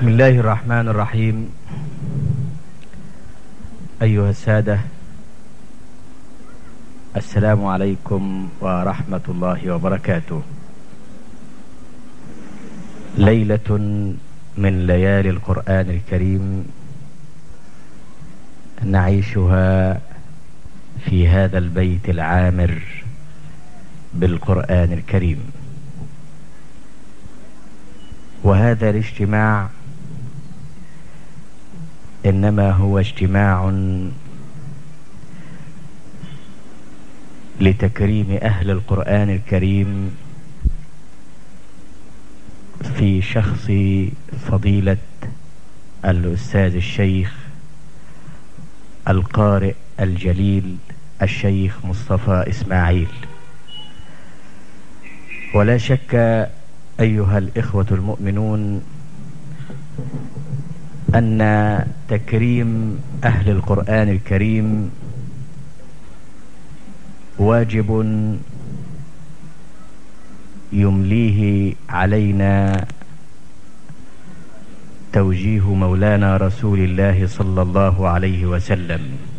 بسم الله الرحمن الرحيم أيها السادة السلام عليكم ورحمة الله وبركاته ليلة من ليالي القرآن الكريم نعيشها في هذا البيت العامر بالقرآن الكريم وهذا الاجتماع إنما هو اجتماع لتكريم أهل القرآن الكريم في شخص فضيلة الأستاذ الشيخ القارئ الجليل الشيخ مصطفى إسماعيل ولا شك أيها الإخوة المؤمنون أن تكريم أهل القرآن الكريم واجب يمليه علينا توجيه مولانا رسول الله صلى الله عليه وسلم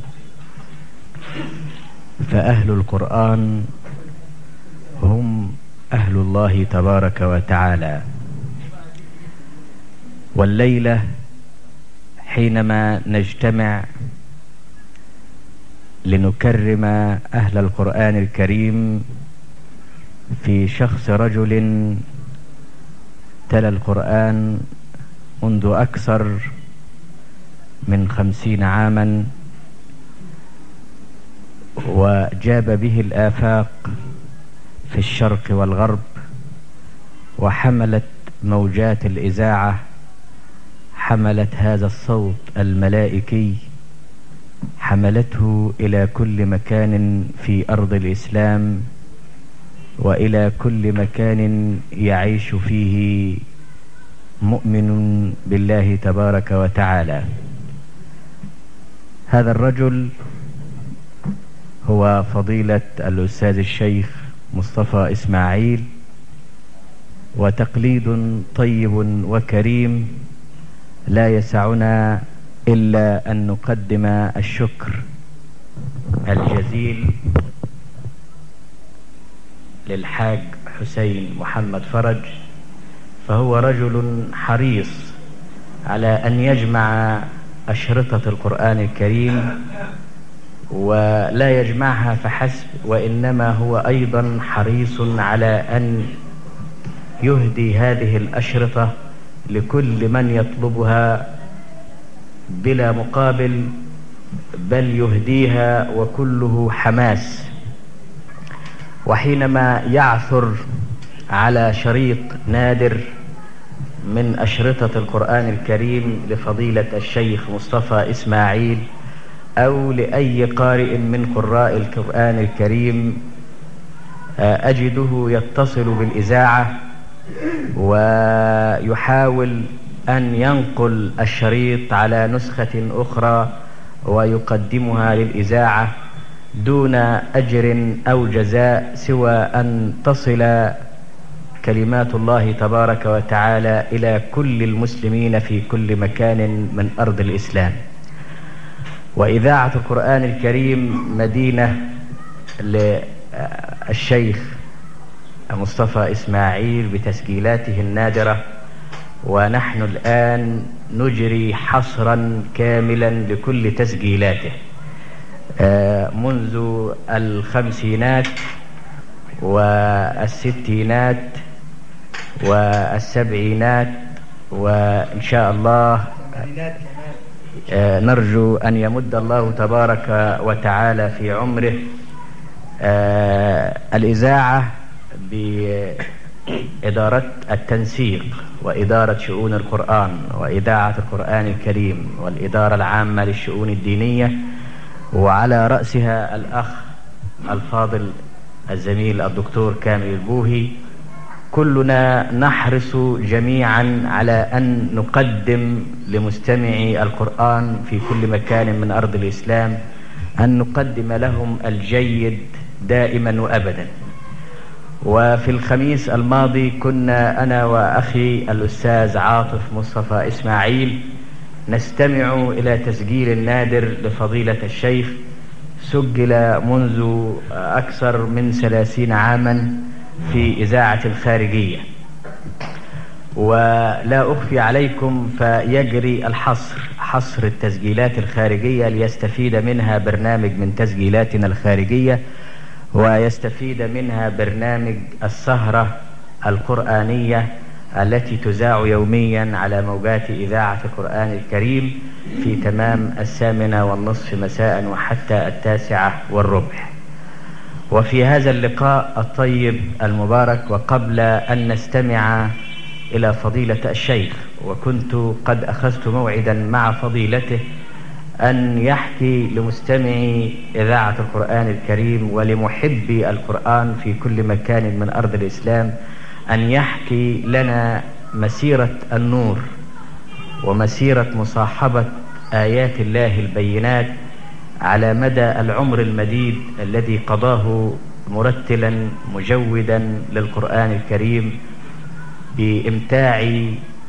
فأهل القرآن هم أهل الله تبارك وتعالى والليلة حينما نجتمع لنكرم أهل القرآن الكريم في شخص رجل تلا القرآن منذ أكثر من خمسين عاما وجاب به الآفاق في الشرق والغرب وحملت موجات الإذاعة حملت هذا الصوت الملائكي حملته إلى كل مكان في أرض الإسلام وإلى كل مكان يعيش فيه مؤمن بالله تبارك وتعالى هذا الرجل هو فضيلة الأستاذ الشيخ مصطفى إسماعيل وتقليد طيب وكريم لا يسعنا إلا أن نقدم الشكر الجزيل للحاج حسين محمد فرج فهو رجل حريص على أن يجمع أشرطة القرآن الكريم ولا يجمعها فحسب وإنما هو أيضا حريص على أن يهدي هذه الأشرطة لكل من يطلبها بلا مقابل بل يهديها وكله حماس وحينما يعثر على شريط نادر من أشرطة القرآن الكريم لفضيلة الشيخ مصطفى إسماعيل أو لأي قارئ من قراء القرآن الكريم أجده يتصل بالإذاعة ويحاول أن ينقل الشريط على نسخة أخرى ويقدمها للإذاعة دون أجر أو جزاء سوى أن تصل كلمات الله تبارك وتعالى إلى كل المسلمين في كل مكان من أرض الإسلام وإذاعة القرآن الكريم مدينة للشيخ مصطفى إسماعيل بتسجيلاته النادرة ونحن الآن نجري حصرا كاملا لكل تسجيلاته منذ الخمسينات والستينات والسبعينات وإن شاء الله نرجو أن يمد الله تبارك وتعالى في عمره الإذاعة بإدارة التنسيق وإدارة شؤون القرآن وإذاعة القرآن الكريم والإدارة العامة للشؤون الدينية وعلى رأسها الأخ الفاضل الزميل الدكتور كامل البوهي كلنا نحرص جميعا على أن نقدم لمستمعي القرآن في كل مكان من أرض الإسلام أن نقدم لهم الجيد دائما وأبدا وفي الخميس الماضي كنا أنا وأخي الأستاذ عاطف مصطفى إسماعيل نستمع إلى تسجيل نادر لفضيلة الشيخ سجل منذ أكثر من ثلاثين عاما في إذاعة الخارجية ولا أخفي عليكم فيجري الحصر حصر التسجيلات الخارجية ليستفيد منها برنامج من تسجيلاتنا الخارجية ويستفيد منها برنامج السهرة القرآنية التي تذاع يوميا على موجات إذاعة القرآن الكريم في تمام الثامنة والنصف مساء وحتى التاسعة والربع وفي هذا اللقاء الطيب المبارك وقبل أن نستمع إلى فضيلة الشيخ وكنت قد أخذت موعدا مع فضيلته أن يحكي لمستمعي إذاعة القرآن الكريم ولمحبي القرآن في كل مكان من أرض الإسلام أن يحكي لنا مسيرة النور ومسيرة مصاحبة آيات الله البينات على مدى العمر المديد الذي قضاه مرتلا مجودا للقرآن الكريم بإمتاع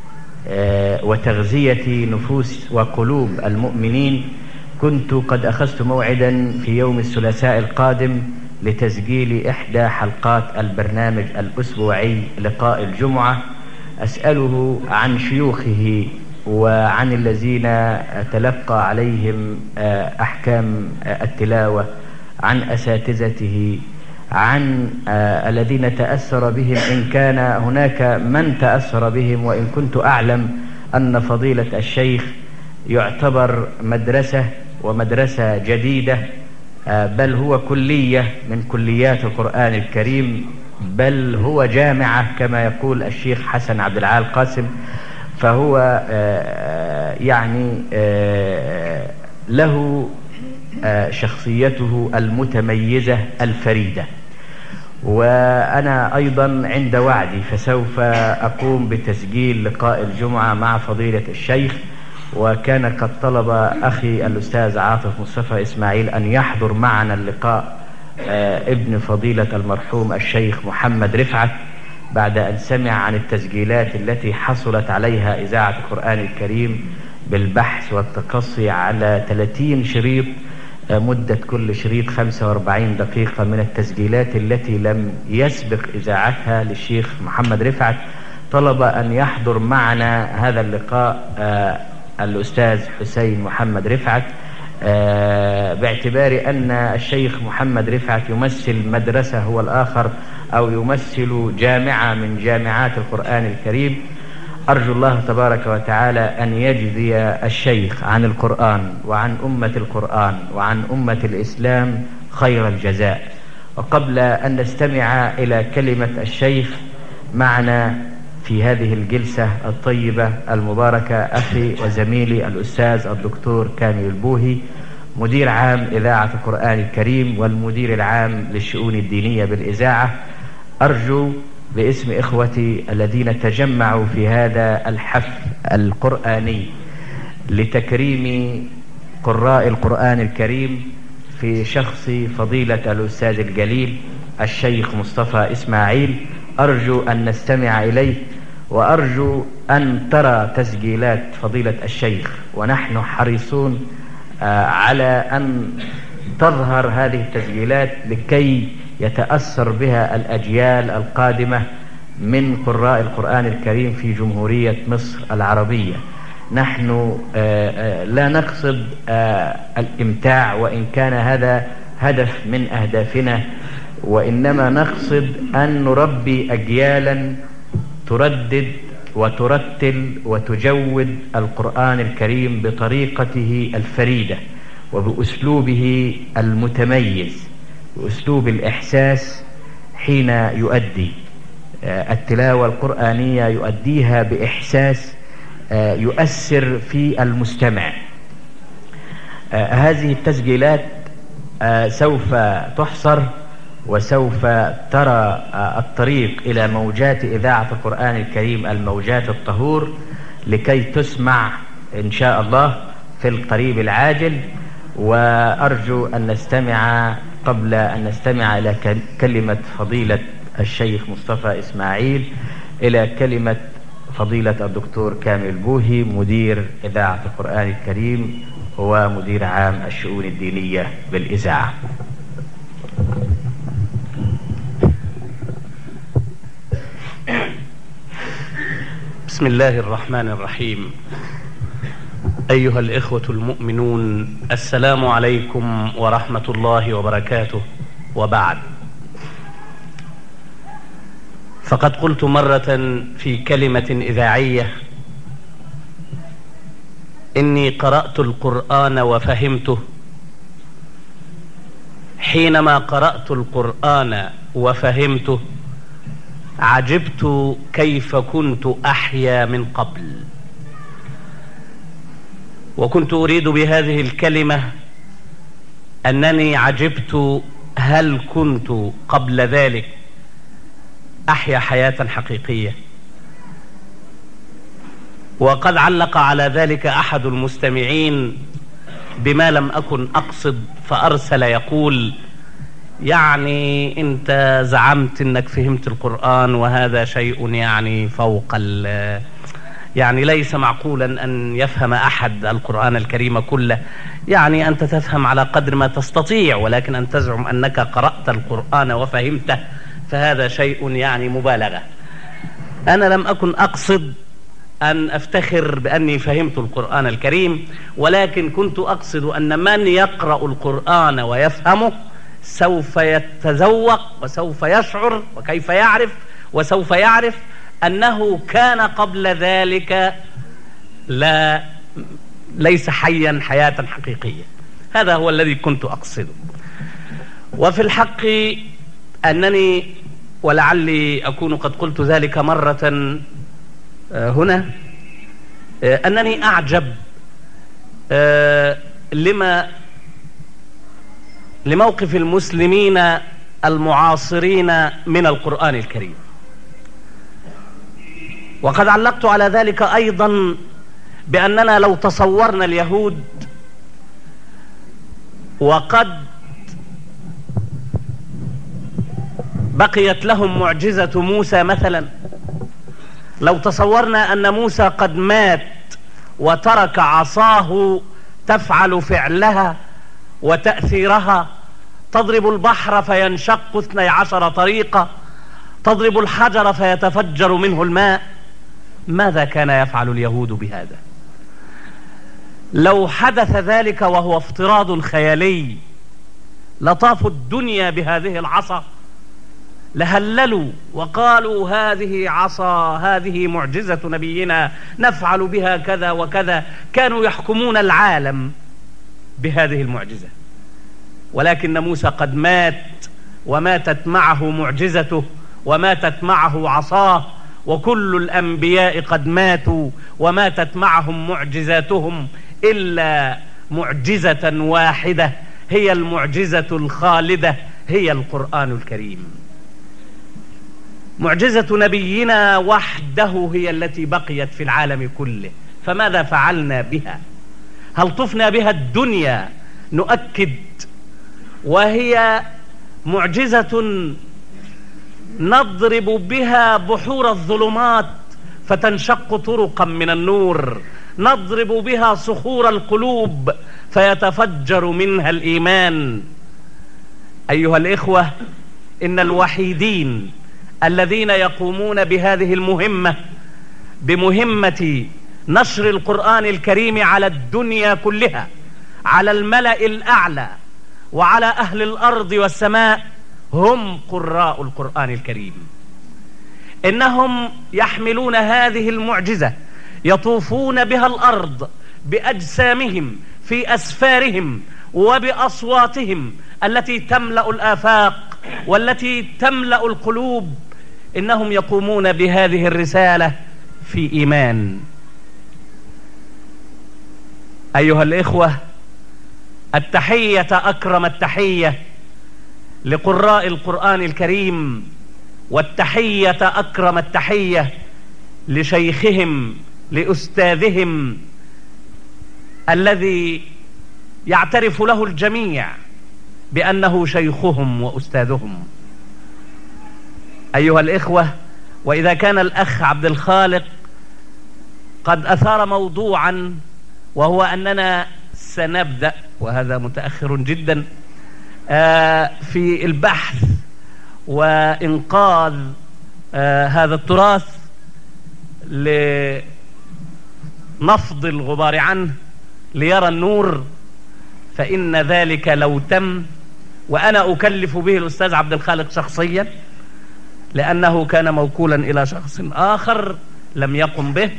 وتغذية نفوس وقلوب المؤمنين كنت قد أخذت موعدا في يوم الثلاثاء القادم لتسجيل إحدى حلقات البرنامج الأسبوعي لقاء الجمعة أسأله عن شيوخه وعن الذين تلقى عليهم أحكام التلاوة عن أساتذته عن الذين تأثر بهم إن كان هناك من تأثر بهم وإن كنت أعلم أن فضيلة الشيخ يعتبر مدرسة ومدرسة جديدة بل هو كلية من كليات القرآن الكريم بل هو جامعة كما يقول الشيخ حسن عبد العال قاسم فهو يعني له شخصيته المتميزة الفريدة وأنا أيضا عند وعدي فسوف أقوم بتسجيل لقاء الجمعة مع فضيلة الشيخ وكان قد طلب أخي الأستاذ عاطف مصطفى إسماعيل أن يحضر معنا اللقاء ابن فضيلة المرحوم الشيخ محمد رفعت بعد أن سمع عن التسجيلات التي حصلت عليها إذاعة القرآن الكريم بالبحث والتقصي على 30 شريط مدة كل شريط 45 دقيقة من التسجيلات التي لم يسبق إذاعتها للشيخ محمد رفعت طلب أن يحضر معنا هذا اللقاء الأستاذ حسين محمد رفعت باعتبار أن الشيخ محمد رفعت يمثل مدرسة هو الآخر أو يمثل جامعة من جامعات القرآن الكريم أرجو الله تبارك وتعالى أن يجزي الشيخ عن القرآن وعن أمة القرآن وعن أمة الإسلام خير الجزاء وقبل أن نستمع إلى كلمة الشيخ معنا في هذه الجلسة الطيبة المباركة أخي وزميلي الأستاذ الدكتور كامل البوهي مدير عام إذاعة القرآن الكريم والمدير العام للشؤون الدينية بالإذاعة أرجو باسم إخوتي الذين تجمعوا في هذا الحفل القرآني لتكريم قراء القرآن الكريم في شخص فضيلة الأستاذ الجليل الشيخ مصطفى إسماعيل أرجو أن نستمع إليه وأرجو أن ترى تسجيلات فضيلة الشيخ ونحن حريصون على أن تظهر هذه التسجيلات لكي يتأثر بها الأجيال القادمة من قراء القرآن الكريم في جمهورية مصر العربية نحن لا نقصد الإمتاع وإن كان هذا هدف من أهدافنا وإنما نقصد أن نربي أجيالا تردد وترتل وتجود القرآن الكريم بطريقته الفريدة وبأسلوبه المتميز بأسلوب الإحساس حين يؤدي التلاوة القرآنية يؤديها بإحساس يؤثر في المستمع هذه التسجيلات سوف تحصر وسوف ترى الطريق إلى موجات إذاعة القرآن الكريم الموجات الطهور لكي تسمع إن شاء الله في القريب العاجل وأرجو أن نستمع قبل أن نستمع إلى كلمة فضيلة الشيخ مصطفى إسماعيل إلى كلمة فضيلة الدكتور كامل بوهي مدير إذاعة القرآن الكريم هو مدير عام الشؤون الدينية بالإذاعة بسم الله الرحمن الرحيم أيها الإخوة المؤمنون السلام عليكم ورحمة الله وبركاته وبعد فقد قلت مرة في كلمة إذاعية إني قرأت القرآن وفهمته حينما قرأت القرآن وفهمته عجبت كيف كنت أحيا من قبل وكنت أريد بهذه الكلمة أنني عجبت هل كنت قبل ذلك أحيا حياة حقيقية وقد علق على ذلك أحد المستمعين بما لم أكن أقصد فأرسل يقول يعني أنت زعمت أنك فهمت القرآن وهذا شيء يعني فوق ال يعني ليس معقولا أن يفهم أحد القرآن الكريم كله يعني أنت تفهم على قدر ما تستطيع ولكن أن تزعم أنك قرأت القرآن وفهمته فهذا شيء يعني مبالغة أنا لم أكن أقصد أن أفتخر بأني فهمت القرآن الكريم ولكن كنت أقصد أن من يقرأ القرآن ويفهمه سوف يتذوق وسوف يشعر وكيف يعرف وسوف يعرف أنه كان قبل ذلك لا ليس حيا حياة حقيقية هذا هو الذي كنت أقصده وفي الحق أنني ولعلي أكون قد قلت ذلك مرة هنا أنني أعجب لما لموقف المسلمين المعاصرين من القرآن الكريم وقد علقت على ذلك أيضا بأننا لو تصورنا اليهود وقد بقيت لهم معجزة موسى مثلا لو تصورنا أن موسى قد مات وترك عصاه تفعل فعلها وتأثيرها تضرب البحر فينشق اثني عشر طريقة تضرب الحجر فيتفجر منه الماء ماذا كان يفعل اليهود بهذا لو حدث ذلك وهو افتراض خيالي لطافوا الدنيا بهذه العصا لهللوا وقالوا هذه عصا هذه معجزة نبينا نفعل بها كذا وكذا كانوا يحكمون العالم بهذه المعجزة ولكن موسى قد مات وماتت معه معجزته وماتت معه عصاه وكل الأنبياء قد ماتوا وماتت معهم معجزاتهم إلا معجزة واحدة هي المعجزة الخالدة هي القرآن الكريم معجزة نبينا وحده هي التي بقيت في العالم كله فماذا فعلنا بها هل طفنا بها الدنيا نؤكد وهي معجزة نضرب بها بحور الظلمات فتنشق طرقا من النور نضرب بها صخور القلوب فيتفجر منها الإيمان أيها الإخوة إن الوحيدين الذين يقومون بهذه المهمة بمهمة نشر القرآن الكريم على الدنيا كلها على الملأ الأعلى وعلى أهل الأرض والسماء هم قراء القرآن الكريم إنهم يحملون هذه المعجزة يطوفون بها الأرض بأجسامهم في أسفارهم وبأصواتهم التي تملأ الآفاق والتي تملأ القلوب إنهم يقومون بهذه الرسالة في إيمان أيها الإخوة التحية أكرم التحية لقراء القرآن الكريم والتحية أكرم التحية لشيخهم لأستاذهم الذي يعترف له الجميع بأنه شيخهم وأستاذهم أيها الإخوة وإذا كان الأخ عبد الخالق قد أثار موضوعا وهو أننا سنبدأ وهذا متأخر جدا آه، في البحث وإنقاذ آه، هذا التراث لنفض الغبار عنه ليرى النور فإن ذلك لو تم وأنا أكلف به الأستاذ عبد الخالق شخصيا لأنه كان موكولا إلى شخص آخر لم يقم به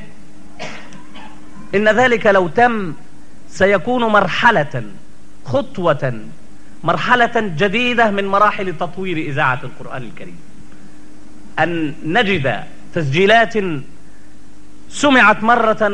إن ذلك لو تم سيكون مرحلة خطوة مرحلة جديدة من مراحل تطوير إذاعة القرآن الكريم أن نجد تسجيلات سمعت مرة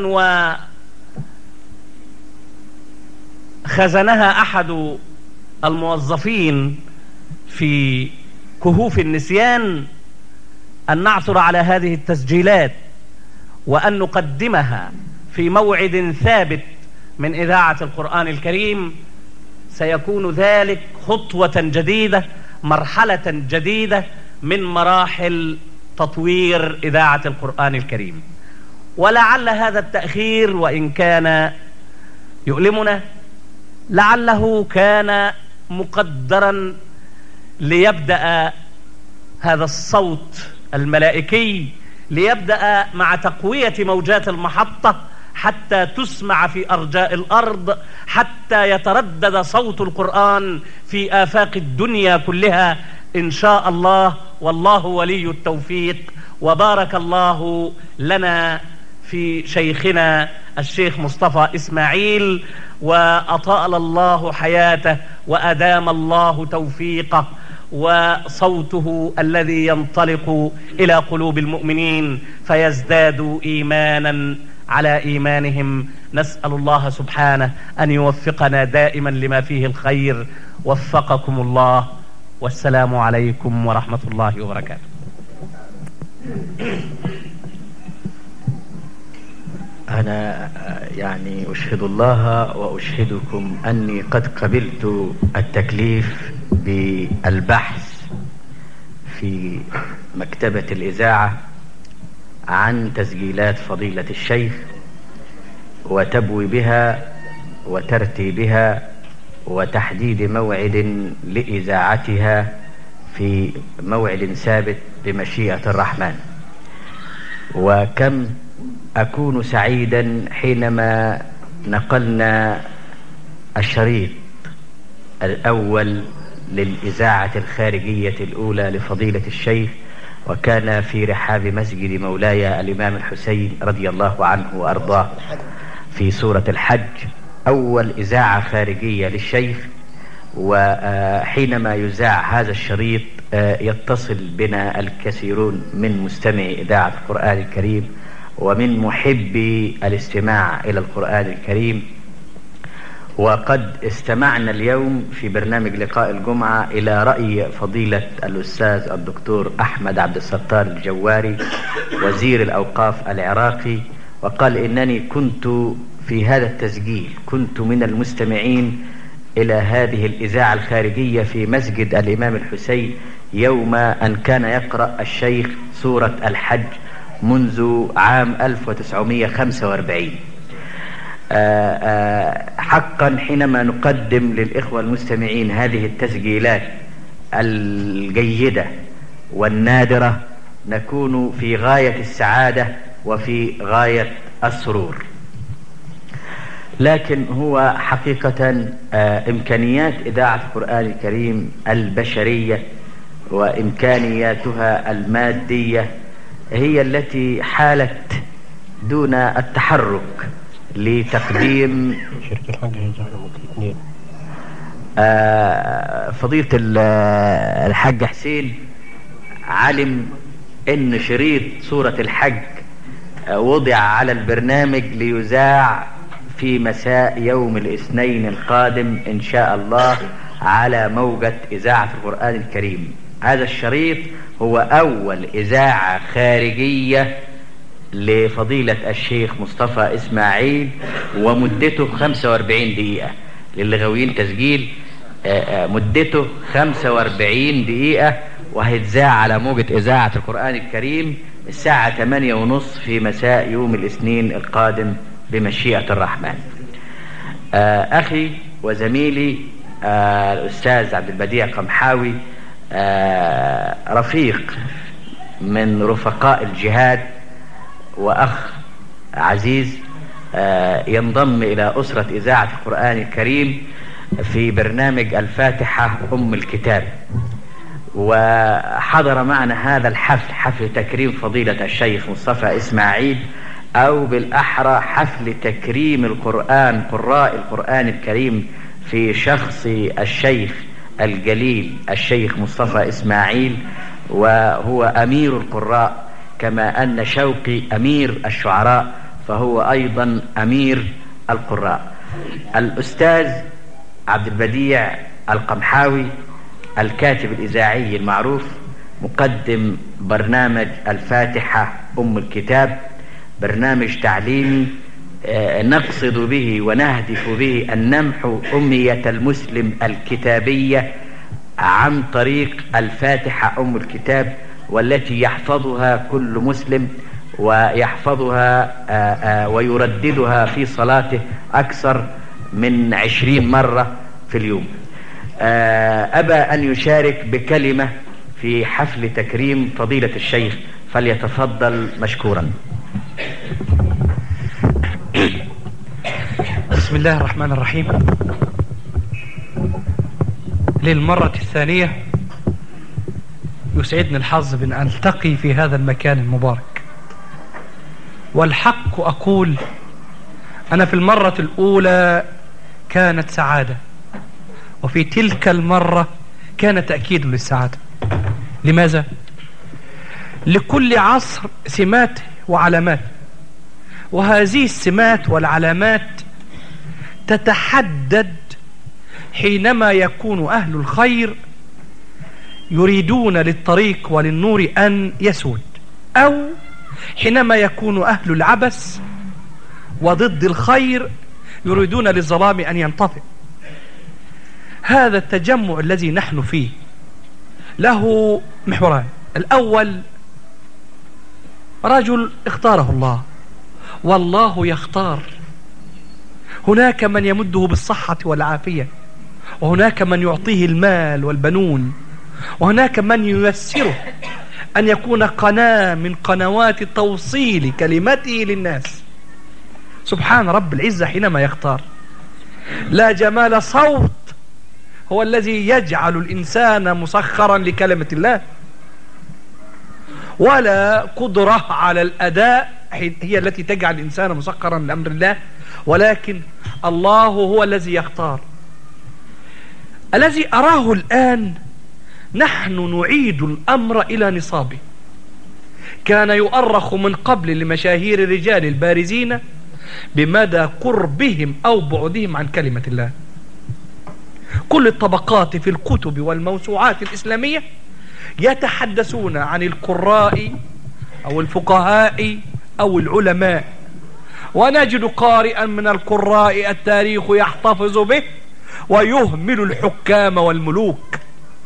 وخزنها أحد الموظفين في كهوف النسيان أن نعثر على هذه التسجيلات وأن نقدمها في موعد ثابت من إذاعة القرآن الكريم سيكون ذلك خطوة جديدة مرحلة جديدة من مراحل تطوير إذاعة القرآن الكريم ولعل هذا التأخير وإن كان يؤلمنا لعله كان مقدرا ليبدأ هذا الصوت الملائكي ليبدأ مع تقوية موجات المحطة حتى تسمع في أرجاء الأرض حتى يتردد صوت القرآن في آفاق الدنيا كلها إن شاء الله والله ولي التوفيق وبارك الله لنا في شيخنا الشيخ مصطفى إسماعيل وأطال الله حياته وأدام الله توفيقه وصوته الذي ينطلق إلى قلوب المؤمنين فيزدادوا إيمانا على إيمانهم نسأل الله سبحانه أن يوفقنا دائما لما فيه الخير وفقكم الله والسلام عليكم ورحمة الله وبركاته أنا يعني أشهد الله وأشهدكم أني قد قبلت التكليف بالبحث في مكتبة الإذاعة عن تسجيلات فضيلة الشيخ وتبوي بها وترتيبها وتحديد موعد لإذاعتها في موعد ثابت بمشيئة الرحمن وكم أكون سعيدا حينما نقلنا الشريط الأول للإذاعة الخارجية الأولى لفضيلة الشيخ وكان في رحاب مسجد مولاي الإمام الحسين رضي الله عنه وأرضاه في سورة الحج أول إذاعة خارجية للشيخ وحينما يذاع هذا الشريط يتصل بنا الكثيرون من مستمعي إذاعة القرآن الكريم ومن محبي الاستماع إلى القرآن الكريم وقد استمعنا اليوم في برنامج لقاء الجمعة إلى رأي فضيلة الأستاذ الدكتور أحمد عبد الستار الجواري وزير الأوقاف العراقي وقال إنني كنت في هذا التسجيل كنت من المستمعين إلى هذه الإذاعة الخارجية في مسجد الإمام الحسين يوم أن كان يقرأ الشيخ سورة الحج منذ عام 1945 آآ آآ حقا حينما نقدم للإخوة المستمعين هذه التسجيلات الجيدة والنادرة نكون في غاية السعادة وفي غاية السرور لكن هو حقيقة إمكانيات إذاعة القرآن الكريم البشرية وإمكانياتها المادية هي التي حالت دون التحرك لتقديم شركة الحاجة هيجعلوا اثنين آه، فضيلة ال- الحاج حسين علم ان شريط سورة الحج آه، وضع على البرنامج ليذاع في مساء يوم الاثنين القادم ان شاء الله على موجة اذاعة القرآن الكريم هذا الشريط هو اول اذاعة خارجية لفضيلة الشيخ مصطفى اسماعيل ومدته 45 دقيقة للي غاويين تسجيل آه، آه، مدته 45 دقيقة وهيتذاع على موجة إذاعة القرآن الكريم الساعة 8 ونص في مساء يوم الاثنين القادم بمشيئة الرحمن آه أخي وزميلي آه الأستاذ عبد البديع قمحاوي آه رفيق من رفقاء الجهاد وأخ عزيز آه ينضم إلى أسرة إذاعة القرآن الكريم في برنامج الفاتحة أم الكتاب وحضر معنا هذا الحفل حفل تكريم فضيلة الشيخ مصطفى إسماعيل أو بالأحرى حفل تكريم القرآن قراء القرآن الكريم في شخص الشيخ الجليل الشيخ مصطفى إسماعيل وهو أمير القراء كما أن شوقي أمير الشعراء فهو أيضا أمير القراء الأستاذ عبد البديع القمحاوي الكاتب الإذاعي المعروف مقدم برنامج الفاتحة أم الكتاب برنامج تعليمي نقصد به ونهدف به أن نمحو أمية المسلم الكتابية عن طريق الفاتحة أم الكتاب والتي يحفظها كل مسلم ويحفظها ويرددها في صلاته أكثر من عشرين مرة في اليوم أبى أن يشارك بكلمة في حفل تكريم فضيلة الشيخ فليتفضل مشكورا بسم الله الرحمن الرحيم للمرة الثانية يسعدني الحظ بأن ألتقي في هذا المكان المبارك والحق أقول أنا في المرة الأولى كانت سعادة وفي تلك المرة كان تأكيد للسعادة لماذا؟ لكل عصر سمات وعلامات وهذه السمات والعلامات تتحدد حينما يكون أهل الخير يريدون للطريق وللنور أن يسود أو حينما يكون أهل العبث وضد الخير يريدون للظلام أن ينطفئ هذا التجمع الذي نحن فيه له محوران الأول رجل اختاره الله والله يختار هناك من يمده بالصحة والعافية وهناك من يعطيه المال والبنون وهناك من ييسره أن يكون قناة من قنوات توصيل كلمته للناس سبحان رب العزة حينما يختار لا جمال صوت هو الذي يجعل الإنسان مسخرا لكلمة الله ولا قدرة على الأداء هي التي تجعل الإنسان مسخرا لأمر الله ولكن الله هو الذي يختار الذي أراه الآن نحن نعيد الأمر إلى نصابه كان يؤرخ من قبل لمشاهير الرجال البارزين بمدى قربهم أو بعدهم عن كلمة الله كل الطبقات في الكتب والموسوعات الإسلامية يتحدثون عن القراء أو الفقهاء أو العلماء ونجد قارئا من القراء التاريخ يحتفظ به ويهمل الحكام والملوك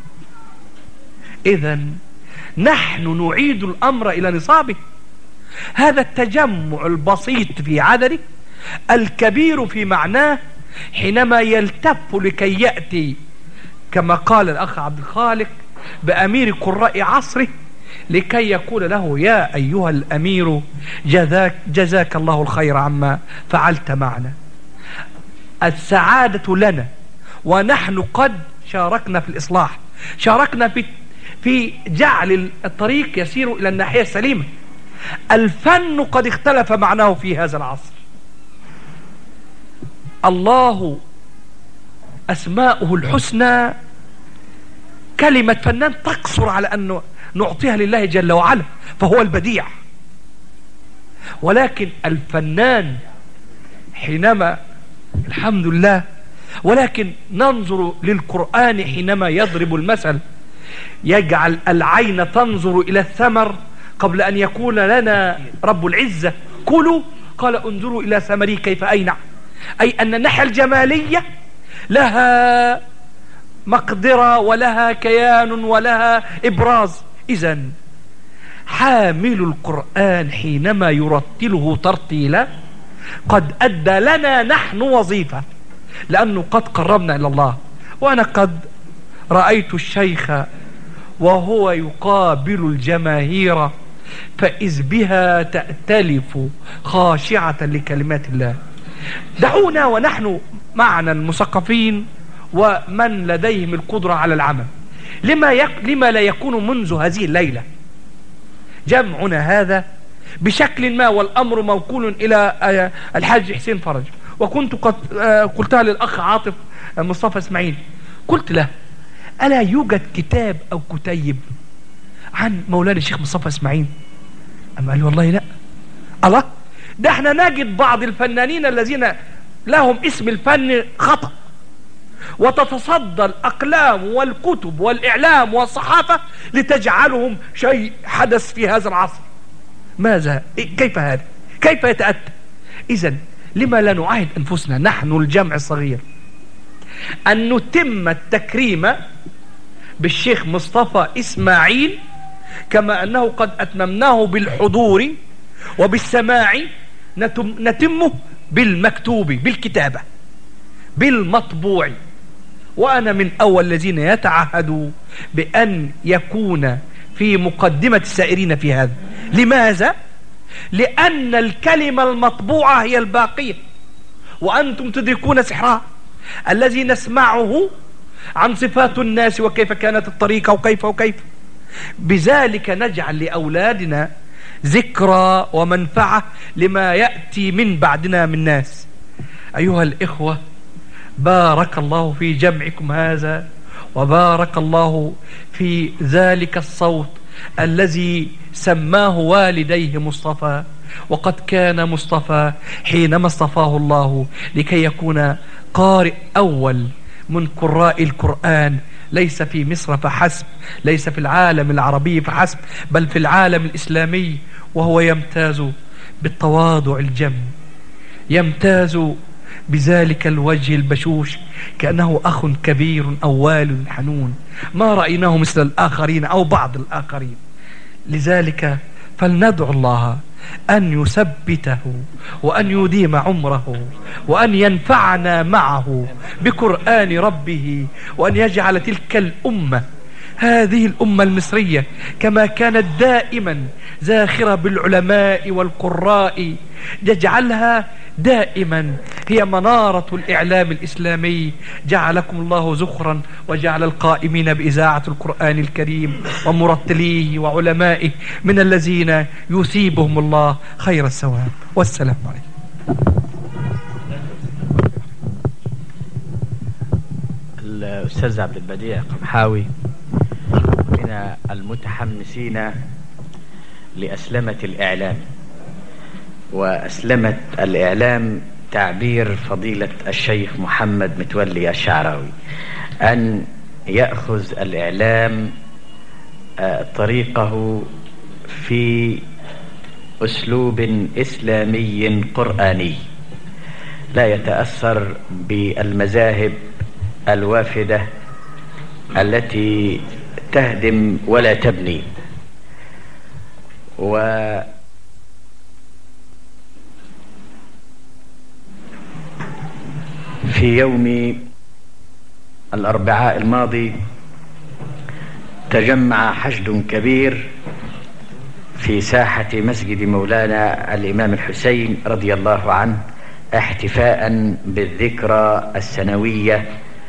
إذا نحن نعيد الأمر إلى نصابه هذا التجمع البسيط في عدده الكبير في معناه حينما يلتف لكي يأتي كما قال الأخ عبد الخالق بأمير قراء عصره لكي يقول له يا أيها الأمير جزاك, جزاك الله الخير عما فعلت معنا السعادة لنا ونحن قد شاركنا في الإصلاح شاركنا في في جعل الطريق يسير إلى الناحية السليمة الفن قد اختلف معناه في هذا العصر الله أسماؤه الحسنى كلمة فنان تقصر على أن نعطيها لله جل وعلا فهو البديع ولكن الفنان حينما الحمد لله ولكن ننظر للقرآن حينما يضرب المثل يجعل العين تنظر إلى الثمر قبل أن يكون لنا رب العزة كلوا قال انظروا إلى ثمري كيف أينع أي أن الناحية الجمالية لها مقدرة ولها كيان ولها إبراز إذا حامل القرآن حينما يرتله ترتيلا قد أدى لنا نحن وظيفة لأنه قد قربنا إلى الله وأنا قد رأيت الشيخ وهو يقابل الجماهير فإذ بها تأتلف خاشعة لكلمات الله دعونا ونحن معنا المثقفين ومن لديهم القدرة على العمل لما, يك لما لا يكون منذ هذه الليلة جمعنا هذا بشكل ما والأمر موكول إلى الحاج حسين فرج وكنت قد قلتها للأخ عاطف مصطفى اسماعيل قلت له ألا يوجد كتاب أو كتيب عن مولانا الشيخ مصطفى اسماعيل أما قال والله لا الله ده احنا نجد بعض الفنانين الذين لهم اسم الفن خطأ وتتصدى الأقلام والكتب والإعلام والصحافة لتجعلهم شيء حدث في هذا العصر ماذا كيف هذا كيف يتأتى إذا لما لا نعاهد أنفسنا نحن الجمع الصغير أن نتم التكريم بالشيخ مصطفى إسماعيل كما أنه قد أتممناه بالحضور وبالسماع نتم نتمه بالمكتوب بالكتابة بالمطبوع وأنا من أول الذين يتعهدوا بأن يكون في مقدمة السائرين في هذا لماذا؟ لأن الكلمة المطبوعة هي الباقية وأنتم تدركون سحرها الذي نسمعه عن صفات الناس وكيف كانت الطريقة وكيف وكيف بذلك نجعل لأولادنا ذكرى ومنفعة لما يأتي من بعدنا من ناس أيها الإخوة بارك الله في جمعكم هذا وبارك الله في ذلك الصوت الذي سماه والديه مصطفى وقد كان مصطفى حينما اصطفاه الله لكي يكون قارئ أول من قراء القرآن ليس في مصر فحسب ليس في العالم العربي فحسب بل في العالم الإسلامي وهو يمتاز بالتواضع الجم يمتاز بذلك الوجه البشوش كأنه أخ كبير أو والد حنون ما رأيناه مثل الآخرين أو بعض الآخرين لذلك فلندعو الله أن يثبته وأن يديم عمره وأن ينفعنا معه بقرآن ربه وأن يجعل تلك الأمة هذه الأمة المصرية كما كانت دائما زاخرة بالعلماء والقراء يجعلها دائما هي منارة الإعلام الإسلامي جعلكم الله زخرا وجعل القائمين بإذاعة القرآن الكريم ومرتليه وعلمائه من الذين يثيبهم الله خير الثواب والسلام عليكم الأستاذ عبد البديع قمحاوي من المتحمسين لأسلمة الإعلام وأسلمة الإعلام تعبير فضيلة الشيخ محمد متولي الشعراوي أن يأخذ الإعلام طريقه في أسلوب إسلامي قرآني لا يتأثر بالمذاهب الوافدة التي تهدم ولا تبني و في يوم الأربعاء الماضي تجمع حشد كبير في ساحة مسجد مولانا الإمام الحسين رضي الله عنه احتفاء بالذكرى السنوية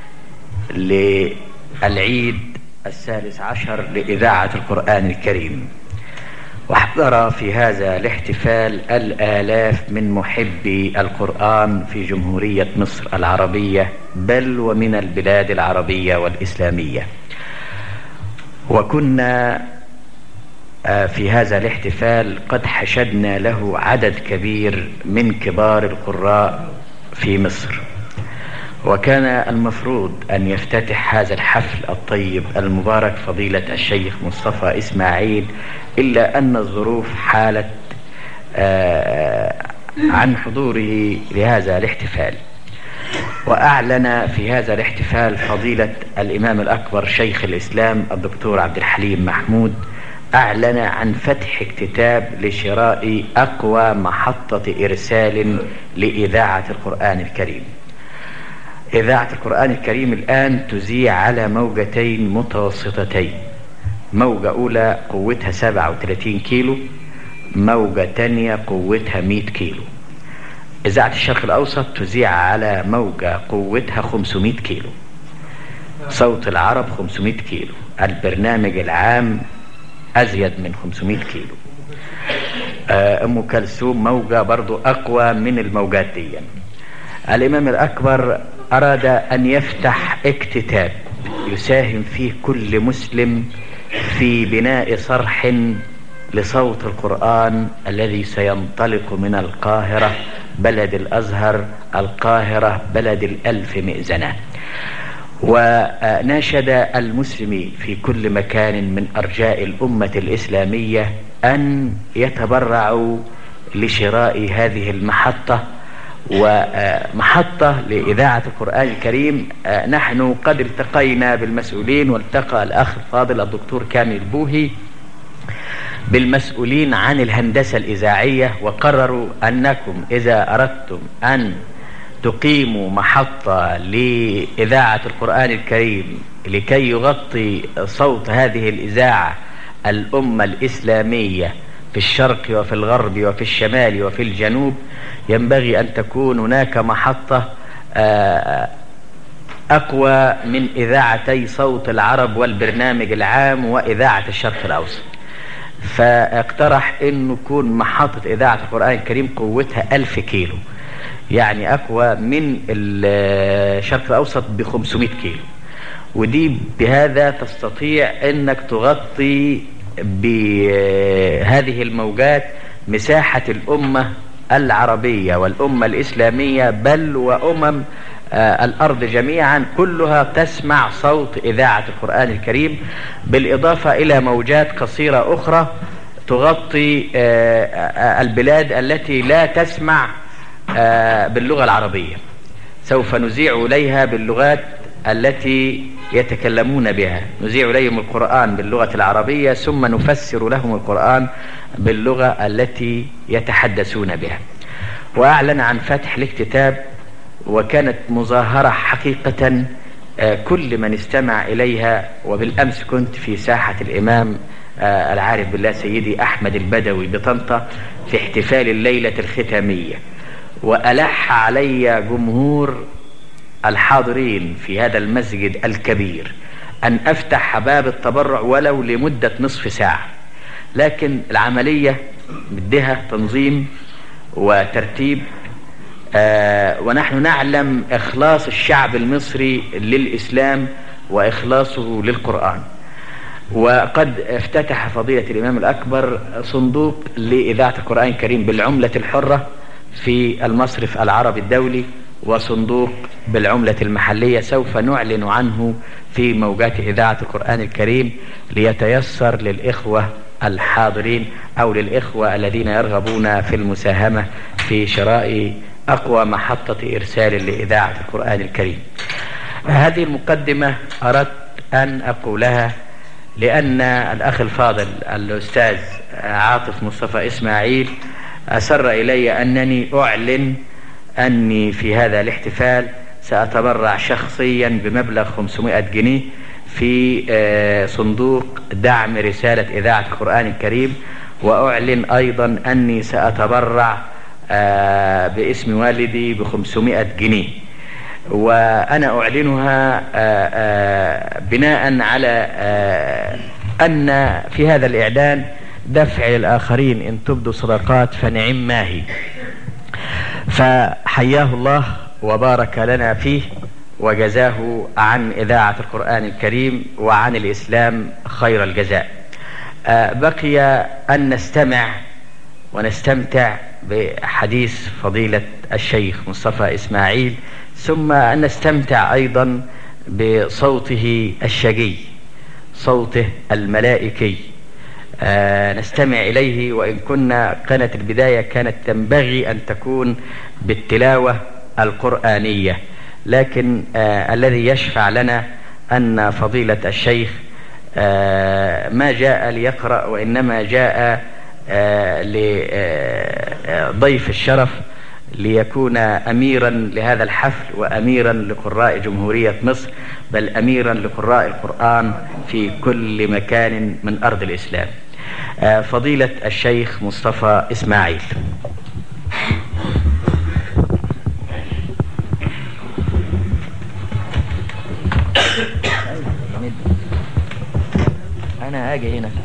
للعيد الثالث عشر لإذاعة القرآن الكريم واحضر في هذا الاحتفال الآلاف من محبي القرآن في جمهورية مصر العربية بل ومن البلاد العربية والإسلامية وكنا في هذا الاحتفال قد حشدنا له عدد كبير من كبار القراء في مصر وكان المفروض أن يفتتح هذا الحفل الطيب المبارك فضيلة الشيخ مصطفى إسماعيل إلا أن الظروف حالت عن حضوره لهذا الاحتفال وأعلن في هذا الاحتفال فضيلة الإمام الأكبر شيخ الإسلام الدكتور عبد الحليم محمود أعلن عن فتح اكتتاب لشراء أقوى محطة إرسال لإذاعة القرآن الكريم إذاعة القرآن الكريم الآن تذيع على موجتين متوسطتين موجة أولى قوتها 37 كيلو موجة تانية قوتها 100 كيلو إذاعة الشرق الأوسط تذيع على موجة قوتها 500 كيلو صوت العرب 500 كيلو البرنامج العام أزيد من 500 كيلو آه، أم كلثوم موجة برضو أقوى من الموجات دي الإمام الأكبر أراد أن يفتح اكتتاب يساهم فيه كل مسلم في بناء صرح لصوت القرآن الذي سينطلق من القاهرة بلد الأزهر القاهرة بلد الألف مئذنة وناشد المسلم في كل مكان من أرجاء الأمة الإسلامية أن يتبرعوا لشراء هذه المحطة ومحطة لإذاعة القرآن الكريم نحن قد التقينا بالمسؤولين والتقى الأخ الفاضل الدكتور كامل البوهي بالمسؤولين عن الهندسة الإذاعية وقرروا أنكم إذا أردتم أن تقيموا محطة لإذاعة القرآن الكريم لكي يغطي صوت هذه الإذاعة الأمة الإسلامية في الشرق وفي الغرب وفي الشمال وفي الجنوب ينبغي أن تكون هناك محطة أقوى من إذاعتي صوت العرب والبرنامج العام وإذاعة الشرق الأوسط فاقترح أن يكون محطة إذاعة القرآن الكريم قوتها ألف كيلو يعني أقوى من الشرق الأوسط ب 500 كيلو ودي بهذا تستطيع أنك تغطي بهذه الموجات مساحة الأمة العربية والأمة الإسلامية بل وأمم آه الأرض جميعا كلها تسمع صوت إذاعة القرآن الكريم بالإضافة إلى موجات قصيرة أخرى تغطي آه آه البلاد التي لا تسمع باللغة العربية سوف نذيع إليها باللغات التي يتكلمون بها نذيع إليهم القرآن باللغة العربية ثم نفسر لهم القرآن باللغة التي يتحدثون بها وأعلن عن فتح الاكتتاب وكانت مظاهرة حقيقة كل من استمع إليها وبالأمس كنت في ساحة الإمام العارف بالله سيدي أحمد البدوي بطنطا في احتفال الليلة الختامية وألح علي جمهور الحاضرين في هذا المسجد الكبير أن أفتح باب التبرع ولو لمدة نصف ساعة لكن العملية بدها تنظيم وترتيب آه ونحن نعلم إخلاص الشعب المصري للإسلام وإخلاصه للقرآن وقد افتتح فضيلة الإمام الأكبر صندوق لإذاعة القرآن الكريم بالعملة الحرة في المصرف العربي الدولي وصندوق بالعملة المحلية سوف نعلن عنه في موجات إذاعة القرآن الكريم ليتيسر للإخوة الحاضرين أو للإخوة الذين يرغبون في المساهمة في شراء أقوى محطة إرسال لإذاعة القرآن الكريم هذه المقدمة أردت أن أقولها لأن الأخ الفاضل الأستاذ عاطف مصطفى إسماعيل أسر إلي أنني أعلن أني في هذا الاحتفال سأتبرع شخصيا بمبلغ 500 جنيه في صندوق دعم رسالة إذاعة القرآن الكريم وأعلن أيضا أني سأتبرع باسم والدي ب 500 جنيه وأنا أعلنها بناء على أن في هذا الإعلان دفع للآخرين إن تبدوا صدقات فنعم ما هي فحياه الله وبارك لنا فيه وجزاه عن إذاعة القرآن الكريم وعن الإسلام خير الجزاء بقي أن نستمع ونستمتع بحديث فضيلة الشيخ مصطفى إسماعيل ثم أن نستمتع أيضا بصوته الشجي صوته الملائكي آه نستمع إليه وإن كنا كانت البداية كانت تنبغي أن تكون بالتلاوة القرآنية لكن آه الذي يشفع لنا أن فضيلة الشيخ آه ما جاء ليقرأ وإنما جاء آه لضيف الشرف ليكون أميرا لهذا الحفل وأميرا لقراء جمهورية مصر بل أميرا لقراء القرآن في كل مكان من أرض الإسلام آه فضيلة الشيخ مصطفى إسماعيل أنا هاجي هنا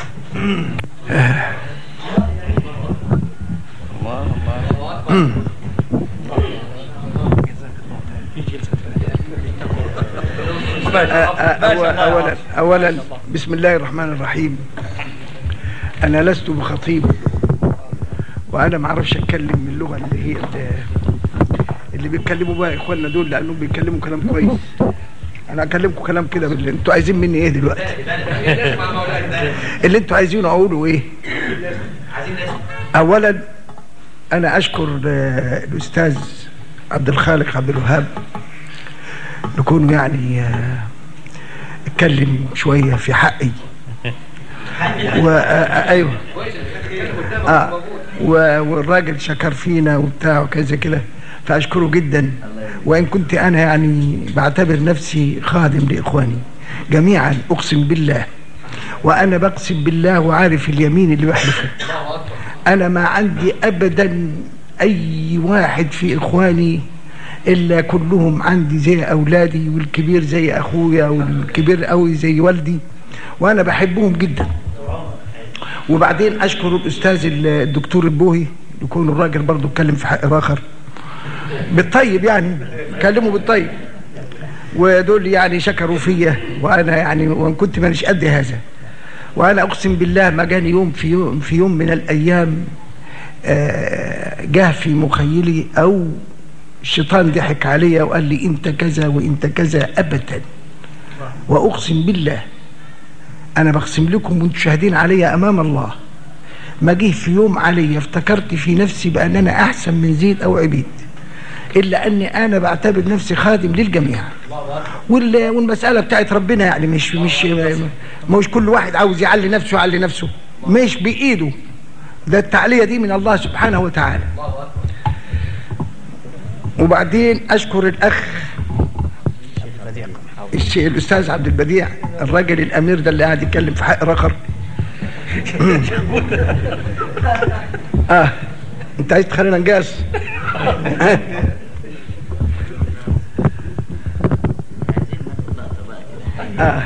أولا أولا بسم الله الرحمن الرحيم أنا لست بخطيب وأنا ما اعرفش أتكلم من اللغة اللي هي اللي بيتكلموا بقى إخواننا دول لأنهم بيتكلموا كلام كويس أنا أكلمكم كلام كده باللي أنتوا عايزين مني إيه دلوقتي اللي أنتوا عايزينه أقوله إيه أولا أنا أشكر آه، الأستاذ عبد الخالق عبد الوهاب نكون يعني آه، اتكلم شوية في حقي و آه، آه، ايوه اه و- والراجل شكر فينا وبتاع وكذا كده فاشكره جدا وان كنت انا يعني بعتبر نفسي خادم لاخواني جميعا اقسم بالله وانا بقسم بالله وعارف اليمين اللي بحلفه انا ما عندي ابدا اي واحد في اخواني الا كلهم عندي زي اولادي والكبير زي اخويا والكبير قوي زي والدي وانا بحبهم جدا وبعدين اشكر الاستاذ الدكتور البوهي يكون الراجل برضه اتكلم في حق اخر بالطيب يعني كلموا بالطيب ودول يعني شكروا فيا وانا يعني وان كنت مانيش قد هذا وانا اقسم بالله ما جاني يوم في يوم في يوم من الايام آه، جه في مخيلي او الشيطان ضحك عليا وقال لي انت كذا وانت كذا ابدا واقسم بالله انا بقسم لكم وانتم شاهدين عليا امام الله ما جه في يوم عليا افتكرت في نفسي بان انا احسن من زيد او عبيد الا اني انا بعتبر نفسي خادم للجميع وال- والمساله بتاعت ربنا يعني مش مش مش كل واحد عاوز يعلي نفسه يعلي نفسه مش بايده ده التعليه دي من الله سبحانه وتعالى وبعدين اشكر الاخ الش- الاستاذ عبد البديع الراجل الامير ده اللي قاعد يتكلم في حق رخر اه انت عايز تخلينا نجاس آه. آه.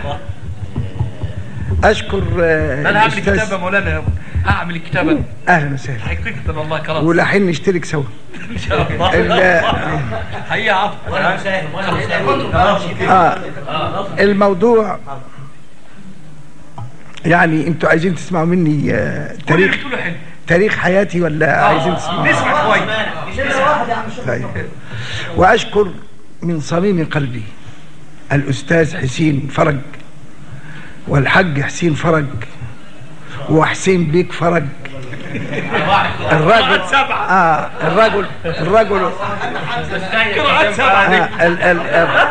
اشكر آه، انا هعمل الأستاذ- كتابه مولانا هعمل كتابه اهلا وسهلا حقيقه والله كرم ولاحين نشترك سوا ان شاء الله ال- حقيقه عفو آه الموضوع يعني انتوا عايزين تسمعوا مني آه تاريخ تقولوا حلو تاريخ حياتي ولا عايزين تسمعوا نسمع كويس طيب واشكر من صميم قلبي الاستاذ حسين فرج والحاج حسين فرج وحسين بيك فرج الرجل اه الرجل الرجل قراءات سبعه دي آه ال ال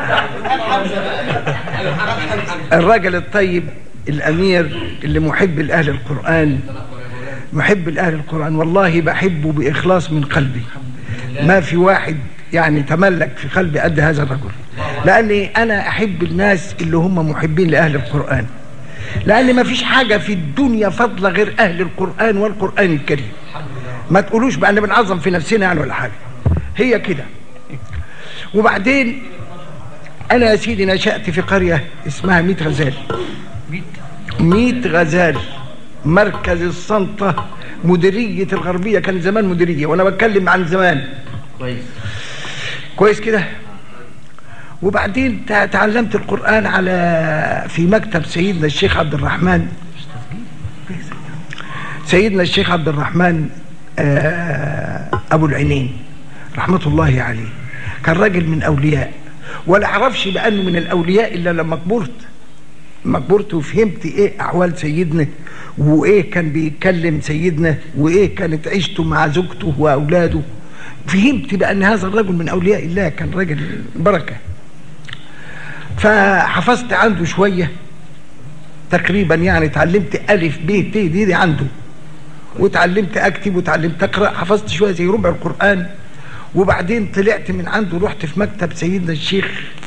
الراجل الطيب الامير اللي محب لاهل القران محب لاهل القران والله بحبه باخلاص من قلبي ما في واحد يعني تملك في قلبي قد هذا الرجل لاني انا احب الناس اللي هم محبين لاهل القران لان ما فيش حاجه في الدنيا فضله غير اهل القران والقران الكريم ما تقولوش بقى ان بنعظم في نفسنا يعني ولا حاجه هي كده وبعدين انا يا سيدي نشأت في قرية اسمها ميت غزال ميت غزال مركز السلطة مديرية الغربية كان زمان مديرية وانا بتكلم عن زمان كويس كويس كده وبعدين تع- تعلمت القرآن على في مكتب سيدنا الشيخ عبد الرحمن سيدنا الشيخ عبد الرحمن آه، أبو العينين رحمة الله عليه كان راجل من أولياء ولا أعرفش بأنه من الأولياء إلا لما كبرت لما كبرت وفهمت إيه أحوال سيدنا وإيه كان بيتكلم سيدنا وإيه كانت عيشته مع زوجته وأولاده فهمت بأن هذا الرجل من أولياء الله كان رجل بركة فحفظت عنده شوية تقريبا يعني اتعلمت ألف ب ت دي, دي عنده وتعلمت أكتب وتعلمت أقرأ حفظت شوية زي ربع القرآن وبعدين طلعت من عنده رحت في مكتب سيدنا الشيخ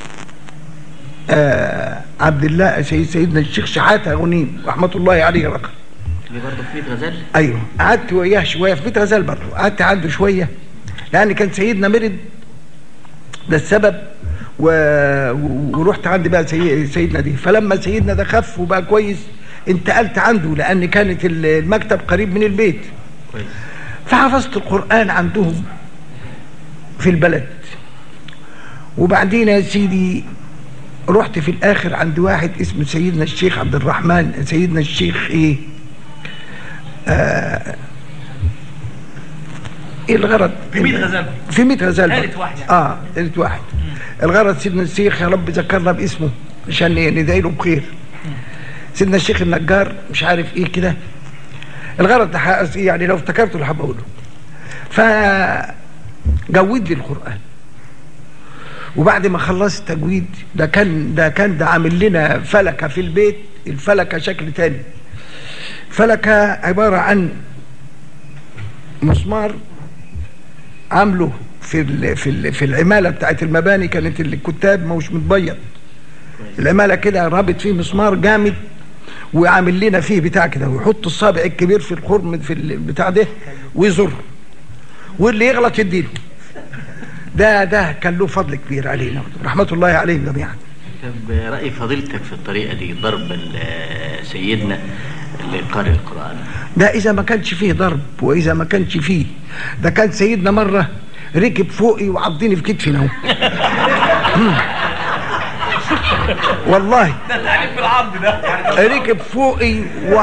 آه عبد الله سيد سيدنا الشيخ شحاتة غنيم رحمة الله عليه رقم اللي برضه في بيت غزال ايوه قعدت وياه شويه في بيت غزال برضه قعدت عنده شويه لان كان سيدنا مرض ده السبب و... و- ورحت عند بقى سي... سيدنا دي فلما سيدنا ده خف وبقى كويس انتقلت عنده لان كانت ال- المكتب قريب من البيت كويس فحفظت القرآن عندهم في البلد وبعدين يا سيدي رحت في الآخر عند واحد اسمه سيدنا الشيخ عبد الرحمن سيدنا الشيخ إيه آه إيه الغرض في ميت غزال. في ميت غزال ثالث برضه. واحد يعني. اه ثالث واحد الغرض سيدنا الشيخ يا رب ذكرنا باسمه عشان ندعي له بخير سيدنا الشيخ النجار مش عارف ايه كده الغرض ده ح- يعني لو افتكرته اللي هبقوله فجود لي القران وبعد ما خلصت تجويد ده كان ده كان ده عامل لنا فلكه في البيت الفلكه شكل تاني فلكه عباره عن مسمار عامله في ال في ال في العماله بتاعت المباني كانت الكتاب مش متبيض العماله كده رابط فيه مسمار جامد وعامل لنا فيه بتاع كده ويحط الصابع الكبير في الخرم في البتاع ده ويزر واللي يغلط يديله ده ده كان له فضل كبير علينا رحمه الله عليهم جميعا طب رأي فضيلتك في الطريقة دي ضرب ال- سيدنا لقارئ القرآن ده اذا ما كانش فيه ضرب واذا ما كانش فيه ده كان سيدنا مره ركب فوقي وعضني في كتفي اهو والله ده تعليم بالعرض ده ركب فوقي و...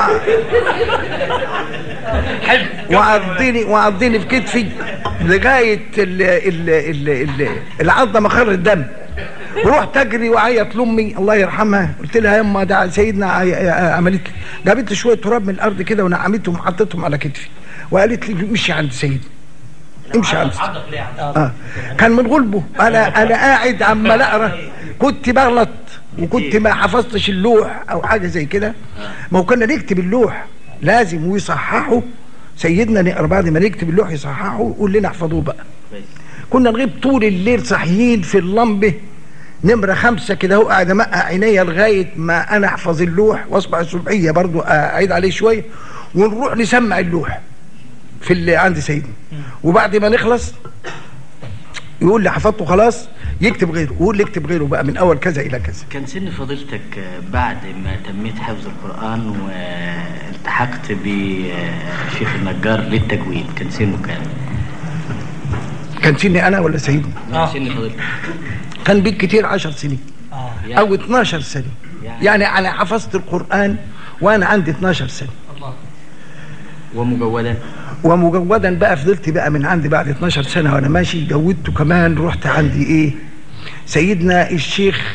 حلو وعضني وعضني في كتفي لغايه ال... ال... ال... ال... العضه ما خر الدم ورحت اجري واعيط لامي الله يرحمها قلت لها يا اما ده سيدنا عي- عملت لي جابت لي شويه تراب من الارض كده ونعمتهم وحطيتهم على كتفي وقالت لي امشي عند سيدنا امشي عند سيدنا عضك ليه عضك؟ اه كان من غلبه انا انا قاعد عمال اقرا كنت بغلط وكنت ما حفظتش اللوح او حاجه زي كده ما هو كنا نكتب اللوح لازم ويصححوا سيدنا نقرا بعد ما نكتب اللوح يصححوا ويقول لنا احفظوه بقى كويس كنا نغيب طول الليل صاحيين في اللمبه نمرة خمسة كده هو قاعد امقع عينيا لغاية ما أنا أحفظ اللوح وأصبح الصبحية برضو أعيد عليه شوية ونروح نسمع اللوح في اللي عند سيدنا وبعد ما نخلص يقول لي حفظته خلاص يكتب غيره ويقول لي اكتب غيره بقى من أول كذا إلى كذا كان سن فضيلتك بعد ما تميت حفظ القرآن والتحقت بشيخ النجار للتجويد كان سنه كام؟ كان سني أنا ولا سيدنا آه. سن فضيلتك كان بالكتير عشر سنين اه يعني أو 12 سنة يعني- يعني أنا حفظت القرآن وأنا عندي 12 سنة الله ومجودا ومجودا بقى فضلت بقى من عندي بعد 12 سنه وانا ماشي جودته كمان رحت عندي ايه سيدنا الشيخ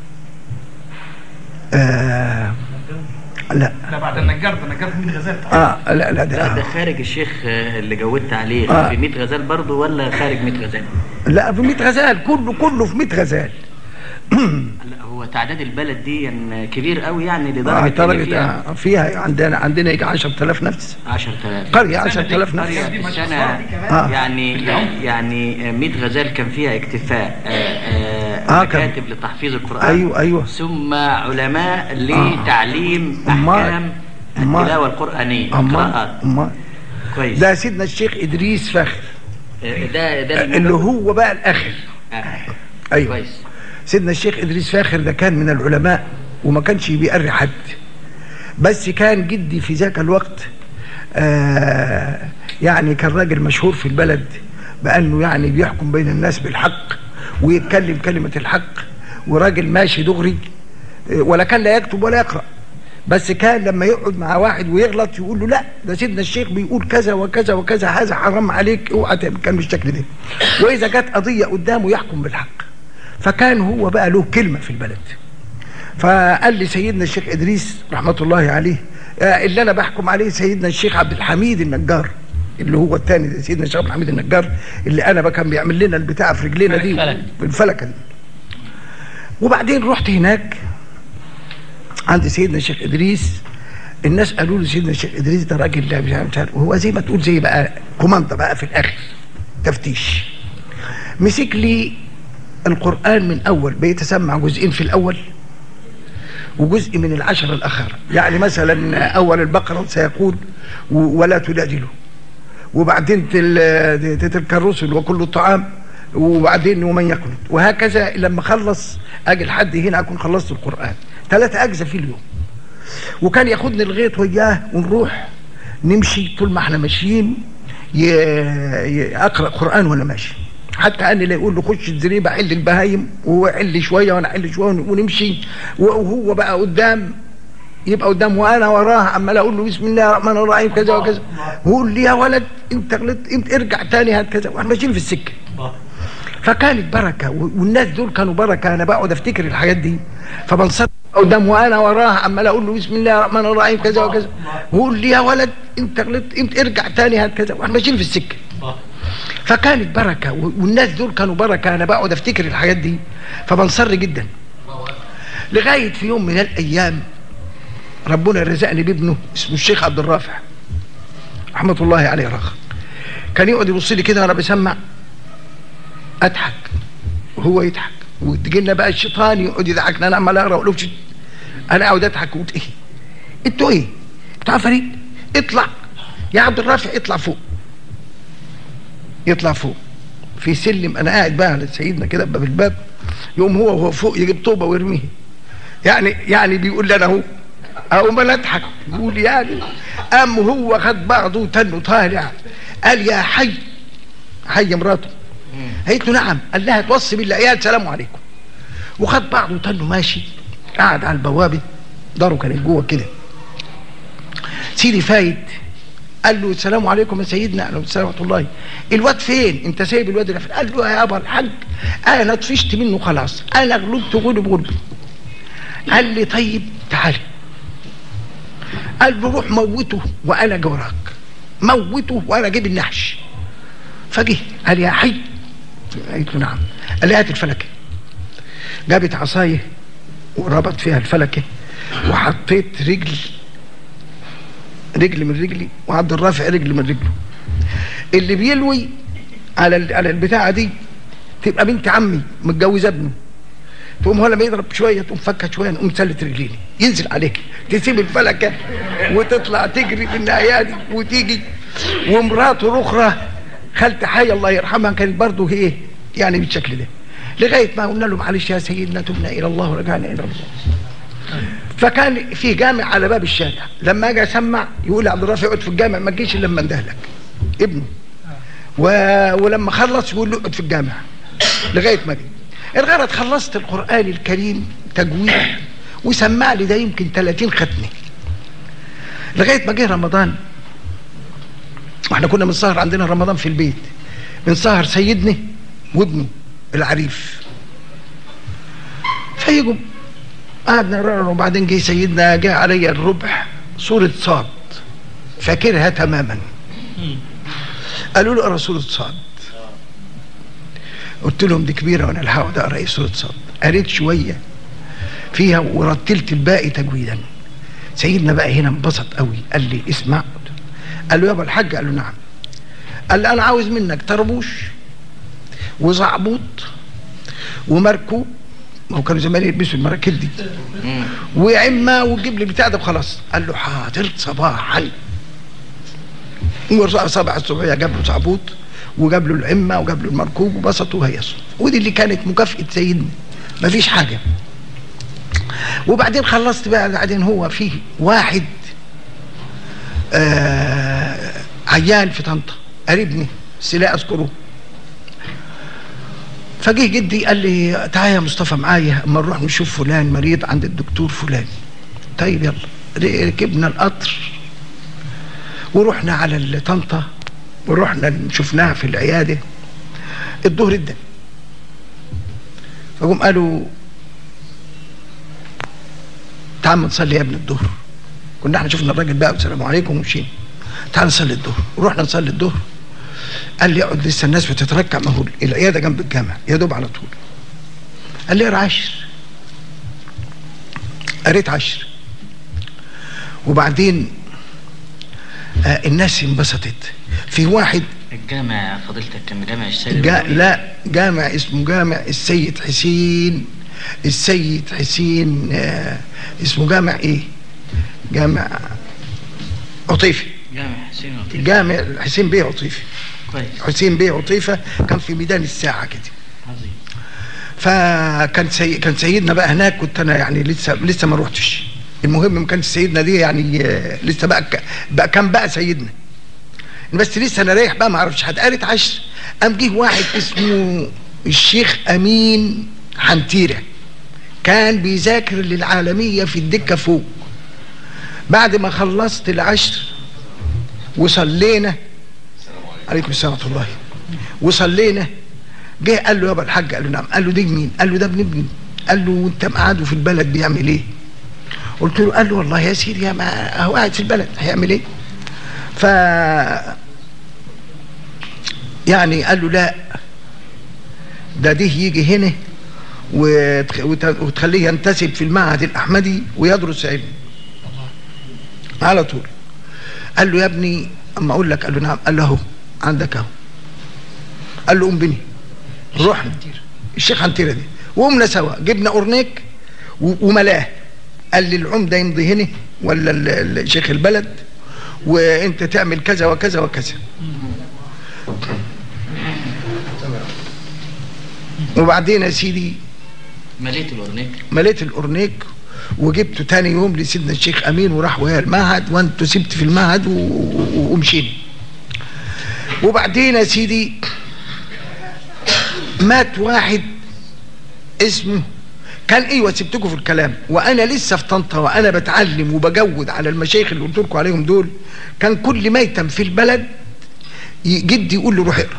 آه لا لا بعد النجار ده النجار في ميت غزال اه لا لا لا ده ده خارج الشيخ اللي جودت عليه آه. في 100 غزال برضه ولا خارج 100 غزال؟ لا في 100 غزال كله كله في 100 غزال لا هو تعداد البلد دي يعني كبير قوي يعني آه لدرجة إن درجة فيها آه فيها عندنا عندنا يجي 10000 نفس 10000 قرية 10000 نفس قرية في السنة آه. يعني يعني 100 غزال كان فيها اكتفاء آه، آه، آه كان- مكاتب لتحفيظ القرآن ايوه ايوه ثم علماء لتعليم أمال. أحكام أمال. التلاوة القرآنية أما القراءات أما كويس ده سيدنا الشيخ ادريس فخر آه، ده ده اللي هو بقى الاخر آه، ايوه كويس سيدنا الشيخ ادريس فاخر ده كان من العلماء وما كانش بيقري حد بس كان جدي في ذاك الوقت آه يعني كان راجل مشهور في البلد بانه يعني بيحكم بين الناس بالحق ويتكلم كلمه الحق وراجل ماشي دغري آه، ولا كان لا يكتب ولا يقرا بس كان لما يقعد مع واحد ويغلط يقول له لا ده سيدنا الشيخ بيقول كذا وكذا وكذا هذا حرام عليك اوعى تعمل كان بالشكل ده واذا جت قضيه قدامه يحكم بالحق فكان هو بقى له كلمه في البلد فقال لي سيدنا الشيخ ادريس رحمه الله عليه آه، اللي انا بحكم عليه سيدنا الشيخ عبد الحميد النجار اللي هو الثاني ده سيدنا الشيخ محمد النجار اللي انا بقى كان بيعمل لنا البتاع في رجلينا دي الفلك. في الفلكه دي وبعدين رحت هناك عند سيدنا الشيخ ادريس الناس قالوا له سيدنا الشيخ ادريس ده راجل لا مش عارف مش عارف وهو زي ما تقول زي بقى كوماندا بقى في الاخر تفتيش مسك لي القران من اول بيتسمع جزئين في الاول وجزء من العشر الاخر يعني مثلا اول البقره سيقول و- ولا تجادلوا وبعدين تل- تلك الرسل وكل الطعام وبعدين ومن يقنط وهكذا لما خلص اجي لحد هنا اكون خلصت القران ثلاثة اجزاء في اليوم وكان ياخدني لغايه وياه ونروح نمشي طول ما احنا ماشيين ي... ي... اقرا قران وانا ماشي حتى اني لا يقول له خش الزريبه حل البهايم وهو يحل شويه وانا احل شويه ونمشي وهو بقى قدام يبقى قدام وانا وراه عمال اقول له بسم الله الرحمن الرحيم كذا وكذا ويقول لي يا ولد انت غلطت انت ارجع تاني هات كذا واحنا ماشيين في السكه فكانت بركه و- والناس دول كانوا بركه انا بقعد افتكر الحاجات دي فبنصت قدام وانا وراه عمال اقول له بسم الله الرحمن الرحيم كذا وكذا ويقول لي يا ولد انت غلطت انت ارجع تاني هات كذا واحنا ماشيين في السكه فكانت بركه و- والناس دول كانوا بركه انا بقعد افتكر الحاجات دي فبنصر جدا لغايه في يوم من الايام ربنا رزقني بابنه اسمه الشيخ عبد الرافع رحمه الله عليه رخ كان يقعد يبص لي كده وانا بسمع اضحك وهو يضحك وتجي لنا بقى الشيطان يقعد يضحكنا انا عمال اقرا اقول له شت. انا اقعد اضحك وقلت ايه انتوا ايه بتاع فريد اطلع يا عبد الرافع اطلع فوق يطلع فوق في سلم انا قاعد بقى على سيدنا كده باب الباب يقوم هو وهو فوق يجيب طوبه ويرميها يعني يعني بيقول لي انا اهو اقوم انا اضحك يقول يعني قام هو خد بعضه وتنه طالع قال يا حي حي مراته قالت له نعم قال لها توصي بالعيال سلام عليكم وخد بعضه وتنه ماشي قعد على البوابه داره كانت جوه كده سيدي فايد قال له السلام عليكم يا سيدنا قال له السلام ورحمه الله الواد فين انت سايب الواد اللي فين قال له يا ابا الحاج انا طفشت منه خلاص انا غلبت غلب غلبي قال لي طيب تعالى قال له روح موته وانا جوراك موته وانا اجيب النحش فجه قال يا حي قلت له نعم قال لي هات الفلكه جابت عصايه وربط فيها الفلكه وحطيت رجل رجل من رجلي وعبد الرافع رجل من رجله اللي بيلوي على ال- على البتاعه دي تبقى بنت عمي متجوزه ابنه تقوم هو لما يضرب شويه تقوم فكها شويه نقوم سلت رجليني ينزل عليك تسيب الفلكه وتطلع تجري بالناحيه دي وتيجي ومراته الاخرى خالتي حي الله يرحمها كانت برضه ايه يعني بالشكل ده لغايه ما قلنا له معلش يا سيدنا تبنا الى الله ورجعنا الى الله فكان في جامع على باب الشارع لما اجي اسمع يقول لي عبد الرافع اقعد في الجامع ما تجيش الا لما اندهلك ابنه و... ولما خلص يقول له اقعد في الجامع لغايه ما جه الغرض خلصت القران الكريم تجويد وسمع لي ده يمكن 30 ختمه لغايه ما جه رمضان واحنا كنا بنسهر عندنا رمضان في البيت بنسهر سيدنا وابنه العريف فيجوا قعدنا نقرا وبعدين جه سيدنا جه عليا الربع سورة صاد فاكرها تماما قالوا له اقرا سورة صاد قلت لهم دي كبيرة وانا لا هقعد اقرا ايه سورة صاد قريت شوية فيها ورتلت الباقي تجويدا سيدنا بقى هنا انبسط قوي قال لي اسمع قال له يابا الحاج قال له نعم قال لي انا عاوز منك طربوش وزعبوط ومركوب ما هو كانوا زمان يلبسوا المراكب دي وعمة وجيب لي بتاع ده وخلاص قال له حاضر صباحا وصبع الصبحية جاب له صعبوط وجاب له العمة وجاب له المركوب وبسطوا وهيصوا ودي اللي كانت مكافأة سيدنا مفيش حاجة وبعدين خلصت بقى بعدين هو فيه واحد آه عيان في طنطا قريبني بس لا اذكره فجه جدي قال لي تعالى يا مصطفى معايا اما نروح نشوف فلان مريض عند الدكتور فلان طيب يلا ركبنا القطر ورحنا على طنطا ورحنا شفناها في العياده الظهر ادى فقوم قالوا تعال نصلي يا ابن الظهر كنا احنا شفنا الراجل بقى والسلام عليكم ومشينا تعال نصلي الظهر ورحنا نصلي الظهر قال لي اقعد لسه الناس بتتركع ما هو العياده جنب الجامع يا دوب على طول قال لي اقرا عشر قريت عشر وبعدين آه الناس انبسطت في واحد الجامع فضيلتك كان جامع السيد جا النبوي. لا جامع اسمه جامع السيد حسين السيد حسين آه اسمه جامع ايه جامع عطيفي جامع حسين لطيف جامع حسين بيه عطيفي كويس حسين بيه عطيفة كان في ميدان الساعة كده عظيم فكان سي... كان سيدنا بقى هناك كنت انا يعني لسه لسه ما روحتش المهم ما كانش سيدنا دي يعني آه، لسه بقى, ك... بقى كان بقى سيدنا بس لسه انا رايح بقى ما اعرفش حد قالت عشر قام جه واحد اسمه الشيخ امين حنتيره كان بيذاكر للعالميه في الدكه فوق بعد ما خلصت العشر وصلينا عليكم السلام ورحمه الله وصلينا جه قال له يابا الحاج قال له نعم قال له ده مين قال له ده ابن ابني قال له وانت مقعده في البلد بيعمل ايه قلت له قال له والله يا سيدي يا ما هو قاعد في البلد هيعمل ايه ف يعني قال له لا ده ده يجي هنا وتخ- وت- وتخليه ينتسب في المعهد الاحمدي ويدرس علم على طول قال له يا ابني اما اقول لك قال له نعم قال له اهو عندك اهو قال له قوم بني رحنا الشيخ حنتيرة دي وقمنا سوا جبنا اورنيك و- وملاه قال لي العمده يمضي هنا ولا ال- ال- شيخ البلد وانت تعمل كذا وكذا وكذا وبعدين يا سيدي مليت الورنيك مليت الاورنيك وجبته تاني يوم لسيدنا الشيخ امين وراح ويا المعهد وانتوا سبت في المعهد و- و- ومشينا وبعدين يا سيدي مات واحد اسمه كان ايوه سبتكم في الكلام وانا لسه في طنطا وانا بتعلم وبجود على المشايخ اللي قلت لكم عليهم دول كان كل ميتم في البلد ي- جدي يقول له روح اقرا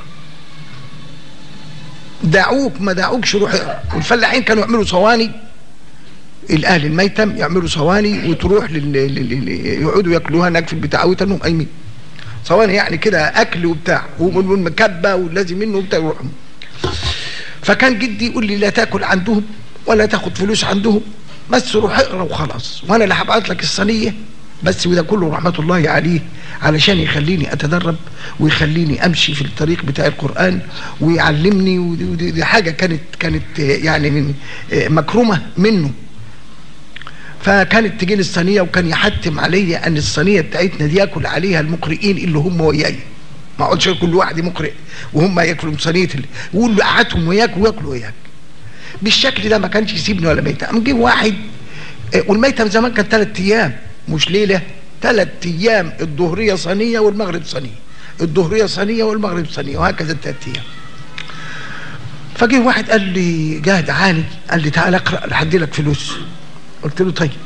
دعوك ما دعوكش روح اقرا والفلاحين كانوا يعملوا صواني الاهل الميتم يعملوا صواني وتروح لل... لل... لل... يقعدوا ياكلوها هناك في البتاع ويتنهم قايمين صواني يعني كده اكل وبتاع والمكبه واللازم منه وبتاع يروحوا فكان جدي يقول لي لا تاكل عندهم ولا تاخد فلوس عندهم بس روح اقرا وخلاص وانا اللي هبعت لك الصينيه بس وده كله رحمه الله عليه علشان يخليني اتدرب ويخليني امشي في الطريق بتاع القران ويعلمني ودي, ودي دي حاجه كانت كانت آه، يعني من آه، مكرمه منه فكانت تجي لي الصينيه وكان يحتم عليا ان الصينيه بتاعتنا دي ياكل عليها المقرئين اللي هم وياي ما اقعدش كل واحد مقرئ وهم ياكلوا صينيه اللي يقول له قعدهم وياك وياكلوا وياك بالشكل ده ما كانش يسيبني ولا ميتة قام جه واحد آه، والميتم زمان كان ثلاث ايام مش ليله ثلاث ايام الظهريه صينيه والمغرب صينيه الظهريه صينيه والمغرب صينيه وهكذا الثلاث ايام فجه واحد قال لي جه دعاني قال لي تعال اقرا هدي لك فلوس قلت له طيب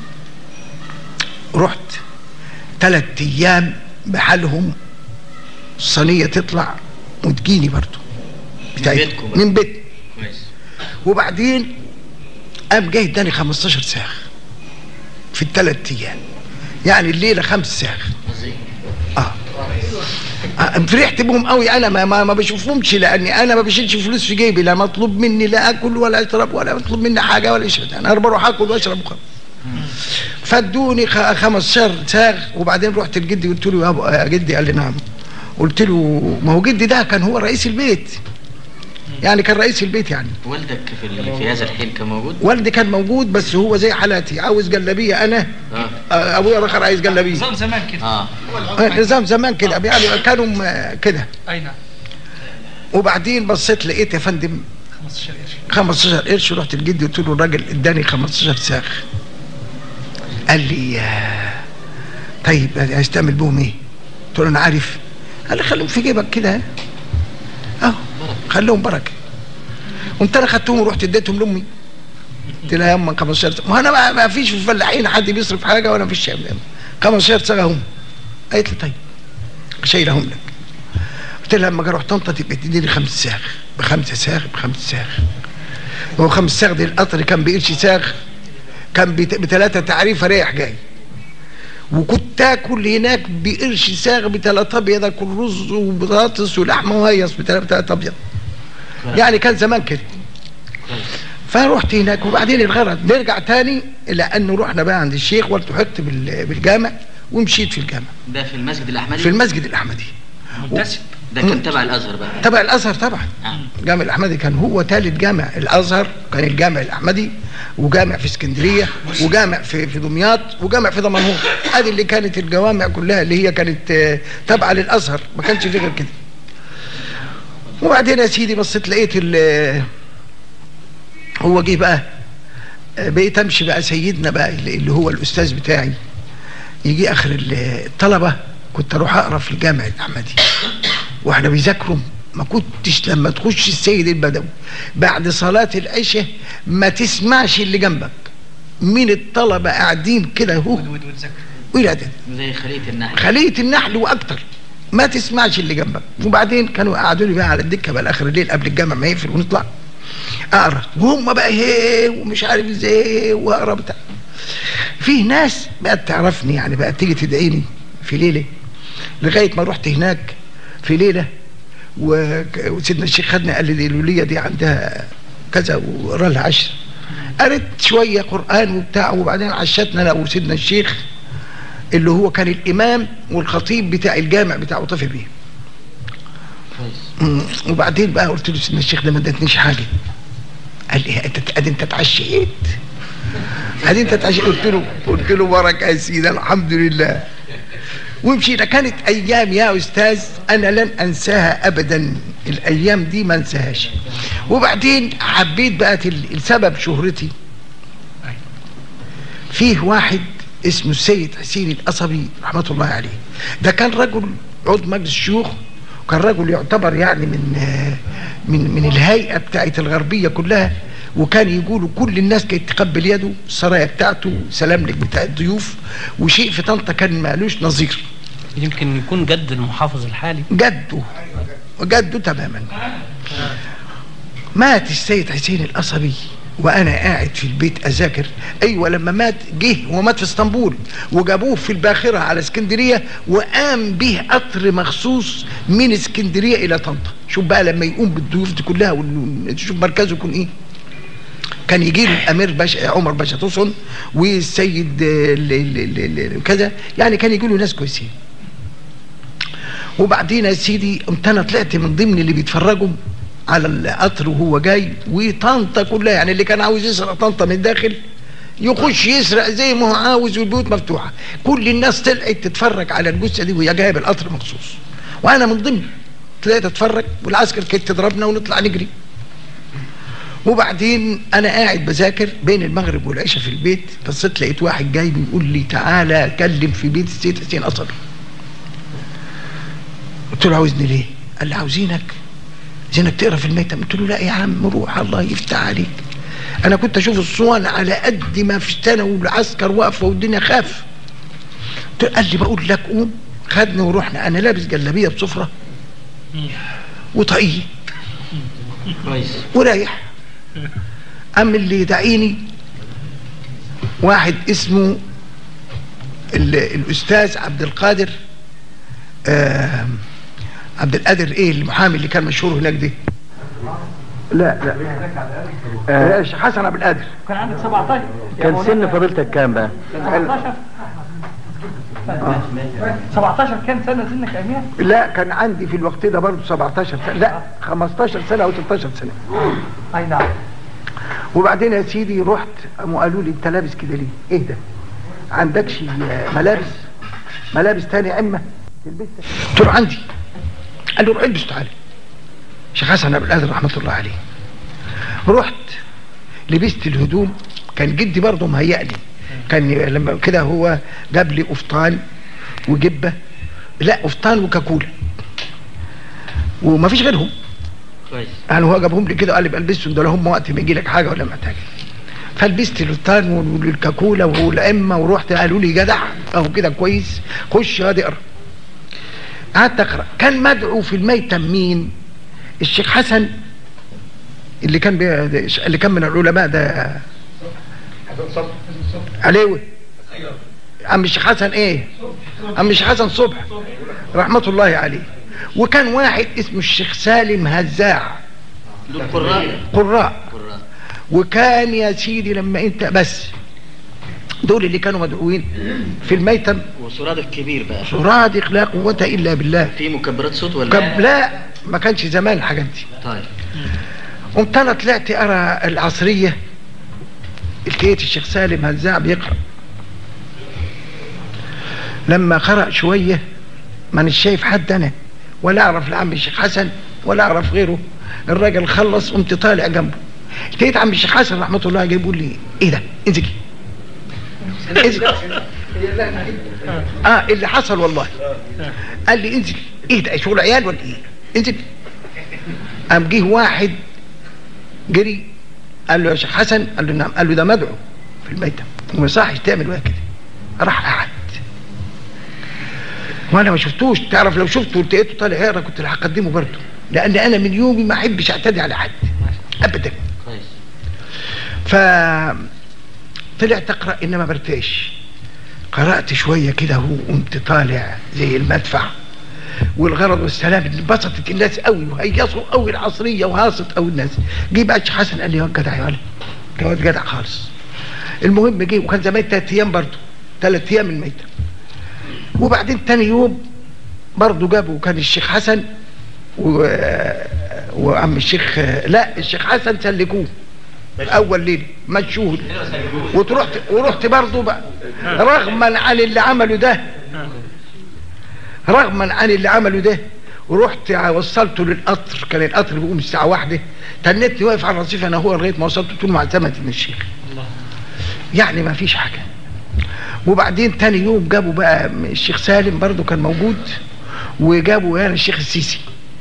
رحت ثلاث ايام بحالهم الصينيه تطلع وتجيني برضه بتاعتكم بيتكم بقى. من بيت كويس وبعدين قام جاي اداني 15 ساغ في الثلاث ايام يعني الليله خمس ساغ عظيم اه آه، فرحت بهم قوي انا ما, ما, ما بشوفهمش لاني انا ما بشيلش فلوس في جيبي لا مطلوب مني لا اكل ولا اشرب ولا مطلوب مني حاجه ولا شيء انا بروح اكل واشرب وخلاص فادوني خ- 15 ساغ وبعدين رحت لجدي قلت له يا أبو- يا جدي قال لي نعم قلت له ما هو جدي ده كان هو رئيس البيت يعني كان رئيس البيت يعني والدك في, ال- في هذا الحين كان موجود؟ والدي كان موجود بس هو زي حالاتي عاوز جلابيه انا اه آه، ابويا رخر عايز جلابيه نظام زمان كده اه آه، نظام زمان كده يعني كانوا م- كده اي نعم وبعدين بصيت لقيت يا فندم 15 قرش 15 قرش رحت لجدي قلت له الراجل اداني 15 ساغ قال لي آه، طيب عايز تعمل بهم ايه؟ قلت له انا عارف قال لي خليهم في جيبك كده اهو خليهم بركه قمت انا خدتهم ورحت اديتهم لامي قلت لها يما 15 ساغ ما انا ما- ما فيش في الفلاحين حد بيصرف حاجه ولا فيش شيء 15 ساغ هم قالت لي طيب شايلهم لك قلت لها لما اجي اروح طنطا تبقى تديني خمس ساغ بخمسه ساغ بخمس ساغ هو خمس ساغ دي القطر كان بقرش ساغ كان بت- بتلاتة تعريفه رايح جاي وكنت اكل هناك بقرش ساغ بثلاث ابيض اكل رز وبطاطس ولحمه وهيص بثلاث ابيض يعني كان زمان كده فرحت هناك وبعدين الغرض نرجع تاني لانه رحنا بقى عند الشيخ والتحقت بال- بالجامع ومشيت في الجامع ده في المسجد الأحمدي في المسجد الاحمدي منتسب ده كان تبع الأزهر بقى تبع الازهر طبعا آه. الجامع الاحمدي كان هو ثالث جامع الازهر كان الجامع الاحمدي وجامع في اسكندريه وجامع في في دمياط وجامع في دمنهور ادي اللي كانت الجوامع كلها اللي هي كانت آه، تابعه للازهر ما كانش في غير كده وبعدين يا سيدي بصيت لقيت ال- هو جه بقى آه، بقيت امشي بقى سيدنا بقى اللي اللي هو الاستاذ بتاعي يجي اخر ال- الطلبه كنت اروح اقرا في الجامع الاحمدي واحنا بيذاكروا ما كنتش لما تخش السيد البدوي بعد صلاة العشاء ما تسمعش اللي جنبك من الطلبة قاعدين كده اهو وإلى ده زي خلية النحل خلية النحل وأكتر ما تسمعش اللي جنبك وبعدين كانوا قعدوني بقى على الدكة بقى آخر الليل قبل الجامع ما يقفل ونطلع أقرأ وهم بقى هي ومش عارف ازاي وأقرأ بتاع في ناس بقت تعرفني يعني بقت تيجي تدعيني في ليلة لغاية ما رحت هناك في ليلة وك- وسيدنا الشيخ خدني قال لي دي الولية دي عندها كذا وقرا لها عشر قريت شوية قرآن وبتاع وبعدين عشتنا أنا وسيدنا الشيخ اللي هو كان الإمام والخطيب بتاع الجامع بتاع وطفي بيه مم. وبعدين بقى قلت له سيدنا الشيخ ده ما ادتنيش حاجة قال لي انت ادي انت اتعشيت ادي انت اتعشيت قلت له قلت له بركة يا سيدي الحمد لله ومشينا كانت ايام يا استاذ انا لن انساها ابدا الايام دي ما انساهاش وبعدين حبيت بقى ال- السبب شهرتي فيه واحد اسمه السيد حسين القصبي رحمه الله عليه ده كان رجل عضو مجلس الشيوخ وكان رجل يعتبر يعني من آه، من من الهيئه بتاعت الغربيه كلها وكان يقولوا كل الناس كانت تقبل يده السرايا بتاعته سلام لك بتاع الضيوف وشيء في طنطا كان مالوش نظير يمكن يكون جد المحافظ الحالي جده جده تماما مات السيد حسين القصبي وانا قاعد في البيت اذاكر ايوه لما مات جه هو مات في اسطنبول وجابوه في الباخره على اسكندريه وقام به قطر مخصوص من اسكندريه الى طنطا شوف بقى لما يقوم بالضيوف دي كلها وال- شوف مركزه يكون ايه كان يجي له الامير باشا عمر باشا توسن والسيد آه، ال- ال- ال- ال- كذا يعني كان يجي له ناس كويسين وبعدين يا سيدي قمت انا طلعت من ضمن اللي بيتفرجوا على القطر وهو جاي وطنطا كلها يعني اللي كان عاوز يسرق طنطا من الداخل يخش يسرق زي ما هو عاوز والبيوت مفتوحه كل الناس طلعت تتفرج على الجثه دي وهي جايه بالقطر مخصوص وانا من ضمن طلعت اتفرج والعسكر كانت تضربنا ونطلع نجري وبعدين انا قاعد بذاكر بين المغرب والعشاء في البيت بصيت لقيت واحد جاي بيقول لي تعالى كلم في بيت السيد حسين قصبي قلت له عاوزني ليه؟ قال لي عاوزينك عاوزينك تقرا في الميتم قلت له لا يا عم روح الله يفتح عليك انا كنت اشوف الصوان على قد ما في السنه والعسكر واقفه والدنيا خاف قلت له- قال لي بقول لك قوم خدني ورحنا انا لابس جلابيه بصفره وطاقيه كويس ورايح أم اللي يدعيني واحد اسمه ال- الأستاذ عبد القادر آه عبد القادر إيه المحامي اللي كان مشهور هناك دي لا لا آه حسن عبد القادر كان عندك 17 كان سن فضيلتك كام بقى 17 17 كام سنه سنك ايامها؟ لا كان عندي في الوقت ده برضه 17 سنة لا 15 سنة أو 16 سنة اي نعم وبعدين يا سيدي رحت قاموا قالوا لي انت لابس كده ليه؟ ايه ده؟ عندكش ملابس؟ ملابس تاني عمه تلبسها؟ قلت له عندي قال له روح البس تعالى شيخ حسن ابو القادر رحمه الله عليه رحت لبست الهدوم كان جدي برضه مهيألي كان لما كده هو جاب لي قفطان وجبه لا قفطان وكاكوله وما فيش غيرهم كويس يعني هو جابهم لي كده قال لي بقى البسهم دول هم وقت ما يجي لك حاجه ولا محتاج فلبست القطان والكاكولا والأئمة ورحت قالوا لي جدع اهو كده كويس خش هادي اقرا قعدت اقرا كان مدعو في الميتم مين الشيخ حسن اللي كان بي... اللي كان من العلماء ده عليوي عم الشيخ حسن ايه عم الشيخ حسن صبح رحمة الله عليه وكان واحد اسمه الشيخ سالم هزاع دول قراء قراء قراء وكان يا سيدي لما انت بس دول اللي كانوا مدعوين في الميتم وصرادق كبير بقى صرادق لا قوة إلا بالله في مكبرات صوت ولا كان لا ما كانش زمان الحاجات دي طيب قمت انا طلعت ارى العصريه لقيت الشيخ سالم هزاع بيقرا لما قرا شويه مانيش شايف حد انا ولا اعرف لعم الشيخ حسن ولا اعرف غيره الراجل خلص قمت طالع جنبه لقيت عم الشيخ حسن رحمه الله جاي بيقول لي ايه ده انزلي انزل اه اللي حصل والله قال لي انزل ايه ده شغل عيال ولا ايه انزل قام جه واحد جري قال له يا شيخ حسن قال له نعم قال له ده مدعو في الميتم وما يصحش تعمل وياه كده راح قعد وانا ما شفتوش تعرف لو شفته لقيته طالع يقرا كنت هقدمه برضه لان انا من يومي ما احبش اعتدي على حد ابدا كويس ف طلعت اقرا انما برتاش قرات شويه كده هو قمت طالع زي المدفع والغرض والسلام انبسطت الناس قوي وهيصوا قوي العصريه وهاصت قوي الناس جه بقى الشيخ حسن قال لي يا واد جدع يا ولد يا واد جدع خالص المهم جه وكان زمان ثلاث ايام برضه ثلاث ايام الميتة وبعدين تاني يوم برضه جابوا كان الشيخ حسن و... وعم الشيخ لا الشيخ حسن سلكوه اول ليله مشوه وتروح ورحت برضه بقى رغما عن اللي عمله ده رغما عن اللي عمله ده ورحت وصلته للقطر كان القطر بيقوم الساعه واحدة تنتني واقف على الرصيف انا هو لغايه ما وصلت قلت له معزمه من الشيخ يعني ما فيش حاجه وبعدين تاني يوم جابوا بقى الشيخ سالم برضه كان موجود وجابوا يعني الشيخ السيسي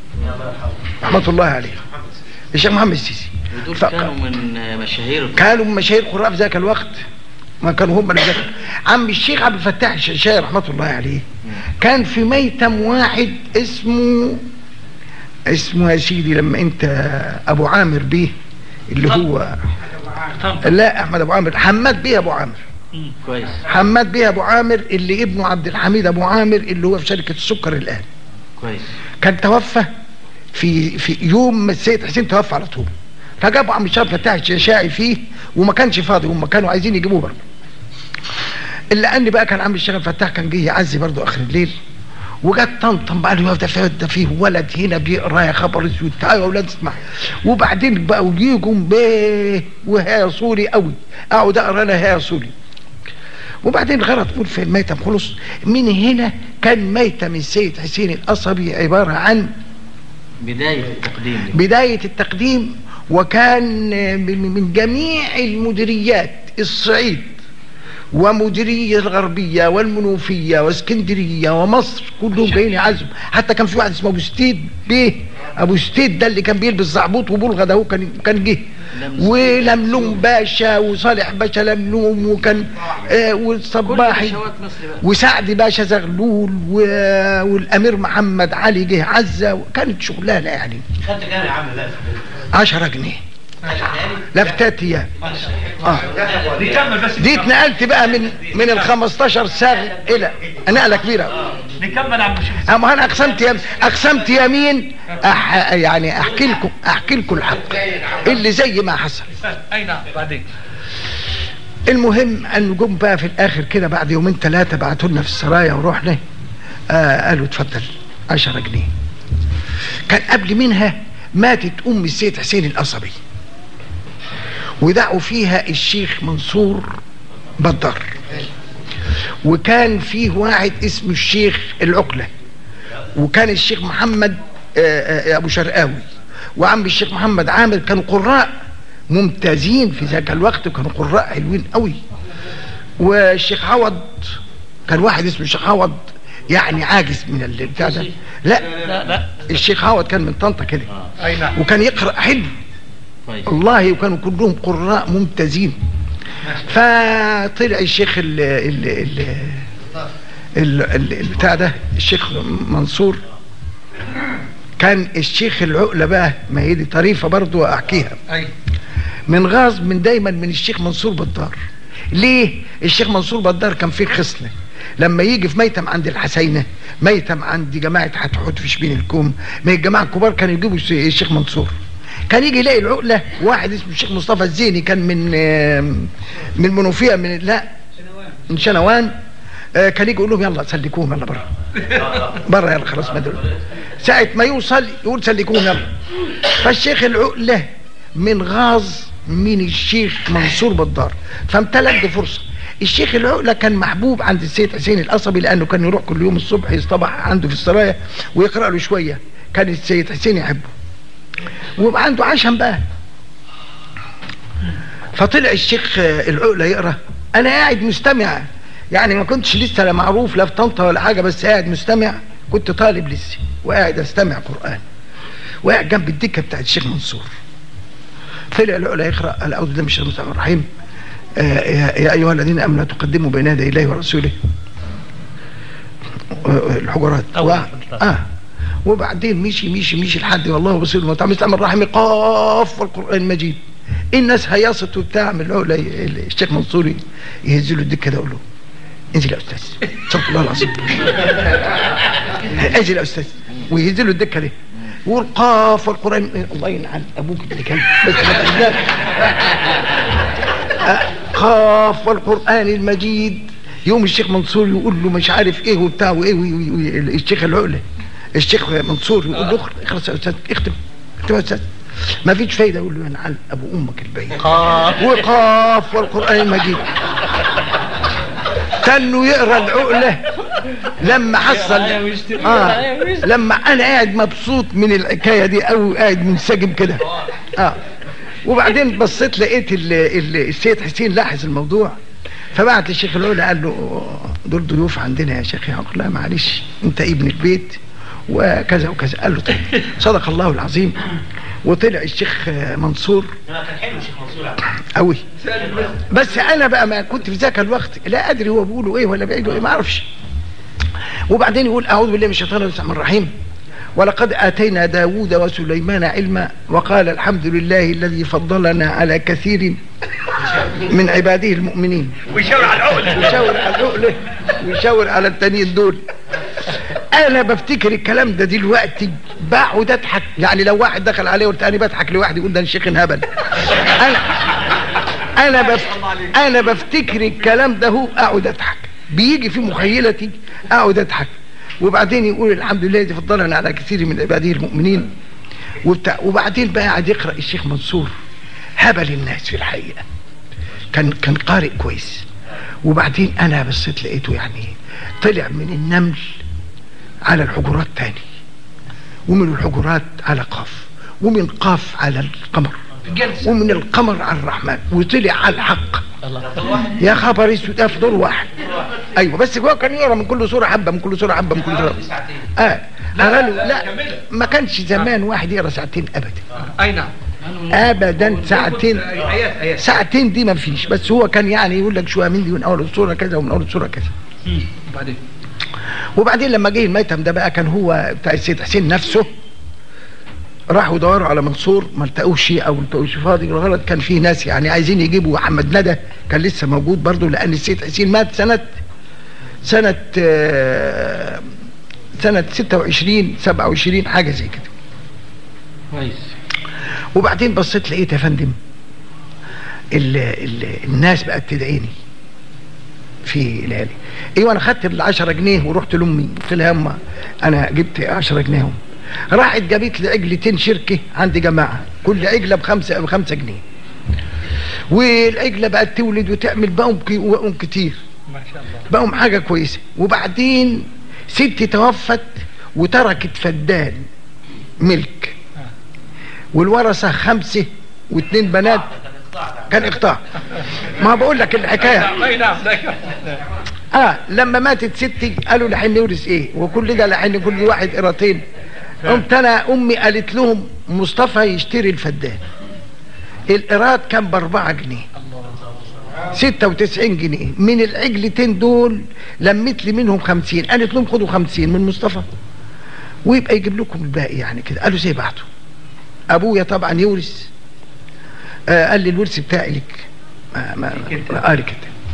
رحمه الله عليه الشيخ محمد السيسي ودول ف- كانوا من مشاهير القراء. كانوا من مشاهير قراء في ذاك الوقت ما كانوا هم اللي ذاك عم الشيخ عبد الفتاح الشيشاي رحمه الله عليه كان في ميتم واحد اسمه اسمه يا سيدي لما انت ابو عامر بيه اللي هو لا احمد ابو عامر حماد بيه ابو عامر كويس حماد بيه ابو عامر اللي ابنه عبد الحميد ابو عامر اللي هو في شركه السكر الان كويس كان توفى في في يوم ما السيد حسين توفى على طول فجابوا عم الشرف فتاح الشاشاعي فيه وما كانش فاضي هم كانوا عايزين يجيبوه برضه الا ان بقى كان عم الشرف فتاح كان جه يعزي برضه اخر الليل وجت طنطن بقى له ده فيه ده فيه ولد هنا بيقرا يا خبر اسود تعالوا يا اولاد اسمع وبعدين بقى ويجوا بيه وهي صوري قوي اقعد اقرا انا هي صوري وبعدين الغرض تقول في الميتم خلص من هنا كان ميتم السيد حسين القصبي عباره عن بداية التقديم دي. بداية التقديم وكان من من جميع المديريات الصعيد ومديرية الغربية والمنوفية واسكندرية ومصر كلهم جايين يعزوا حتى كان في واحد اسمه ابو ستيد بيه ابو ستيد ده اللي كان بيلبس زعبوط وبلغه ده هو كان كان جه ولملوم باشا وصالح باشا لملوم وكان آه كل والصباحي بشوات مصر بقى وسعد باشا زغلول و... والامير محمد علي جه عزه وكانت شغلانه يعني خدت كام يا عم لا 10 جنيه لفتات ايام اه نكمل بس دي اتنقلت بقى من من ال 15 ساغ الى نقله كبيره نكمل يا عم الشيخ اما انا اقسمت يم... اقسمت يمين أح... يعني احكي لكم احكي لكم الحق اللي زي ما حصل اي نعم بعدين المهم ان جم بقى في الاخر كده بعد يومين ثلاثه بعتوا لنا في السرايا ورحنا آه قالوا اتفضل 10 جنيه كان قبل منها ماتت ام السيد حسين القصبي ودعوا فيها الشيخ منصور بدر وكان فيه واحد اسمه الشيخ العقله وكان الشيخ محمد آه، آه، ابو شرقاوي وعم الشيخ محمد عامر كانوا قراء ممتازين في ذاك الوقت وكانوا قراء حلوين قوي والشيخ عوض كان واحد اسمه الشيخ عوض يعني عاجز من البتاع ده لا لا لا الشيخ عوض كان من طنطا كده اي نعم وكان يقرا حلو كويس والله وكانوا كلهم قراء ممتازين فطلع الشيخ ال ال ال ال- ال- البتاع ده الشيخ منصور كان الشيخ العقله بقى ما هي دي طريفه برضه احكيها اي من غاز من دايما من الشيخ منصور بالدار ليه الشيخ منصور بدار كان فيه خصله لما يجي في ميتم عند الحسينه ميتم عند جماعه حتحوت في شبين الكوم من الجماعه الكبار كانوا يجيبوا الس- الشيخ منصور كان يجي يلاقي العقله واحد اسمه الشيخ مصطفى الزيني كان من آه، من منوفيه من لا من شنوان آه، كان يجي يقول لهم يلا سلكوهم يلا بره بره يلا خلاص ما دول ساعة ما يوصل يقول سلكوهم يلا فالشيخ العقلة من غاز من الشيخ منصور بدار فامتلك دي فرصة الشيخ العقلة كان محبوب عند السيد حسين القصبي لأنه كان يروح كل يوم الصبح يصطبح عنده في السرايا ويقرأ له شوية كان السيد حسين يحبه ويبقى عنده عشم بقى فطلع الشيخ آه، العقلة يقرأ أنا قاعد مستمع يعني ما كنتش لسه لا معروف لا في طنطا ولا حاجة بس قاعد مستمع كنت طالب لسه وقاعد استمع قرآن وقاعد جنب الدكة بتاعت الشيخ منصور طلع العقلة يقرأ قال أعوذ بالله من الشيطان الرجيم الرحيم آه، يا يا أيها الذين آمنوا لا تقدموا بين يدي الله ورسوله آه، الحجرات و... آه وبعدين مشي مشي مشي لحد والله بصير ما تعمل تعمل رحمي قاف والقرآن المجيد الناس هيصت وبتاع من العقلة الشيخ منصوري يهز له الدكة ده يقول له انزل يا استاذ صدق الله العظيم انزل يا استاذ ويهز له الدكه دي يقول قاف والقران الله يلعن ابوك اللي كان بس ما تقولناش. آه، قاف والقران المجيد يوم الشيخ منصور يقول له مش عارف ايه وبتاع وايه وي- وي- وي- الشيخ العقله الشيخ منصور يقول له اخر- اخلص يا استاذ اختم اختم يا استاذ ما فيش فايده يقول له ينعل ابو امك البعيد وقاف والقران المجيد كانه يقرا العقله لما حصل آه لما انا قاعد مبسوط من الحكايه دي او قاعد منسجم كده اه وبعدين بصيت لقيت ال- ال- السيد حسين لاحظ الموضوع فبعت للشيخ العلا قال له دول ضيوف عندنا يا شيخ يا لا معلش انت ابن البيت وكذا وكذا قال له طيب صدق الله العظيم وطلع الشيخ منصور كان حلو الشيخ منصور قوي بس انا بقى ما كنت في ذاك الوقت لا ادري هو بيقولوا ايه ولا بيعيدوا ايه ما اعرفش وبعدين يقول اعوذ بالله من الشيطان الرجيم الرحيم ولقد اتينا داوود وسليمان علما وقال الحمد لله الذي فضلنا على كثير من عباده المؤمنين ويشاور على العقل ويشاور على العقله ويشاور على التانيين دول انا بفتكر الكلام ده دلوقتي بقعد اضحك يعني لو واحد دخل عليه قلت انا بضحك لواحد يقول ده الشيخ انهبل انا انا بف... انا بفتكر الكلام ده هو اقعد اضحك بيجي في مخيلتي اقعد اضحك وبعدين يقول الحمد لله الذي فضلنا على كثير من عباده المؤمنين وبتاع وبعدين بقى قاعد يقرا الشيخ منصور هبل الناس في الحقيقه كان كان قارئ كويس وبعدين انا بصيت لقيته يعني طلع من النمل على الحجرات تاني ومن الحجرات على قاف ومن قاف على القمر ومن القمر على الرحمن وطلع على الحق يا خبر اسود ده في دور واحد ايوه بس هو كان يقرا من كل سوره حبه من كل سوره حبه من كل سوره اه قالوا لا ما كانش زمان واحد يقرا ساعتين ابدا اي نعم ابدا ساعتين ايات ايات ساعتين دي ما فيش بس هو كان يعني يقول لك شويه من دي من اول الصوره كذا ومن اول الصوره كذا بعدين وبعدين لما جه الميتم ده بقى كان هو بتاع السيد حسين نفسه راحوا يدوروا على منصور ما التقوش او ما التقوش فاضي الغلط كان في ناس يعني عايزين يجيبوا محمد ندى كان لسه موجود برضه لان السيد حسين مات سنه سنه آه، سنه 26 27 حاجه زي كده كويس وبعدين بصيت لقيت يا فندم ال ال الناس بقت تدعيني في ليالي ايوه انا خدت ال 10 جنيه ورحت لامي قلت لها يما انا جبت 10 جنيه هم راحت جابت لي عجلتين شركه عند جماعه كل عجله بخمسه بخمسه جنيه والعجله بقت تولد وتعمل بقهم كي- بقهم كتير ما شاء الله بقهم حاجه كويسه وبعدين ست توفت وتركت فدان ملك والورثه خمسه واثنين بنات كان اقطاع ما بقول لك الحكايه اي نعم ذاك اه لما ماتت ستي قالوا لحن نورث ايه وكل ده لحن كل واحد قراطين قمت انا امي قالت لهم مصطفى يشتري الفدان القراط كان باربعة جنيه ستة وتسعين جنيه من العجلتين دول لميت لي منهم خمسين قالت لهم خدوا خمسين من مصطفى ويبقى يجيب لكم الباقي يعني كده قالوا زي بعضه ابويا طبعا يورث آه قال لي الورث بتاعي لك ما ما ما قال كده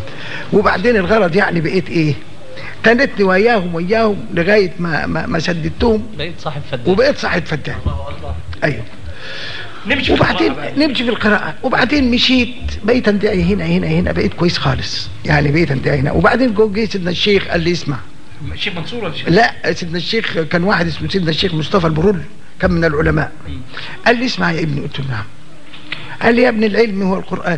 وبعدين الغرض يعني بقيت ايه تنتني وياهم وياهم لغايه ما ما, ما سددتهم بقيت صاحب فدان وبقيت صاحب فتان ايوه نمشي في وبعدين القراءة بقى. نمشي في القراءة وبعدين مشيت بقيت اندعي هنا هنا هنا بقيت كويس خالص يعني بقيت اندعي هنا وبعدين جو جه سيدنا الشيخ قال لي اسمع الشيخ منصور ولا الشيخ لا سيدنا الشيخ كان واحد اسمه سيدنا الشيخ مصطفى البرول كان من العلماء قال لي اسمع يا ابني قلت له نعم قال لي يا ابن العلم هو القرآن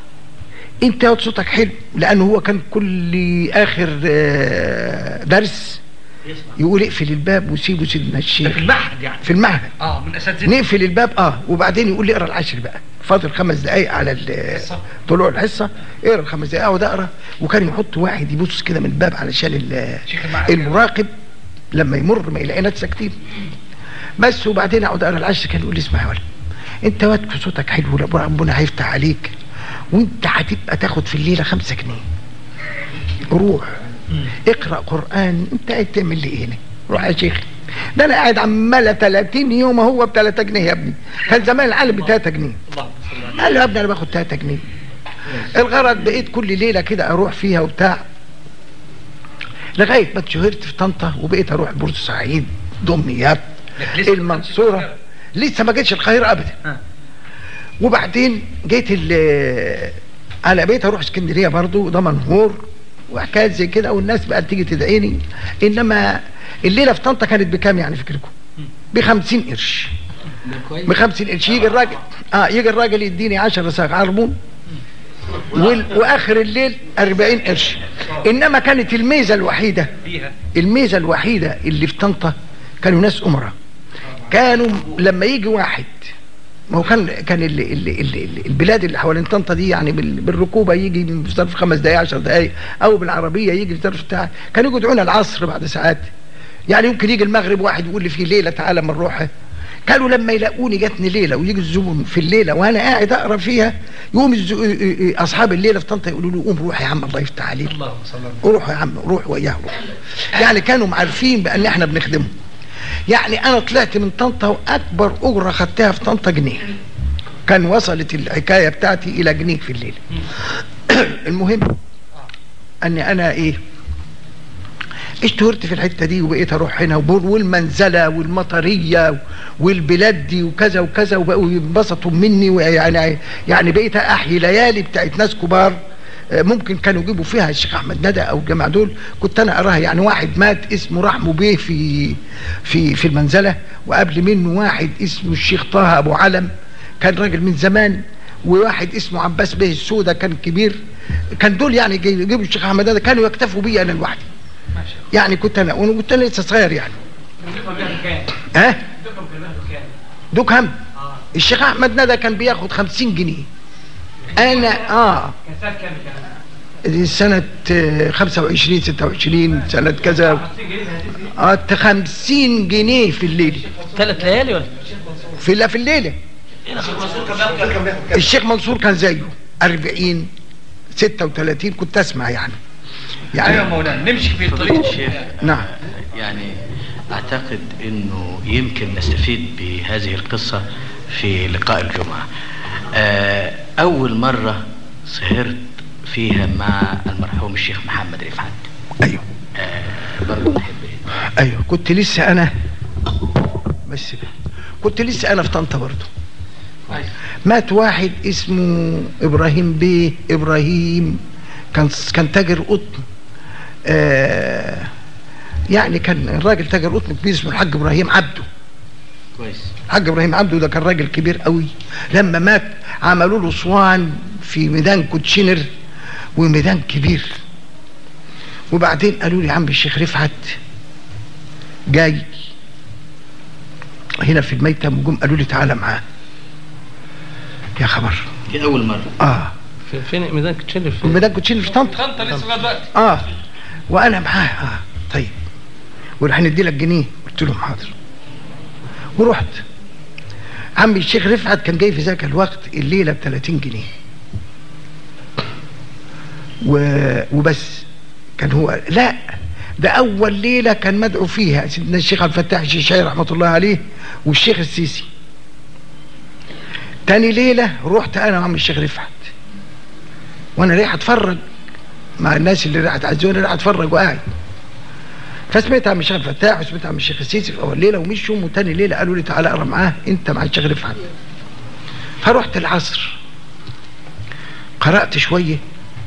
انت صوتك حلو لانه هو كان كل اخر آه، درس يقول اقفل الباب وسيبه سيدنا ده الشيخ في المعهد يعني في المعهد اه من اساتذه نقفل الباب اه وبعدين يقول لي اقرا العشر بقى فاضل خمس دقايق على ال- طلوع الحصه اقرا الخمس دقايق اقعد اقرا وكان يحط واحد يبص كده من الباب علشان ال- شيخ المعهد. المراقب لما يمر ما يلاقينا ساكتين بس وبعدين اقعد اقرا العشر كان يقول لي اسمع يا ولد انت واد صوتك حلو ربنا هيفتح عليك وانت هتبقى تاخد في الليله خمسة جنيه روح اقرا قران انت قاعد تعمل لي ايه هنا روح يا شيخ ده انا قاعد عماله 30 يوم هو ب 3 جنيه يا ابني كان زمان العالم ب 3 جنيه قال له يا ابني انا باخد 3 جنيه الغرض بقيت كل ليله كده اروح فيها وبتاع لغايه ما اتشهرت في طنطا وبقيت اروح بورسعيد دمياط لسه ما المنصوره كنتش لسه ما جيتش القاهره ابدا ها. وبعدين جيت ال- على بيت اروح اسكندريه برضو دمنهور وحكايات زي كده والناس بقى تيجي تدعيني انما الليله في طنطا كانت بكام يعني فكركم؟ ب 50 قرش ب 50 قرش يجي الراجل اه يجي الراجل يديني 10 ساق عربون وال- واخر الليل 40 قرش انما كانت الميزه الوحيده فيها الميزه الوحيده اللي في طنطا كانوا ناس امراء كانوا لما يجي واحد ما هو كان كان ال ال ال ال البلاد اللي حوالين طنطا دي يعني بال- بالركوبه يجي في ظرف خمس دقائق 10 دقائق او بالعربيه يجي في ظرف بتاع كانوا يجوا يدعونا العصر بعد ساعات يعني يمكن يجي المغرب واحد يقول لي في ليله تعالى ما نروحها كانوا لما يلاقوني جاتني ليله ويجي الزبون في الليله وانا قاعد اقرا فيها يقوم الزو... اصحاب الليله في طنطا يقولوا له قوم روح يا عم الله يفتح عليك اللهم صل على روحوا يا عم روح وياه روح يعني كانوا عارفين بان احنا بنخدمهم يعني انا طلعت من طنطا واكبر اجره خدتها في طنطا جنيه كان وصلت الحكايه بتاعتي الى جنيه في الليل المهم اني انا ايه اشتهرت في الحته دي وبقيت اروح هنا وبور- والمنزله والمطريه والبلاد دي وكذا وكذا وبقوا ينبسطوا مني ويعني يعني بقيت احيي ليالي بتاعت ناس كبار آه، ممكن كانوا يجيبوا فيها الشيخ احمد ندى او الجماعه دول كنت انا اراها يعني واحد مات اسمه رحمه بيه في في في المنزله وقبل منه واحد اسمه الشيخ طه ابو علم كان راجل من زمان وواحد اسمه عباس بيه السوده كان كبير كان دول يعني جي- يجيبوا الشيخ احمد ندى كانوا يكتفوا بي انا لوحدي يعني كنت انا وانا كنت انا لسه صغير يعني ها دوك هم الشيخ احمد ندى كان بياخد خمسين جنيه انا اه دي سنة آه، 25 26 سنة كذا اه 50 جنيه في الليلة ثلاث ليالي ولا في لا في الليلة الشيخ منصور كان زيه 40 36 كنت اسمع يعني ايوه يا يعني مولانا نمشي في طريق الشيخ نعم يعني أعتقد أنه يمكن نستفيد بهذه القصة في لقاء الجمعة آه، أول مرة سهرت فيها مع المرحوم الشيخ محمد رفعت ايوه آه، برضه نحب ايوه كنت لسه انا بس كده. كنت لسه انا في طنطا برضه مات واحد اسمه ابراهيم بيه ابراهيم كان كان تاجر قطن آه يعني كان الراجل تاجر قطن كبير اسمه الحاج ابراهيم عبده كويس الحاج ابراهيم عبده ده كان راجل كبير قوي لما مات عملوا له اسوان في ميدان كوتشينر وميدان كبير وبعدين قالوا لي عم الشيخ رفعت جاي هنا في الميتم وجم قالوا لي تعالى معاه يا خبر دي أول مرة اه في- فين ميدان كتشيلر في فين ميدان كوتشينر في طنطا طنطا لسه لغايه دلوقتي اه وانا معاه اه طيب وراح ندي لك جنيه قلت لهم حاضر ورحت عمي الشيخ رفعت كان جاي في ذاك الوقت الليله ب 30 جنيه و... وبس كان هو لا ده اول ليله كان مدعو فيها سيدنا الشيخ عبد الفتاح الشيشاي رحمه الله عليه والشيخ السيسي تاني ليله رحت انا وعم الشيخ رفعت وانا رايح اتفرج مع الناس اللي راح تعزوني راح اتفرج وقاعد فسمعت عم الشيخ الفتاح وسمعت عم الشيخ السيسي في اول ليله ومشوا وتاني ليله قالوا لي تعالى اقرا معاه انت مع الشيخ رفعت فرحت العصر قرات شويه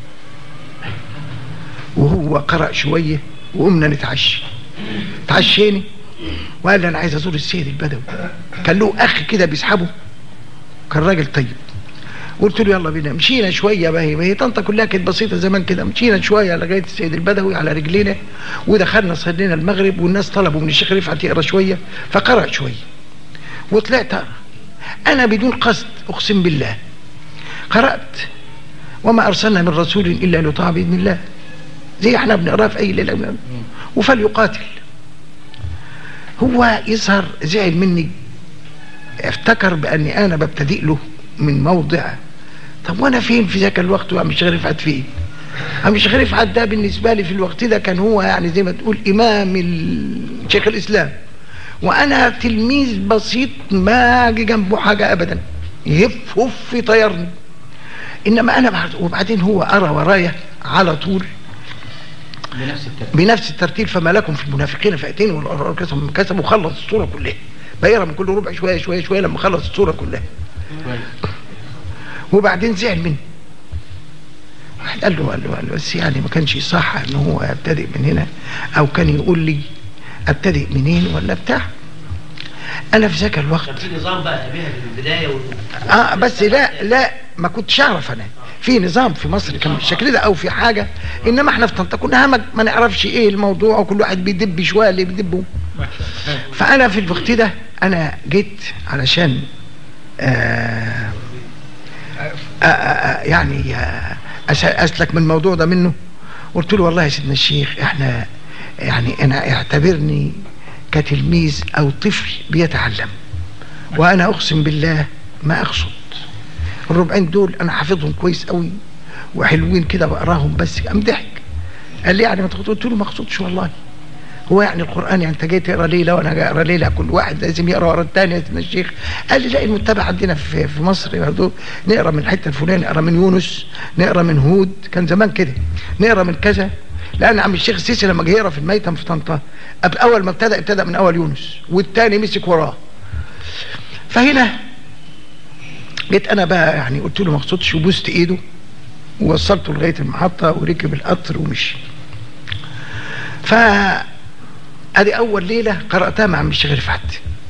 وهو قرأ شويه وقمنا نتعشى تعشيني وقال لي انا عايز ازور السيد البدوي كان له اخ كده بيسحبه كان راجل طيب قلت له يلا بينا مشينا شويه بقى هي طنطا كلها كانت بسيطه زمان كده مشينا شويه لغايه السيد البدوي على رجلينا ودخلنا صلينا المغرب والناس طلبوا من الشيخ رفعت يقرا شويه فقرا شويه وطلعت اقرا انا بدون قصد اقسم بالله قرات وما ارسلنا من رسول الا ليطاع باذن الله زي احنا بنقراه في اي ليله وفليقاتل هو يظهر زعل مني افتكر باني انا ببتدئ له من موضع طب وانا فين في ذاك الوقت وعم الشيخ رفعت فين عم الشيخ رفعت ده بالنسبه لي في الوقت ده كان هو يعني زي ما تقول امام ال- شيخ الاسلام وانا تلميذ بسيط ما اجي جنبه حاجه ابدا يهف هف يطيرني انما انا بعد وبعدين هو ارى ورايا على طول بنفس الترتيب بنفس الترتيب فما لكم في المنافقين فئتين والأرار كسبوا كسبوا خلص الصوره كلها بيقرا من كل ربع شويه شويه شويه لما خلص الصوره كلها وبعدين زعل مني واحد قال له قال له قال له بس يعني ما كانش صح ان هو يبتدئ من هنا او كان يقول لي ابتدئ منين ولا بتاع انا في ذاك الوقت في نظام بقى بيها من البدايه وال... اه بس لا لا ما كنتش اعرف انا في نظام في مصر كان بالشكل ده او في حاجه انما احنا في طنطا كنا همج ما نعرفش ايه الموضوع وكل واحد بيدب شويه اللي بيدبه فانا في الوقت ده انا جيت علشان آه آه آه يعني آه أس- اسلك من الموضوع ده منه قلت له والله يا سيدنا الشيخ احنا يعني انا اعتبرني كتلميذ او طفل بيتعلم وانا اقسم بالله ما اقصد الربعين دول انا حافظهم كويس قوي وحلوين كده بقراهم بس قام ضحك قال لي يعني ما تقصد قلت له ما اقصدش والله هو يعني القران يعني انت جاي تقرا ليله وانا جاي اقرا ليله كل واحد لازم يقرا ورا الثاني يا سيدنا الشيخ قال لي لا المتبع عندنا في في مصر برضه نقرا من الحته الفلانيه نقرا من يونس نقرا من هود كان زمان كده نقرا من كذا لان عم الشيخ السيسي لما جه يقرا في الميتم في طنطا أب- اول ما ابتدى ابتدى من اول يونس والثاني مسك وراه فهنا جيت انا بقى يعني قلت له ما اقصدش وبوست ايده ووصلته لغايه المحطه وركب القطر ومشي ف ادي اول ليله قراتها مع عم الشيخ رفعت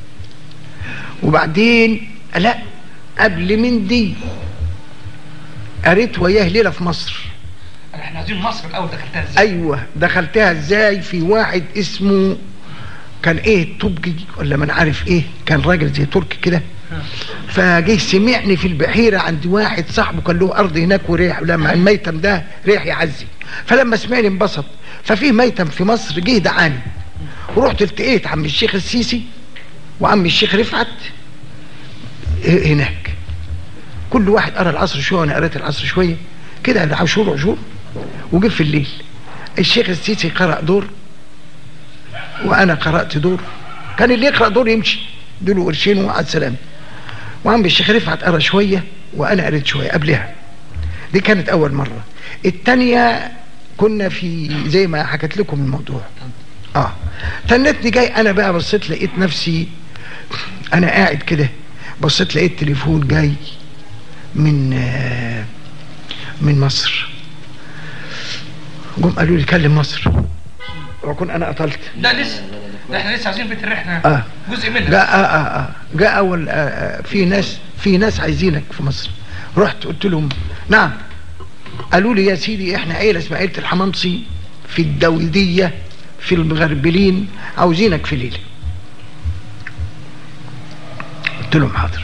وبعدين لا قبل من دي قريت وياه ليله في مصر احنا عايزين مصر الاول دخلتها ازاي ايوه دخلتها ازاي في واحد اسمه كان ايه توبجي ولا من عارف ايه كان راجل زي تركي كده فجه سمعني في البحيره عند واحد صاحبه كان له ارض هناك وريح لما الميتم ده ريح يعزي فلما سمعني انبسط ففي ميتم في مصر جه دعاني ورحت التقيت عم الشيخ السيسي وعم الشيخ رفعت هناك كل واحد قرا العصر شويه وانا قريت العصر شويه كده عشور عشور وجه في الليل الشيخ السيسي قرأ دور وأنا قرأت دور كان اللي يقرأ دور يمشي اديله قرشين ومع السلامة وعم الشيخ رفعت قرأ شوية وأنا قريت شوية قبلها دي كانت أول مرة التانية كنا في زي ما حكيت لكم الموضوع اه تنتني جاي انا بقى بصيت لقيت نفسي انا قاعد كده بصيت لقيت تليفون جاي من آه من مصر جم قالوا لي كلم مصر واكون انا قتلت لا لسه ده احنا لسه عايزين بيت الرحله اه جزء منها جاء آه آه آه جاء اول آه آه في ناس في ناس عايزينك في مصر رحت قلت لهم نعم قالوا لي يا سيدي احنا عيله اسمها عيله الحمامصي في الدولديه في المغربلين عاوزينك في ليله قلت لهم حاضر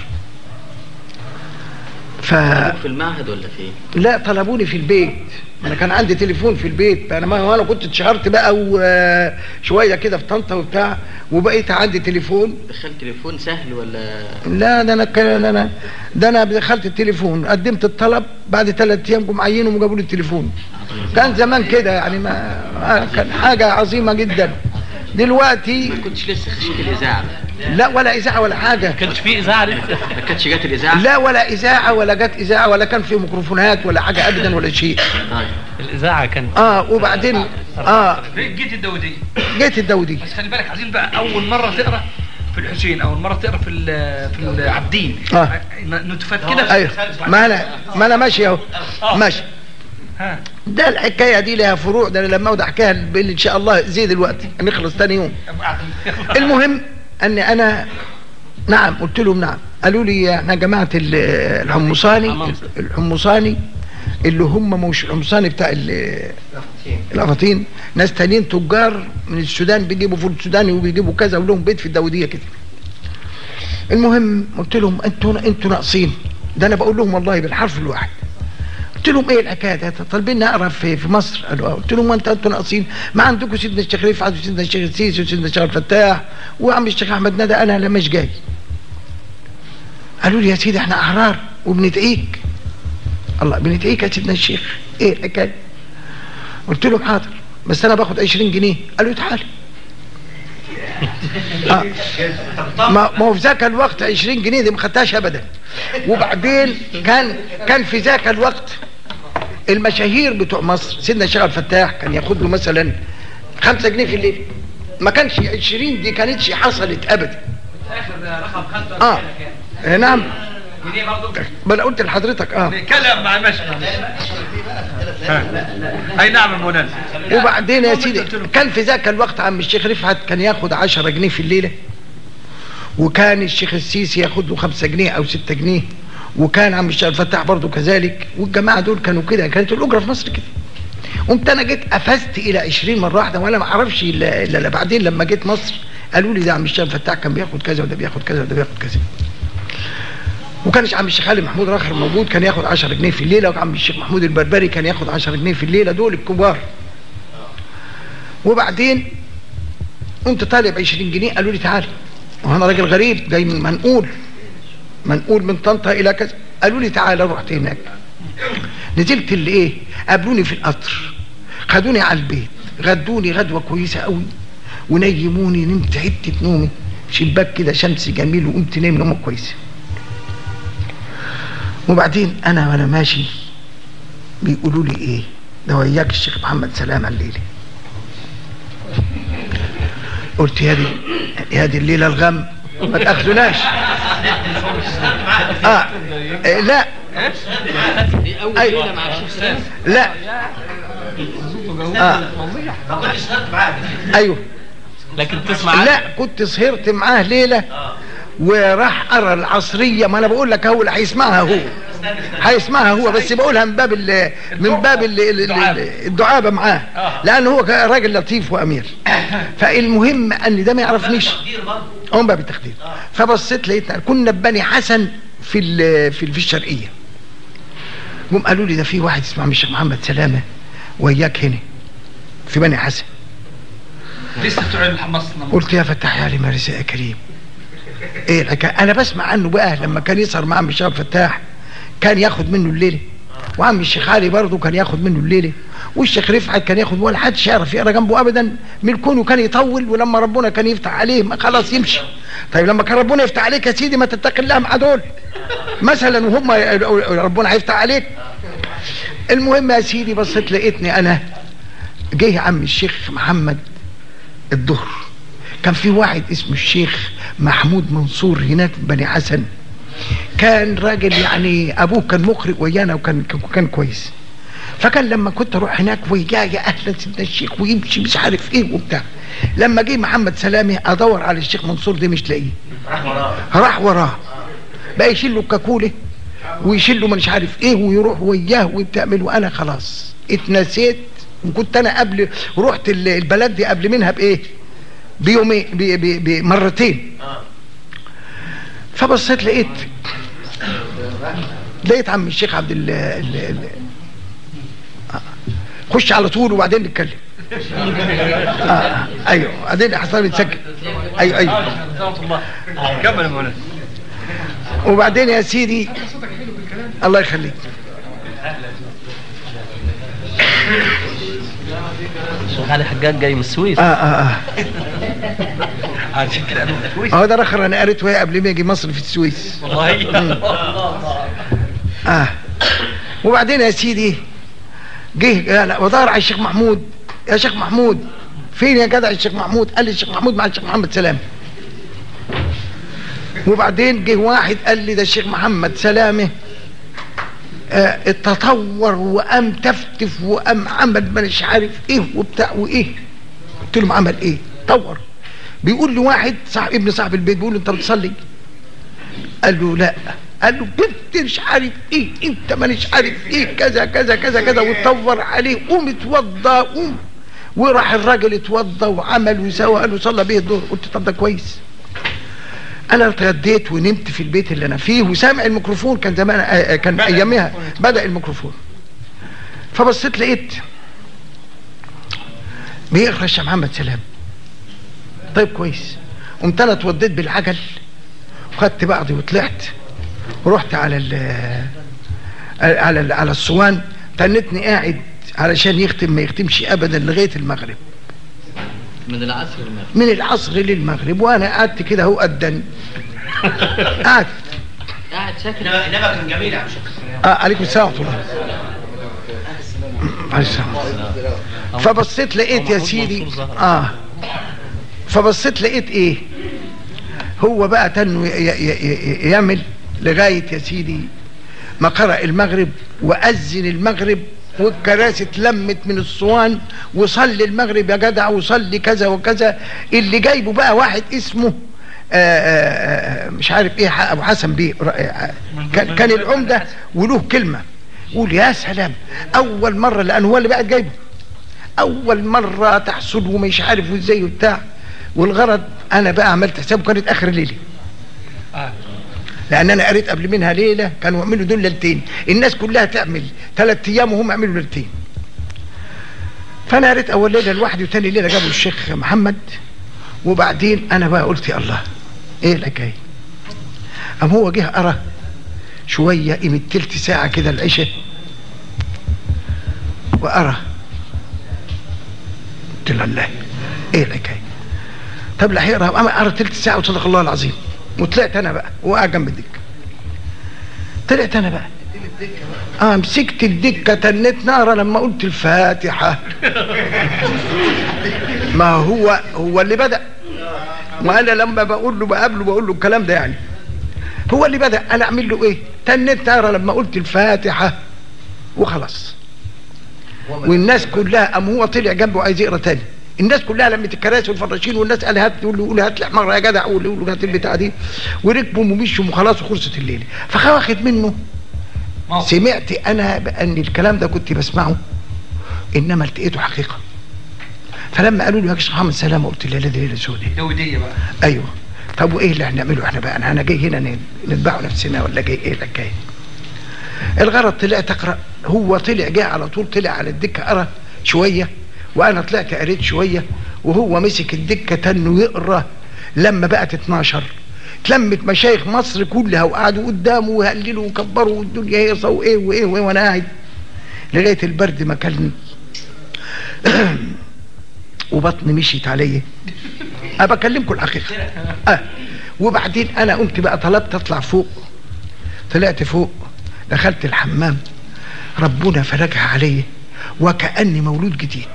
ف في المعهد ولا فين؟ لا طلبوني في البيت انا كان عندي تليفون في البيت انا ما انا كنت اتشهرت بقى وشويه كده في طنطا وبتاع وبقيت عندي تليفون دخلت تليفون سهل ولا لا ده انا كان ده انا ده انا دخلت التليفون قدمت الطلب بعد ثلاث ايام جم عينهم وجابوا لي التليفون كان زمان كده يعني ما كان حاجه عظيمه جدا دلوقتي ما كنتش لسه خشيت الاذاعه لا ولا اذاعه ولا حاجه كانش في اذاعه لسه ما كانتش جت الاذاعه لا ولا اذاعه ولا جت اذاعه ولا كان في ميكروفونات ولا حاجه ابدا ولا شيء طيب الاذاعه كانت اه وبعدين اه جيت الدودية جيت الدودي بس خلي بالك عايزين بقى اول مره تقرا في الحسين اول مره تقرا في ال- في العابدين آه. نتفات كده ايوه ما انا ما انا ماشي اهو ماشي ها ده الحكايه دي لها فروع ده أنا لما اقعد احكيها باللي ان شاء الله زي دلوقتي نخلص تاني يوم المهم اني انا نعم قلت لهم نعم قالوا لي احنا جماعه ال- الحمصاني الحمصاني اللي هم مش الحمصاني بتاع ال- الافاطين ناس تانيين تجار من السودان بيجيبوا فول سوداني وبيجيبوا كذا ولهم بيت في الدوديه كده المهم قلت لهم انتوا انتوا ناقصين ده انا بقول لهم والله بالحرف الواحد قلت لهم ايه الحكايه ده طالبين اقرا في في مصر قالوا اه قلت لهم ما انت انتوا ناقصين ما عندكم سيدنا الشيخ رفعت وسيدنا الشيخ السيسي وسيدنا الشيخ الفتاح وعم الشيخ احمد ندى انا لا مش جاي قالوا لي يا سيدي احنا احرار وبندعيك الله بندعيك يا سيدنا الشيخ ايه الحكايه قلت لهم حاضر بس انا باخد 20 جنيه قالوا لي تعالى آه. ما ما هو في ذاك الوقت 20 جنيه دي ما خدتهاش ابدا وبعدين كان كان في ذاك الوقت المشاهير بتوع مصر سيدنا الشيخ الفتاح كان ياخد له مثلا 5 جنيه في الليل ما كانش 20 دي كانتش حصلت ابدا اه آه، نعم ما انا قلت لحضرتك اه كلام مع المشي اي نعم يا مولانا وبعدين يا سيدي كان في ذاك الوقت عم الشيخ رفعت كان ياخد 10 جنيه في الليله وكان الشيخ السيسي ياخد له 5 جنيه او 6 جنيه وكان عم الشيخ الفتاح برضه كذلك والجماعه دول كانوا كده كانت الاجره في مصر كده قمت انا جيت قفزت الى 20 مره واحده وانا ما اعرفش الا الا إلا بعدين لما جيت مصر قالوا لي ده عم الشيخ الفتاح كان بياخد كذا وده بياخد كذا وده بياخد كذا وكان عم الشيخ علي محمود راخر موجود كان ياخد 10 جنيه في الليله وعم الشيخ محمود البربري كان ياخد 10 جنيه في الليله دول الكبار وبعدين قمت طالب 20 جنيه قالوا لي تعالى وانا راجل غريب جاي من منقول منقول من طنطا الى كذا قالوا لي تعالى رحت هناك نزلت اللي ايه قابلوني في القطر خدوني على البيت غدوني غدوه كويسه قوي ونيموني نمت حته نومي شباك كده شمس جميل وقمت نايم نومه كويسه وبعدين انا وانا ماشي بيقولوا لي ايه ده وياك الشيخ محمد سلامه الليله قلت يا دي يا دي الليله الغم ما تاخذوناش اه إيه، لا دي اول أيوة. ليله مع الشيخ سامي لا اه ما كنتش سهرت معاك ايوه لكن تسمع لا كنت سهرت معاه ليله وراح ارى العصريه ما انا بقول لك هو اللي هيسمعها هو هيسمعها هو بس بقولها من باب ال من باب ال ال ال الدعابه معاه لان هو كان راجل لطيف وامير فالمهم ان ده ما يعرفنيش كتير برضه هو من باب التقدير فبصيت لقيت كنا ببني حسن في ال- في في الشرقيه جم قالوا لي ده في واحد اسمه عم الشيخ محمد سلامه وياك هنا في بني حسن لسه بتوع الحمصنا قلت يا فتاح يا علي مارس يا كريم ايه الحكايه انا بسمع عنه بقى لما كان يسهر مع عم الشيخ فتاح كان ياخد منه الليله وعم الشيخ علي برضه كان ياخد منه الليله والشيخ رفعت كان ياخد ولا حدش يعرف يقرا جنبه ابدا من كونه كان يطول ولما ربنا كان يفتح عليه ما خلاص يمشي طيب لما كان ربنا يفتح عليك يا سيدي ما تتقي الله مع دول مثلا وهم ربنا هيفتح عليك المهم يا سيدي بصيت لقيتني انا جه عم الشيخ محمد الظهر كان في واحد اسمه الشيخ محمود منصور هناك في بني حسن كان راجل يعني ابوه كان مخرج ويانا وكان كان كويس فكان لما كنت اروح هناك وياي اهلا سيدنا الشيخ ويمشي مش عارف ايه وبتاع لما جه محمد سلامه ادور على الشيخ منصور ده مش لاقيه راح وراه بقى يشيل له الكاكوله ويشيل له مش عارف ايه ويروح وياه وبتعمل وانا خلاص اتنسيت وكنت انا قبل رحت ال- البلد دي قبل منها بايه بيومين ب- ب- بمرتين فبصيت لقيت لقيت عم الشيخ عبد ال ال- ال- آه. خش على طول وبعدين نتكلم آه. ايوه بعدين حصل يتسجل ايوه ايوه كمل يا مولانا وبعدين يا سيدي الله يخليك الشيخ علي حجاج جاي من السويس اه اه اه عشان كده قالوا كويس هو ده رخر انا قريته وهي قبل ما يجي مصر في السويس والله اه وبعدين يا سيدي جه انا بدور على الشيخ محمود يا شيخ محمود فين يا جدع الشيخ محمود قال لي الشيخ محمود مع الشيخ محمد سلامه وبعدين جه واحد قال لي ده الشيخ محمد سلامه آه اتطور وقام تفتف وقام عمل ما مش عارف ايه وبتاع وايه قلت له عمل ايه طور بيقول لي واحد صاحب ابن صاحب البيت بيقول له انت بتصلي قال له لا قال له كنت مش عارف ايه انت ما مش عارف ايه كذا كذا كذا كذا وتطور عليه قوم اتوضى قوم وراح الراجل اتوضى وعمل وسوى قال له صلى بيه الظهر قلت طب ده كويس انا اتغديت ونمت في البيت اللي انا فيه وسامع الميكروفون كان زمان آه، آه، كان ايامها بدا الميكروفون فبصيت لقيت بيقرا الشيخ محمد سلام طيب كويس قمت انا اتوديت بالعجل وخدت بعضي وطلعت ورحت على ال على ال على الصوان تنتني قاعد علشان يختم ما يختمش ابدا لغايه المغرب من العصر المغرب من العصر للمغرب وانا قعدت كده اهو قدا قعدت قاعد ساكت انما إنما كان جميل يا عم شيخ آه عليكم السلام ورحمه الله عليكم السلام فبصيت لقيت يا سيدي اه فبصيت لقيت ايه هو بقى تنو ي- ي- ي- يعمل لغايه يا سيدي ما قرأ المغرب وأذن المغرب والكراسي اتلمت من الصوان وصلي المغرب يا جدع وصلي كذا وكذا اللي جايبه بقى واحد اسمه آآ آآ مش عارف ايه ح- ابو حسن بيه آه، كان, كان العمده وله كلمه يقول يا سلام اول مره لان هو اللي بقى جايبه اول مره تحصل ومش عارف ازاي وبتاع والغرض انا بقى عملت حساب كانت اخر ليله لان انا قريت قبل منها ليله كانوا يعملوا دول ليلتين الناس كلها تعمل ثلاث ايام وهم يعملوا ليلتين فانا قريت اول ليله لوحدي وثاني ليله جابوا الشيخ محمد وبعدين انا بقى قلت يا الله ايه الحكايه قام هو جه قرا شويه قيمه تلت ساعه كده العشاء وقرا قلت له الله ايه الحكايه طب لا هيقرا قام قرا تلت ساعه وصدق الله العظيم وطلعت انا بقى وقع جنب الدكه طلعت انا بقى اه مسكت الدكه تنيت نارا لما قلت الفاتحه ما هو هو اللي بدا وانا لما بقول له بقابله بقول له الكلام ده يعني هو اللي بدا انا اعمل له ايه تنيت نارا لما قلت الفاتحه وخلاص والناس كلها قام هو طلع جنبه عايز يقرا تاني الناس كلها لمت الكراسي والفراشين والناس قال هات يقول له يقول هات لي حمار يا جدع قول له يقول له هات البتاع دي وركبوا ومشوا وخلاص وخلصت الليله فواخد منه سمعت انا بان الكلام ده كنت بسمعه انما لقيته حقيقه فلما قالوا لي يا شيخ محمد سلامه قلت لا لا دي ليله سوداء يهودية بقى ايوه طب وايه اللي هنعمله احنا بقى انا أنا جاي هنا ن- نتبعوا نفسنا ولا جاي ايه اللي جاي الغرض طلعت اقرا هو طلع جه على طول طلع على الدكه قرا شويه وانا طلعت قريت شويه وهو مسك الدكه تنه يقرا لما بقت 12 اتلمت مشايخ مصر كلها وقعدوا قدامه وهللوا وكبروا والدنيا هيصه وايه وايه وايه وانا قاعد لغايه البرد ما كلني وبطني مشيت عليا انا بكلمكم الحقيقه اه وبعدين انا قمت بقى طلبت اطلع فوق طلعت فوق دخلت الحمام ربنا فرجها عليا وكاني مولود جديد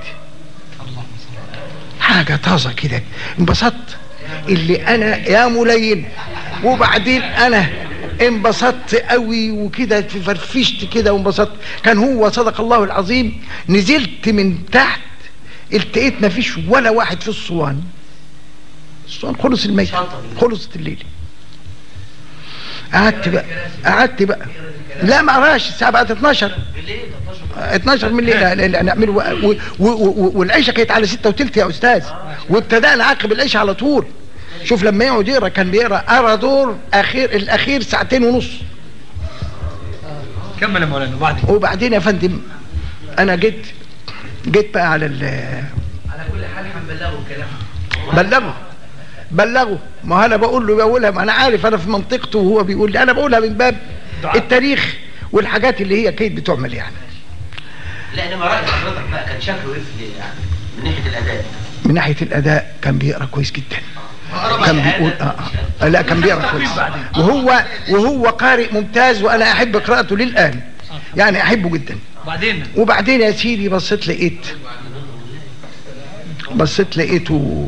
حاجه طازه كده انبسطت اللي انا يا ملين وبعدين انا انبسطت قوي وكده فرفشت كده وانبسطت كان هو صدق الله العظيم نزلت من تحت التقيت ما فيش ولا واحد في الصوان الصوان خلص الميت خلصت الليله قعدت بقى قعدت بقى لا ما قراش الساعه بقت 12 12 من الليل نعمله و- و- و- والعيشه كانت على 6 وثلث يا استاذ وابتدأنا عقب العيشه على طول شوف لما يقعد يقرا كان بيقرا قرا دور اخير الاخير ساعتين ونص كمل يا مولانا وبعدين وبعدين يا فندم انا جيت جيت بقى على ال على كل حال هنبلغه الكلام بلغه بلغه ما انا بقول له بقولها ما انا عارف انا في منطقته وهو بيقول لي انا بقولها من باب التاريخ والحاجات اللي هي كانت بتعمل يعني لا انما راي حضرتك بقى كان شكله ايه في- يعني من ناحيه الاداء من ناحيه الاداء كان بيقرا كويس جدا قرب كان على بيقول الأداء، آه مش آه. لا كان بيقرا كويس وهو وهو قارئ ممتاز وانا احب قراءته للان يعني احبه جدا وبعدين وبعدين يا سيدي بصيت لقيت بصيت لقيته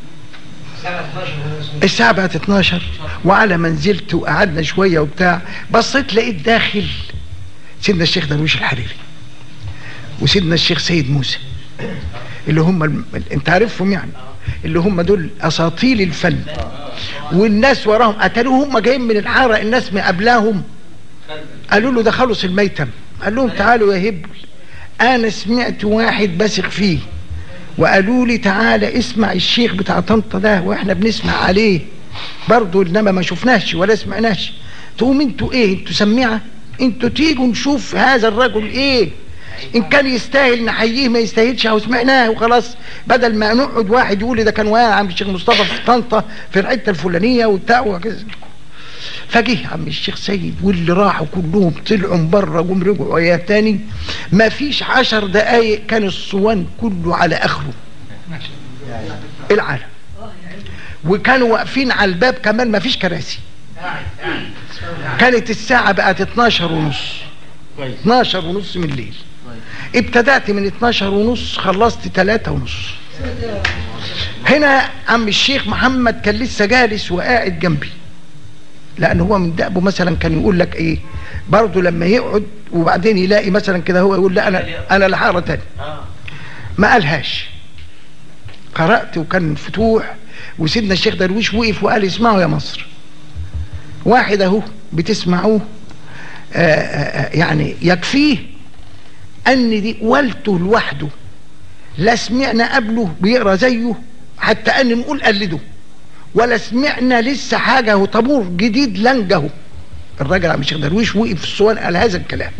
الساعة بقت 12 وعلى ما نزلت وقعدنا شوية وبتاع بصيت لقيت داخل سيدنا الشيخ درويش الحريري وسيدنا الشيخ سيد موسى اللي هم الم... انت عارفهم يعني اللي هم دول اساطيل الفن والناس وراهم قتلوه هم جايين من الحاره الناس مقابلاهم قالوا له ده خلص الميتم قال لهم تعالوا يا هبل انا سمعت واحد بثق فيه وقالوا لي تعالى اسمع الشيخ بتاع طنطا ده واحنا بنسمع عليه برضه انما ما شفناش ولا سمعناش تقوم انتوا ايه انتوا سميعه انتوا تيجوا نشوف هذا الرجل ايه ان كان يستاهل نحييه ما يستاهلش او سمعناه وخلاص بدل ما نقعد واحد يقول لي ده كان واقع عم الشيخ مصطفى في طنطا في الحته الفلانيه وبتاع وكذا فجه عم الشيخ سيد واللي راحوا كلهم طلعوا من بره جم رجعوا وياه تاني ما فيش عشر دقايق كان الصوان كله على اخره العالم وكانوا واقفين على الباب كمان ما فيش كراسي كانت الساعة بقت 12 ونص 12 ونص من الليل ابتدأت من 12 ونص خلصت 3 ونص هنا عم الشيخ محمد كان لسه جالس وقاعد جنبي لان هو من دأبه مثلا كان يقول لك ايه برضه لما يقعد وبعدين يلاقي مثلا كده هو يقول لا انا انا الحاره تاني ما قالهاش قرات وكان فتوح وسيدنا الشيخ درويش وقف وقال اسمعوا يا مصر واحد اهو بتسمعوه آه، آه، آه، يعني يكفيه ان دي والته لوحده لا سمعنا قبله بيقرا زيه حتى ان نقول قلده ولا سمعنا لسه حاجه هو طابور جديد لنجه الراجل عم الشيخ درويش وقف في الصوان قال هذا الكلام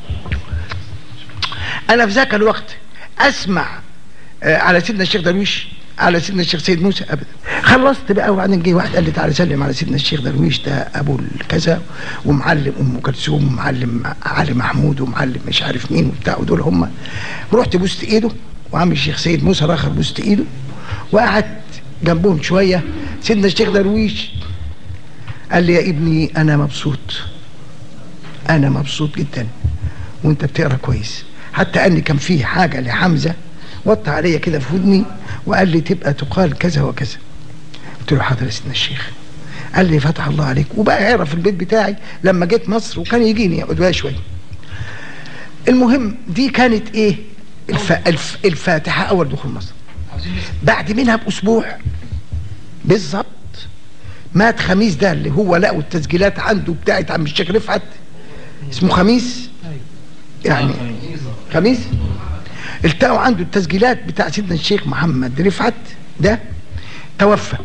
انا في ذاك الوقت اسمع آه، على سيدنا الشيخ درويش على سيدنا الشيخ سيد موسى ابدا خلصت بقى وبعدين جه واحد قال لي تعالى سلم على سيدنا الشيخ درويش ده ابو الكذا ومعلم ام كلثوم ومعلم علي محمود ومعلم مش عارف مين وبتاع ودول هم رحت بوست ايده وعم الشيخ سيد موسى الاخر بوست ايده وقعدت جنبهم شويه سيدنا الشيخ درويش قال لي يا ابني انا مبسوط انا مبسوط جدا وانت بتقرا كويس حتى اني كان فيه حاجه لحمزه وطى عليا كده في ودني وقال لي تبقى تقال كذا وكذا قلت له حاضر يا سيدنا الشيخ قال لي فتح الله عليك وبقى يعرف البيت بتاعي لما جيت مصر وكان يجيني يقعد وياي شويه المهم دي كانت ايه الف... الف... الفاتحه اول دخول مصر بعد منها باسبوع بالظبط مات خميس ده اللي هو لقوا التسجيلات عنده بتاعت عم الشيخ رفعت اسمه خميس يعني خميس التقوا عنده التسجيلات بتاع سيدنا الشيخ محمد رفعت ده توفى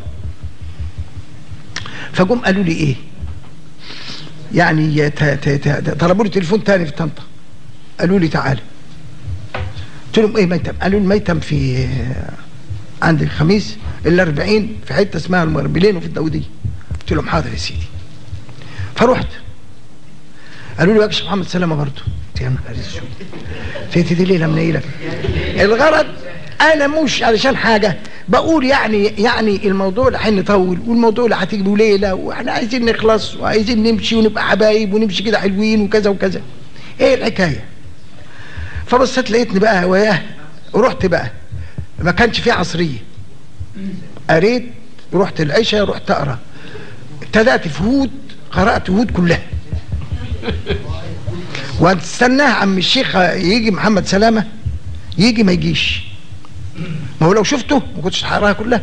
فجم قالوا لي ايه يعني ت- ت- ت- طلبوا لي تليفون تاني في طنطا قالوا لي تعالى قلت لهم ايه ميتم قالوا لي الميتم في عند الخميس الاربعين في حته اسمها المربلين وفي الداوديه قلت لهم حاضر يا سيدي فرحت قالوا لي واكش محمد سلامه برضه قلت يا نهار اسود سيدي دي ليله منيله الغرض انا مش علشان حاجه بقول يعني يعني الموضوع اللي هنطول والموضوع اللي هتيجي له ليله واحنا عايزين نخلص وعايزين نمشي ونبقى حبايب ونمشي كده حلوين وكذا وكذا ايه الحكايه فبصيت لقيتني بقى وياه ورحت بقى ما كانش في عصريه قريت رحت العشاء رحت اقرا ابتدات في هود قرات هود كلها واستناه عم الشيخ يجي محمد سلامه يجي ما يجيش ما هو لو شفته ما كنتش هقراها كلها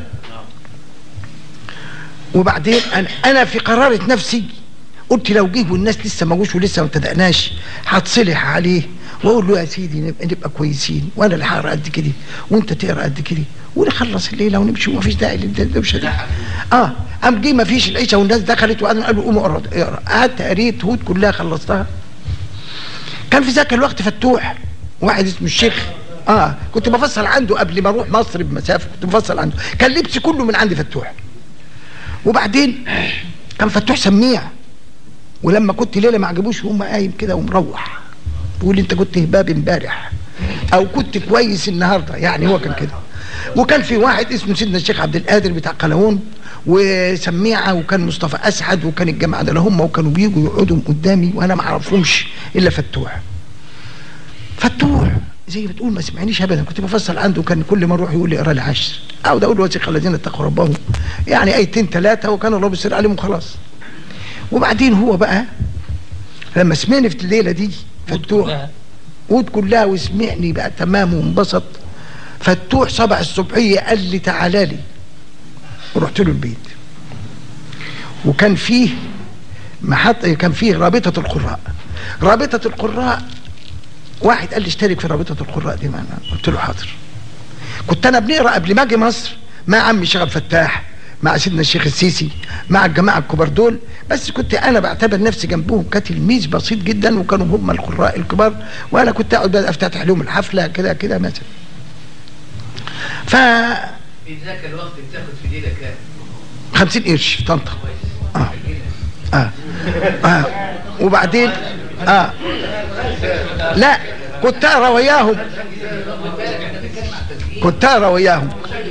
وبعدين انا انا في قرارة نفسي قلت لو جه والناس لسه ما جوش ولسه ما ابتدأناش هتصلح عليه واقول له يا سيدي نبقى, نبقى كويسين وانا اللي هقرا قد كده وانت تقرا قد كده ونخلص الليله ونمشي وما فيش داعي للدوشه دي اه قام جه ما فيش العشاء والناس دخلت وقعدوا قالوا قوموا اقرا اقرا قعدت قريت هود كلها خلصتها كان في ذاك الوقت فتوح واحد اسمه الشيخ اه كنت بفصل عنده قبل ما اروح مصر بمسافه كنت بفصل عنده كان لبسي كله من عند فتوح وبعدين كان فتوح سميع ولما كنت ليله ما عجبوش وهم قايم كده ومروح بيقول لي انت كنت هباب امبارح او كنت كويس النهارده يعني هو كان كده وكان في واحد اسمه سيدنا الشيخ عبد القادر بتاع قلاوون وسميعه وكان مصطفى اسعد وكان الجماعه ده هم وكانوا بيجوا يقعدوا قدامي وانا ما اعرفهمش الا فتوح فتوح زي ما تقول ما سمعنيش ابدا كنت بفصل عنده كان كل ما اروح يقول لي اقرا لي عشر اقعد اقول وثق الذين اتقوا ربهم يعني ايتين ثلاثه وكان الله بيسر عليهم وخلاص وبعدين هو بقى لما سمعني في الليله دي فتوح ود كلها وسمعني بقى تمام وانبسط فتوح صبع الصبحيه قال لي تعالى لي ورحت له البيت وكان فيه محط كان فيه رابطه القراء رابطه القراء واحد قال لي اشترك في رابطه القراء دي معنا قلت له حاضر كنت انا بنقرا قبل ما اجي مصر مع عمي الشيخ عبد الفتاح مع سيدنا الشيخ السيسي مع الجماعه الكبار دول بس كنت انا بعتبر نفسي جنبهم كتلميذ بسيط جدا وكانوا هم القراء الكبار وانا كنت اقعد بقى افتتح لهم الحفله كده كده مثلا ف في ذاك الوقت بتاخد في ليله كام؟ 50 قرش في طنطا اه اه اه وبعدين اه لا كنت اقرا وياهم كنت اقرا وياهم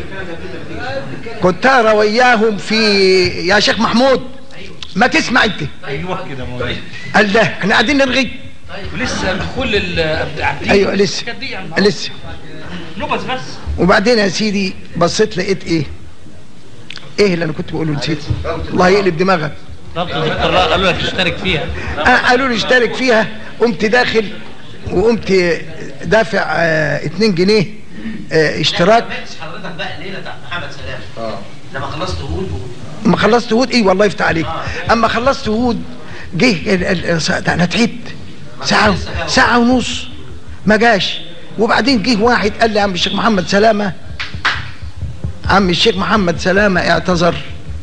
كنت اقرا وياهم في يا شيخ محمود ما تسمع انت ايوه كده مولانا قال لا احنا قاعدين نرغي ولسه كل العبدين ايوه لسه لسه نبذ بس وبعدين يا سيدي بصيت لقيت ايه ايه اللي انا كنت بقوله نسيت الله يقلب دماغك رابطه القراء قالوا لك اشترك فيها آه قالوا لي اشترك فيها قمت داخل وقمت دافع آه 2 جنيه آه اشتراك بس حضرتك بقى الليله بتاعت محمد سلام اه لما خلصت هود و- اما خلصت هود ايه والله يفتح عليك اما خلصت هود جه ال- ال- ال- ده انا تعبت ساعه ساعه ونص ما جاش وبعدين جه واحد قال لي يا عم الشيخ محمد سلامه عم الشيخ محمد سلامه اعتذر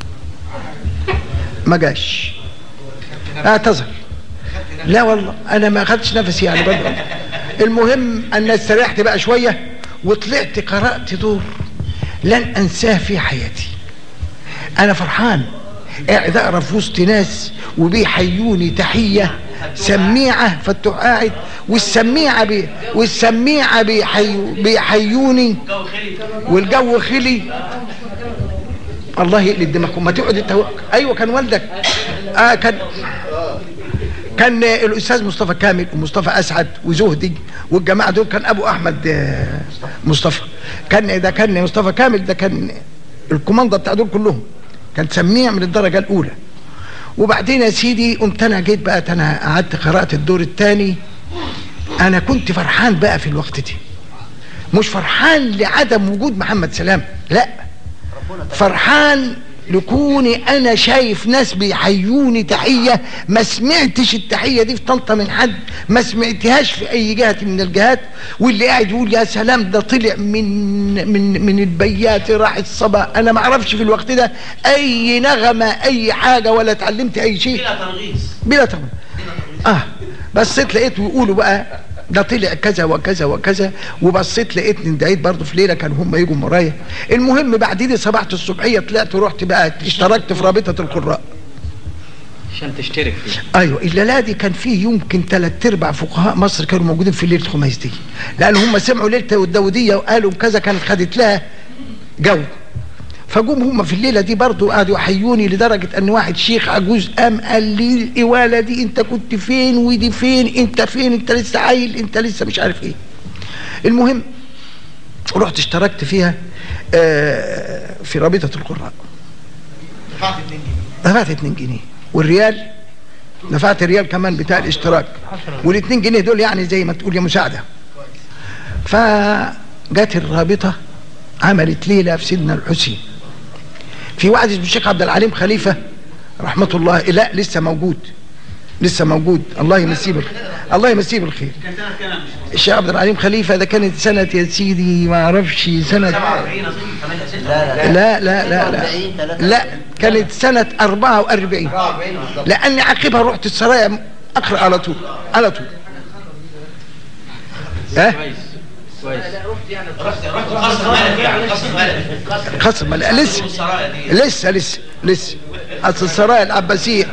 ما جاش اعتذر لا والله انا ما اخدتش نفسي يعني برضه المهم ان استريحت بقى شويه وطلعت قرات دور لن انساه في حياتي انا فرحان قاعد اقرا في وسط ناس وبيحيوني تحيه سميعه فتوح قاعد والسميعه بي والسميعه بيحيو بيحيوني والجو خلي الله يقلب دماغكم ما تقعد انت و- ايوه كان والدك اه كان كان الاستاذ مصطفى كامل ومصطفى اسعد وزهدي والجماعه دول كان ابو احمد آه، مصطفى كان ده كان مصطفى كامل ده كان الكوماندا بتاع دول كلهم كان سميع من الدرجه الاولى وبعدين يا سيدي قمت انا جيت بقى انا قعدت قرات الدور الثاني انا كنت فرحان بقى في الوقت دي مش فرحان لعدم وجود محمد سلام لا فرحان لكوني انا شايف ناس بيحيوني تحيه ما سمعتش التحيه دي في طنطا من حد ما سمعتهاش في اي جهه من الجهات واللي قاعد يقول يا سلام ده طلع من من من البيات راح الصبا انا ما اعرفش في الوقت ده اي نغمه اي حاجه ولا اتعلمت اي شيء بلا ترغيص بلا طبعا اه بصيت لقيت ويقولوا بقى ده طلع كذا وكذا وكذا وبصيت لقيتني دعيت برضه في ليله كانوا هم يجوا ورايا المهم بعد دي صبحت الصبحيه طلعت ورحت بقى اشتركت في رابطه القراء عشان تشترك فيه ايوه الليله دي كان فيه يمكن ثلاث ارباع فقهاء مصر كانوا موجودين في ليله خميس دي لان هم سمعوا ليله الداوديه وقالوا كذا كانت خدت لها جو فجم هم في الليله دي برضو قعدوا يحيوني لدرجه ان واحد شيخ عجوز قام قال لي الإوالة دي انت كنت فين ودي فين انت فين انت لسه عيل انت لسه مش عارف ايه المهم رحت اشتركت فيها آه، في رابطه القراء دفعت 2 جنيه والريال دفعت الريال كمان بتاع الاشتراك وال2 جنيه دول يعني زي ما تقول يا مساعده فجت الرابطه عملت ليله في سيدنا الحسين في واحد اسمه الشيخ عبد العليم خليفه رحمه الله لا لسه موجود لسه موجود الله يمسيه بالخير الله يمسيه بالخير الشيخ عبد العليم خليفه ده كانت سنه يا سيدي ما اعرفش سنه لا لا لا لا لا كانت سنة 44 لأني عقبها رحت السرايا أقرأ على طول على طول ها رحت رحت قصر ملك يعني قصر ملك خصم لا لسه السرايا دي لسه لسه لسه أصل السرايا العباسية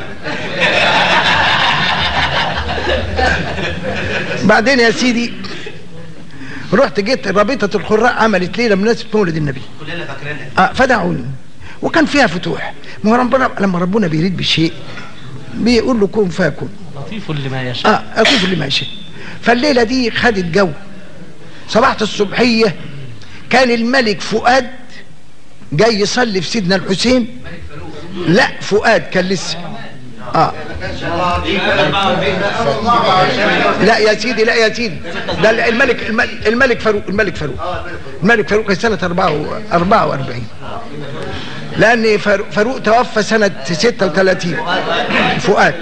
بعدين يا سيدي رحت جيت رابطه القراء عملت ليله بمناسبه مولد النبي كلنا فاكرينها اه فدعوني وكان فيها فتوح ما هو ربنا لما ربنا بيريد بشيء بيقول له كن فيكون لطيف لما يشاء اه اكون اللي ماشي فالليله دي خدت جو صباحة الصبحيه كان الملك فؤاد جاي يصلي في سيدنا الحسين لا فؤاد كان لسه اه لا يا سيدي لا يا سيدي ده الملك الملك- الملك فاروق الملك فاروق الملك فاروق كان سنه 44 لان فاروق فاروق توفى سنه 36 فؤاد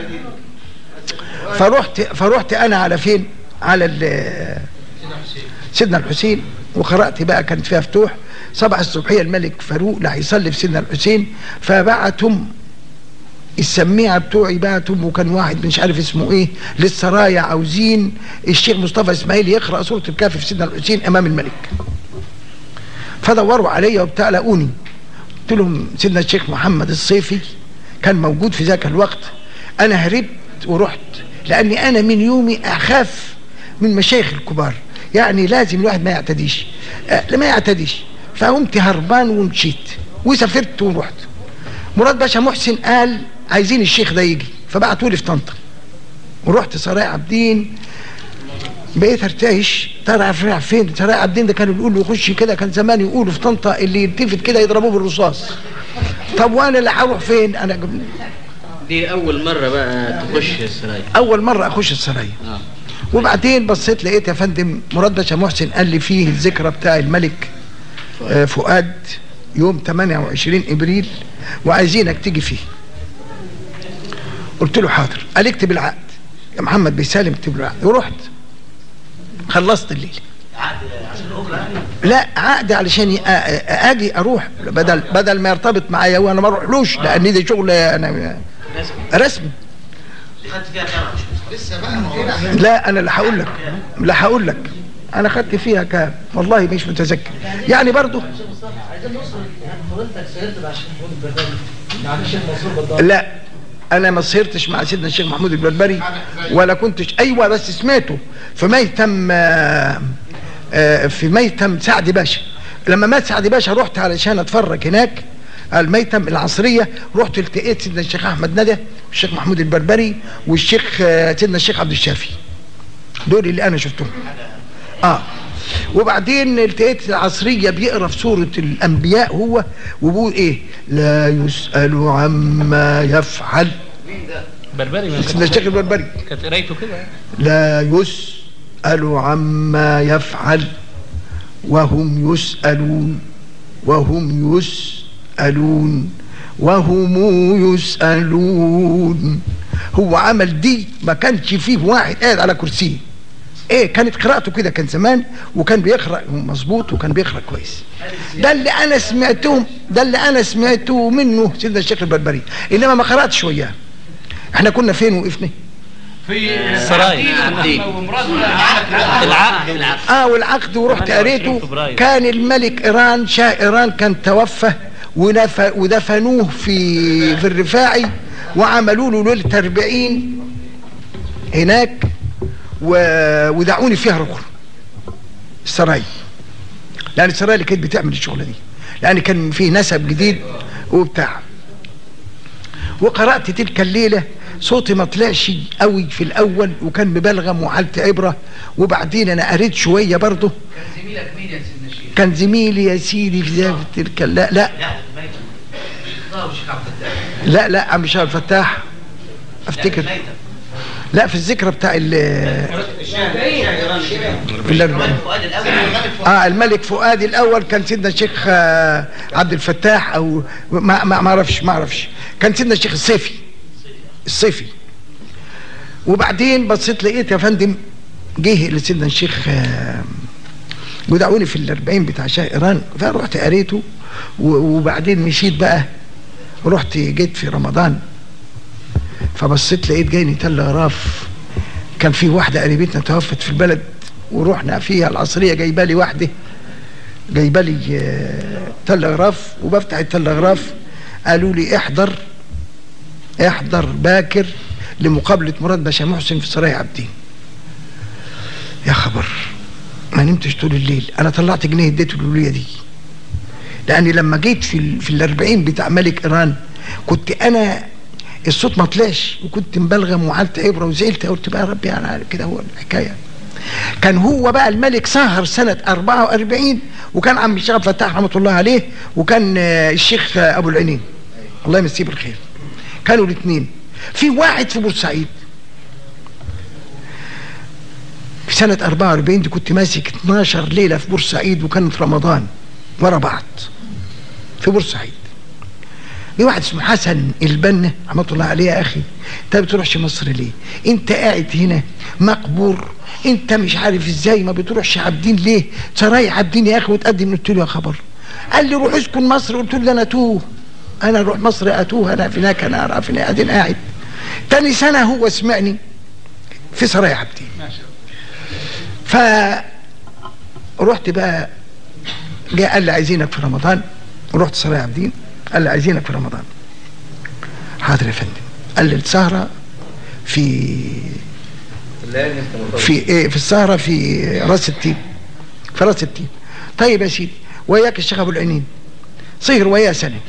فرحت فرحت انا على فين على ال- سيدنا الحسين وقرات بقى كانت فيها فتوح صباح الصبحيه الملك فاروق اللي هيصلي في سيدنا الحسين فبعتهم السميعه بتوعي بعتهم وكان واحد مش عارف اسمه ايه للسرايا عاوزين الشيخ مصطفى اسماعيل يقرا سوره الكهف في سيدنا الحسين امام الملك فدوروا عليا وبتاع لقوني قلت لهم سيدنا الشيخ محمد الصيفي كان موجود في ذاك الوقت انا هربت ورحت لاني انا من يومي اخاف من مشايخ الكبار يعني لازم الواحد ما يعتديش أه ما يعتديش فقمت هربان ومشيت وسافرت ورحت مراد باشا محسن قال عايزين الشيخ ده يجي فبعتوا لي في طنطا ورحت سرايا عابدين بقيت ارتعش ترى رايح فين سرايا عابدين ده كانوا بيقولوا يخش كده كان زمان يقولوا في طنطا اللي يلتفت كده يضربوه بالرصاص طب وانا اللي هروح فين انا دي أول مرة بقى تخش السرايا اول مره اخش السرايا آه. وبعدين بصيت لقيت يا فندم مراد باشا محسن قال لي فيه الذكرى بتاع الملك آه، فؤاد يوم 28 ابريل وعايزينك تيجي فيه قلت له حاضر قال اكتب العقد يا محمد بيسالم اكتب له العقد ورحت خلصت الليل لا عقد علشان ي- آ- آ- اجي اروح بدل بدل ما يرتبط معايا وانا ما اروحلوش لان دي شغل انا رسمي دي خدت فيها كام يا شيخ؟ لا انا اللي هقول لك لا هقول لك انا خدت فيها كام والله مش متذكر يعني برضو عايزين نوصل يعني فضيلتك سهرت مع الشيخ محمود البربري مع الشيخ منصور بدار لا انا ما سهرتش مع سيدنا الشيخ محمود البربري ولا كنتش ايوه بس سمعته في ميتم آه، آه، في ميتم سعد باشا لما مات سعد باشا رحت علشان اتفرج هناك الميتم العصريه رحت التقيت سيدنا الشيخ احمد ندى والشيخ محمود البربري والشيخ آه، سيدنا الشيخ عبد الشافي دول اللي انا شفتهم اه وبعدين التقيت العصرية بيقرا في سورة الأنبياء هو وبيقول إيه؟ لا يسأل عما يفعل بربري من سيدنا الشيخ البربري كانت قرايته كده لا يسأل عما يفعل وهم يسألون وهم يسألون وهم يسألون هو عمل دي ما كانش فيه واحد قاعد على كرسيه ايه كانت قراءته كده كان زمان وكان بيقرا مظبوط وكان بيقرا كويس ده اللي انا سمعته ده اللي انا سمعته منه سيدنا الشيخ البربري انما ما قراتش وياه احنا كنا فين وقفنا السرايا العقد اه والعقد ورحت 28 قريته فبراير. كان الملك ايران شاه ايران كان توفى ونف- ودفنوه في في الرفاعي وعملوا له ليله 40 هناك و- ودعوني فيها ركن السرايا لان السرايا اللي كانت بتعمل الشغله دي لان كان فيه نسب جديد وبتاع وقرأت تلك الليلة صوتي ما طلعش قوي في الأول وكان مبلغم وحالتي عبرة وبعدين أنا قريت شوية برضه زميلك مين يا سيدنا الشيخ؟ كان زميلي يا سيدي في ذلك تلك لا لا لا الميتم لا الشيخ عبد الفتاح لا لا عم شهر الفتاح افتكر الميتم لا في الذكرى بتاع ال في الأربعين. فؤاد الاول اه الملك فؤاد الاول كان سيدنا الشيخ آه، عبد الفتاح او ما ما ما اعرفش ما اعرفش كان سيدنا الشيخ الصيفي الصيفي وبعدين بصيت لقيت يا فندم جه لسيدنا الشيخ آه، ودعوني في الأربعين بتاع شاه ايران فرحت قريته و- وبعدين مشيت بقى رحت جيت في رمضان فبصيت لقيت جايني تل غراف كان في واحده قريبتنا توفت في البلد ورحنا فيها العصريه جايبه لي واحده جايبه لي آه، تلغراف وبفتح التلغراف قالوا لي احضر احضر باكر لمقابله مراد باشا محسن في سرايا عابدين يا خبر ما نمتش طول الليل انا طلعت جنيه اديته للوليه دي لاني لما جيت في ال... في الاربعين بتاع ملك ايران كنت انا الصوت ما طلعش وكنت مبلغم وعلت عبره وزعلت قلت بقى يا ربي انا كده هو الحكايه كان هو بقى الملك سهر سنة 44 وكان عم الشيخ عبد الفتاح رحمة الله عليه وكان آه، الشيخ آه، أبو العينين الله يمسيه بالخير كانوا الاثنين في واحد في بورسعيد في سنة 44 دي كنت ماسك 12 ليلة في بورسعيد وكانت رمضان ورا بعض في بورسعيد في واحد اسمه حسن البنا رحمة الله عليه يا أخي أنت ما بتروحش مصر ليه؟ أنت قاعد هنا مقبور أنت مش عارف إزاي ما بتروحش عابدين ليه؟ سراي عابدين يا أخي وتقدم قلت له يا خبر قال لي روح اسكن مصر قلت له ده أنا توه أنا أروح مصر أتوه أنا في هناك أنا أعرف أنا قاعدين قاعد تاني سنة هو سمعني في سراي عابدين فرحت بقى جاء قال لي عايزينك في رمضان رحت سرايا عابدين قال لي عايزينك في رمضان حاضر يا فندم قال لي السهرة في في ايه في السهرة في راس التين في راس التين طيب يا سيدي وياك الشيخ ابو العينين سهر وياه سنة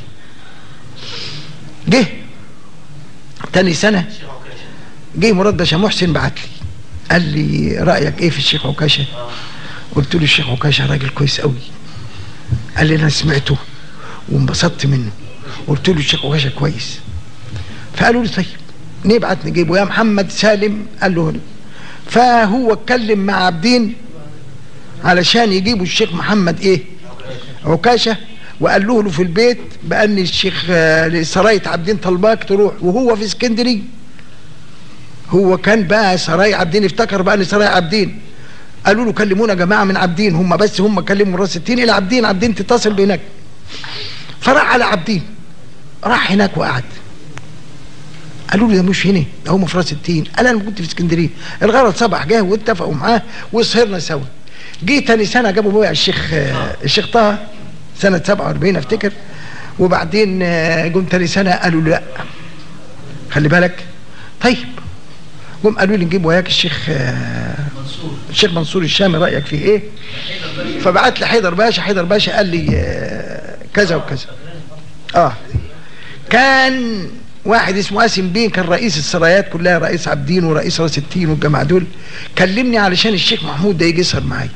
جه تاني سنة جه مراد باشا محسن بعت لي قال لي رأيك ايه في الشيخ عكاشة قلت له الشيخ عكاشة راجل كويس قوي قال لي انا سمعته وانبسطت منه قلت له الشيخ عكاشة كويس فقالوا لي طيب نبعت نجيبه يا محمد سالم قال له هنا فهو اتكلم مع عابدين علشان يجيبوا الشيخ محمد ايه عكاشة وقال له له في البيت بان الشيخ آه، سراية عابدين طلباك تروح وهو في اسكندريه هو كان بقى سراي عابدين افتكر بقى ان سراي عابدين قالوا له كلمونا يا جماعه من عابدين هم بس هم كلموا راس التين الى عابدين عابدين تتصل بهناك فراح على عابدين راح هناك وقعد قالوا له ده مش هنا ده هم في راس التين قال انا كنت في اسكندريه الغرض صبح جه واتفقوا معاه وسهرنا سوا جه تاني سنه جابوا بقى الشيخ آه، الشيخ طه سنه 47 افتكر وبعدين آه، جم تاني سنه قالوا له لا خلي بالك طيب جم قالوا لي نجيب وياك الشيخ آه، الشيخ منصور الشامي رايك فيه ايه فبعت لي حيدر باشا حيدر باشا قال لي آه، كذا وكذا اه كان واحد اسمه قاسم بيه كان رئيس السرايات كلها رئيس عابدين ورئيس راس التين والجماعه دول كلمني علشان الشيخ محمود ده يجي يسهر معايا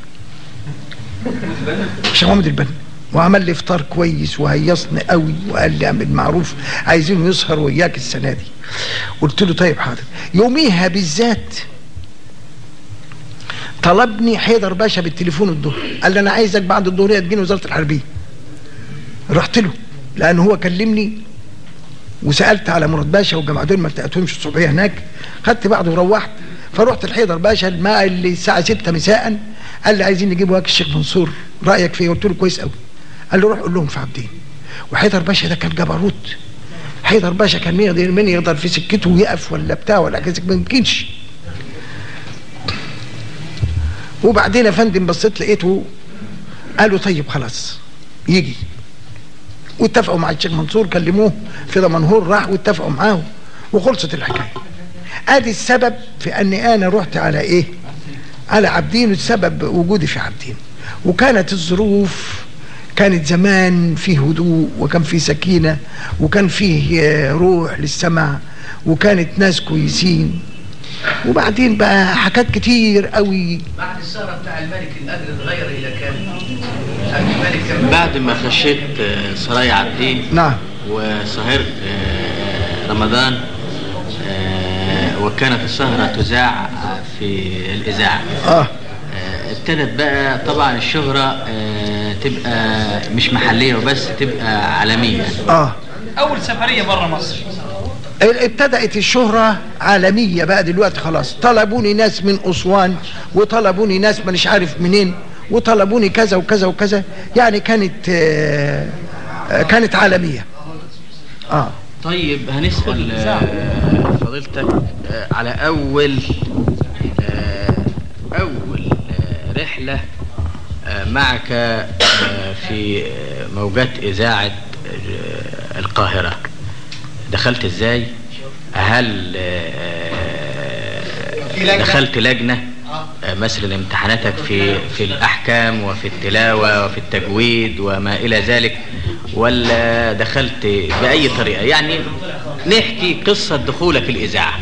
الشيخ محمود البنا وعمل لي افطار كويس وهيصني قوي وقال لي اعمل معروف عايزينه يسهر وياك السنه دي قلت له طيب حاضر يوميها بالذات طلبني حيدر باشا بالتليفون الظهر قال لي انا عايزك بعد الظهريه تجيني وزاره الحربيه رحت له لان هو كلمني وسالت على مراد باشا والجماعه دول ما لقيتهمش الصبحيه هناك خدت بعضه وروحت فرحت لحيدر باشا الماء اللي الساعه 6 مساء قال لي عايزين نجيب وياك الشيخ منصور رايك فيه قلت له كويس قوي قال له روح قول لهم في عابدين وحيدر باشا ده كان جبروت حيدر باشا كان مين يقدر مين يقدر في سكته ويقف ولا بتاع ولا كذا ما يمكنش وبعدين يا فندم بصيت لقيته قالوا طيب خلاص يجي واتفقوا مع الشيخ منصور كلموه في دمنهور راح واتفقوا معاه وخلصت الحكايه ادي السبب في اني انا رحت على ايه على عابدين السبب وجودي في عابدين وكانت الظروف كانت زمان فيه هدوء وكان فيه سكينه وكان فيه آه، روح للسمع وكانت ناس كويسين وبعدين بقى حاجات كتير قوي بعد السهرة بتاع الملك الأجر اتغير إلى كام؟ الملك كان بعد ما خشيت آه، سرايا عابدين نعم وسهرت آه، رمضان آه، وكانت السهرة تذاع في الإذاعة اه آه، ابتدت بقى طبعا الشهرة آه، تبقى مش محلية وبس تبقى عالمية اه أول سفرية بره مصر ابتدأت الشهرة عالمية بقى دلوقتي خلاص طلبوني ناس من أسوان وطلبوني ناس مش عارف منين وطلبوني كذا وكذا وكذا يعني كانت آه، آه، كانت عالمية اه طيب هنسأل آه، فضيلتك آه، على أول آه، أول آه، رحلة آه، معك آه، في آه، موجات إذاعة آه، القاهرة دخلت إزاي؟ هل آه، دخلت لجنة آه، مثلا امتحاناتك في في الاحكام وفي التلاوه وفي التجويد وما الى ذلك ولا دخلت باي طريقه يعني نحكي قصه دخولك الاذاعه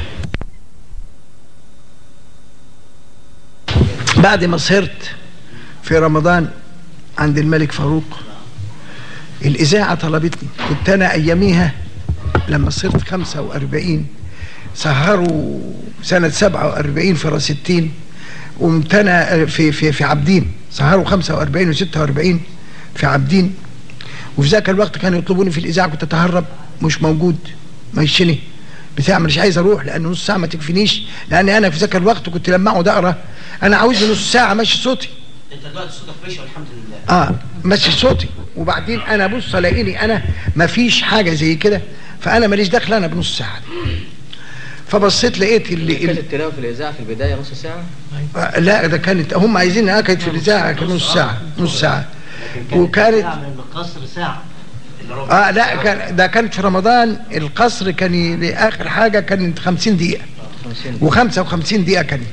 بعد ما سهرت في رمضان عند الملك فاروق الإذاعة طلبتني كنت أنا أياميها لما صرت 45 سهروا سنة 47 في راس التين قمت أنا في في في عابدين سهروا 45 و 46 في عابدين وفي ذاك الوقت كانوا يطلبوني في الإذاعة كنت أتهرب مش موجود مشيني بتاع مش عايز اروح لان نص ساعه ما تكفينيش لان انا في ذاك الوقت كنت لما اقعد اقرا انا عاوز نص ساعه ماشي صوتي انت دلوقتي صوتك ماشي والحمد لله اه ماشي صوتي وبعدين انا بص الاقيني انا ما فيش حاجه زي كده فانا ماليش دخل انا بنص ساعه دي. فبصيت لقيت اللي, اللي التلاوه في الاذاعه في البدايه نص ساعه آه لا ده كانت هم عايزين اه كانت في الاذاعه كانت نص ساعه نص ساعه وكانت من القصر ساعه الا ربع اه لا كان ده كانت في رمضان القصر كان ي- اخر حاجه كانت 50 دقيقه و55 دقيقه كانت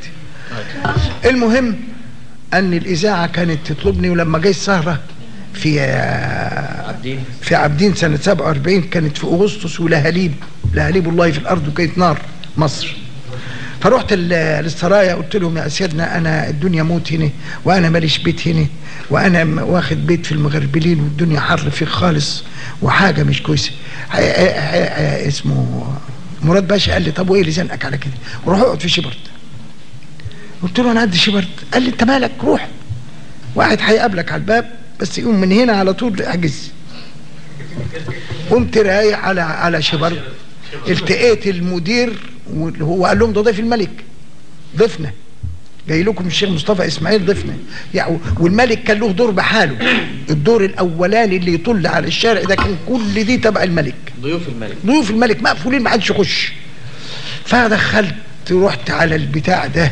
المهم ان الاذاعه كانت تطلبني ولما جاي السهره في آه، عابدين في عابدين سنه 47 كانت في اغسطس ولهاليب لهاليب الله في الارض وكانت نار مصر فرحت ال- للسرايا قلت لهم يا سيدنا انا الدنيا موت هنا وانا ماليش بيت هنا وانا م- واخد بيت في المغربلين والدنيا حر فيه خالص وحاجه مش كويسه ح- ح- ح- اسمه مراد باشا قال لي طب وايه اللي زنقك على كده؟ روح اقعد في شبرد قلت له انا قد شبرد قال لي انت مالك روح واحد هيقابلك على الباب بس يقوم من هنا على طول احجز قمت رايح على على شبرد التقيت المدير وهو قال لهم ده ضيف الملك ضيفنا جاي لكم الشيخ مصطفى اسماعيل ضيفنا يعني والملك كان له دور بحاله الدور الاولاني اللي يطل على الشارع ده كان كل دي تبع الملك ضيوف الملك ضيوف الملك مقفولين ما حدش يخش فدخلت رحت على البتاع ده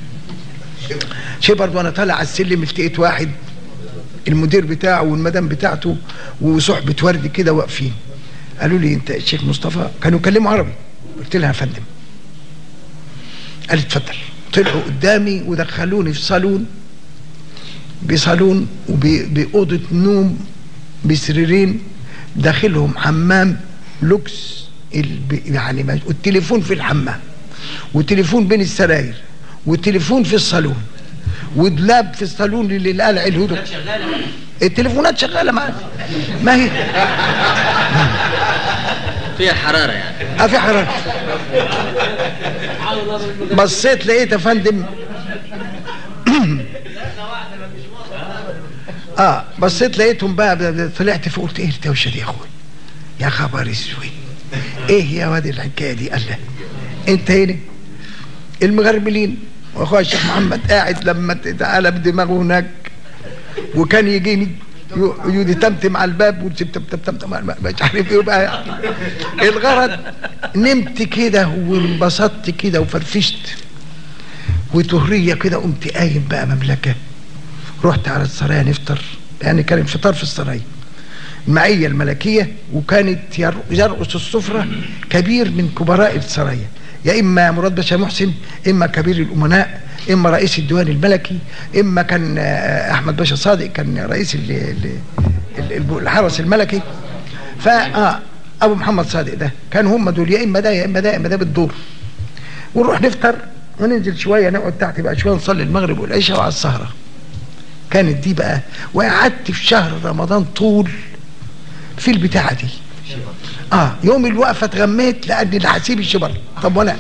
شبرد وانا طالع على السلم التقيت واحد المدير بتاعه والمدام بتاعته وصحبة ورد كده واقفين قالوا لي انت الشيخ مصطفى كانوا يكلموا عربي قلت لها يا فندم قال اتفضل طلعوا قدامي ودخلوني في صالون بصالون وبأوضة نوم بسريرين داخلهم حمام لوكس الب- يعني ما- والتليفون في الحمام وتليفون بين السراير وتليفون في الصالون ودلاب في الصالون اللي قلع الهدوء التليفونات شغاله معاك ما هي فيها حراره يعني اه في حراره بصيت لقيت يا فندم اه بصيت لقيتهم بقى ب- ب- طلعت فوق قلت ايه الدوشه دي يا اخوي يا خبر اسود ايه يا واد الحكايه دي قال له انت هنا المغربلين واخويا الشيخ محمد قاعد لما تعالى بدماغه هناك وكان يجيني يو- يقعد يتمتم على الباب وتم تم تم تم تم ما- مش عارف ايه بقى الغرض نمت كده وانبسطت كده وفرفشت وتهرية كده قمت قايم بقى مملكة رحت على السرايا نفطر يعني كان الفطار في السرايا المعية الملكية وكانت ير- يرقص السفرة كبير من كبراء السرايا يا إما مراد باشا محسن إما كبير الأمناء إما رئيس الديوان الملكي إما كان آه، أحمد باشا صادق كان رئيس ال- ال- ال- الحرس الملكي فا أبو محمد صادق ده كان هم دول يا إما ده يا إما ده يا إما ده بالدور ونروح نفطر وننزل شوية نقعد تحت بقى شوية نصلي المغرب والعشاء وعلى السهرة كانت دي بقى وقعدت في شهر رمضان طول في البتاعة دي اه يوم الوقفة اتغميت لأني اللي هسيب الشبر طب وانا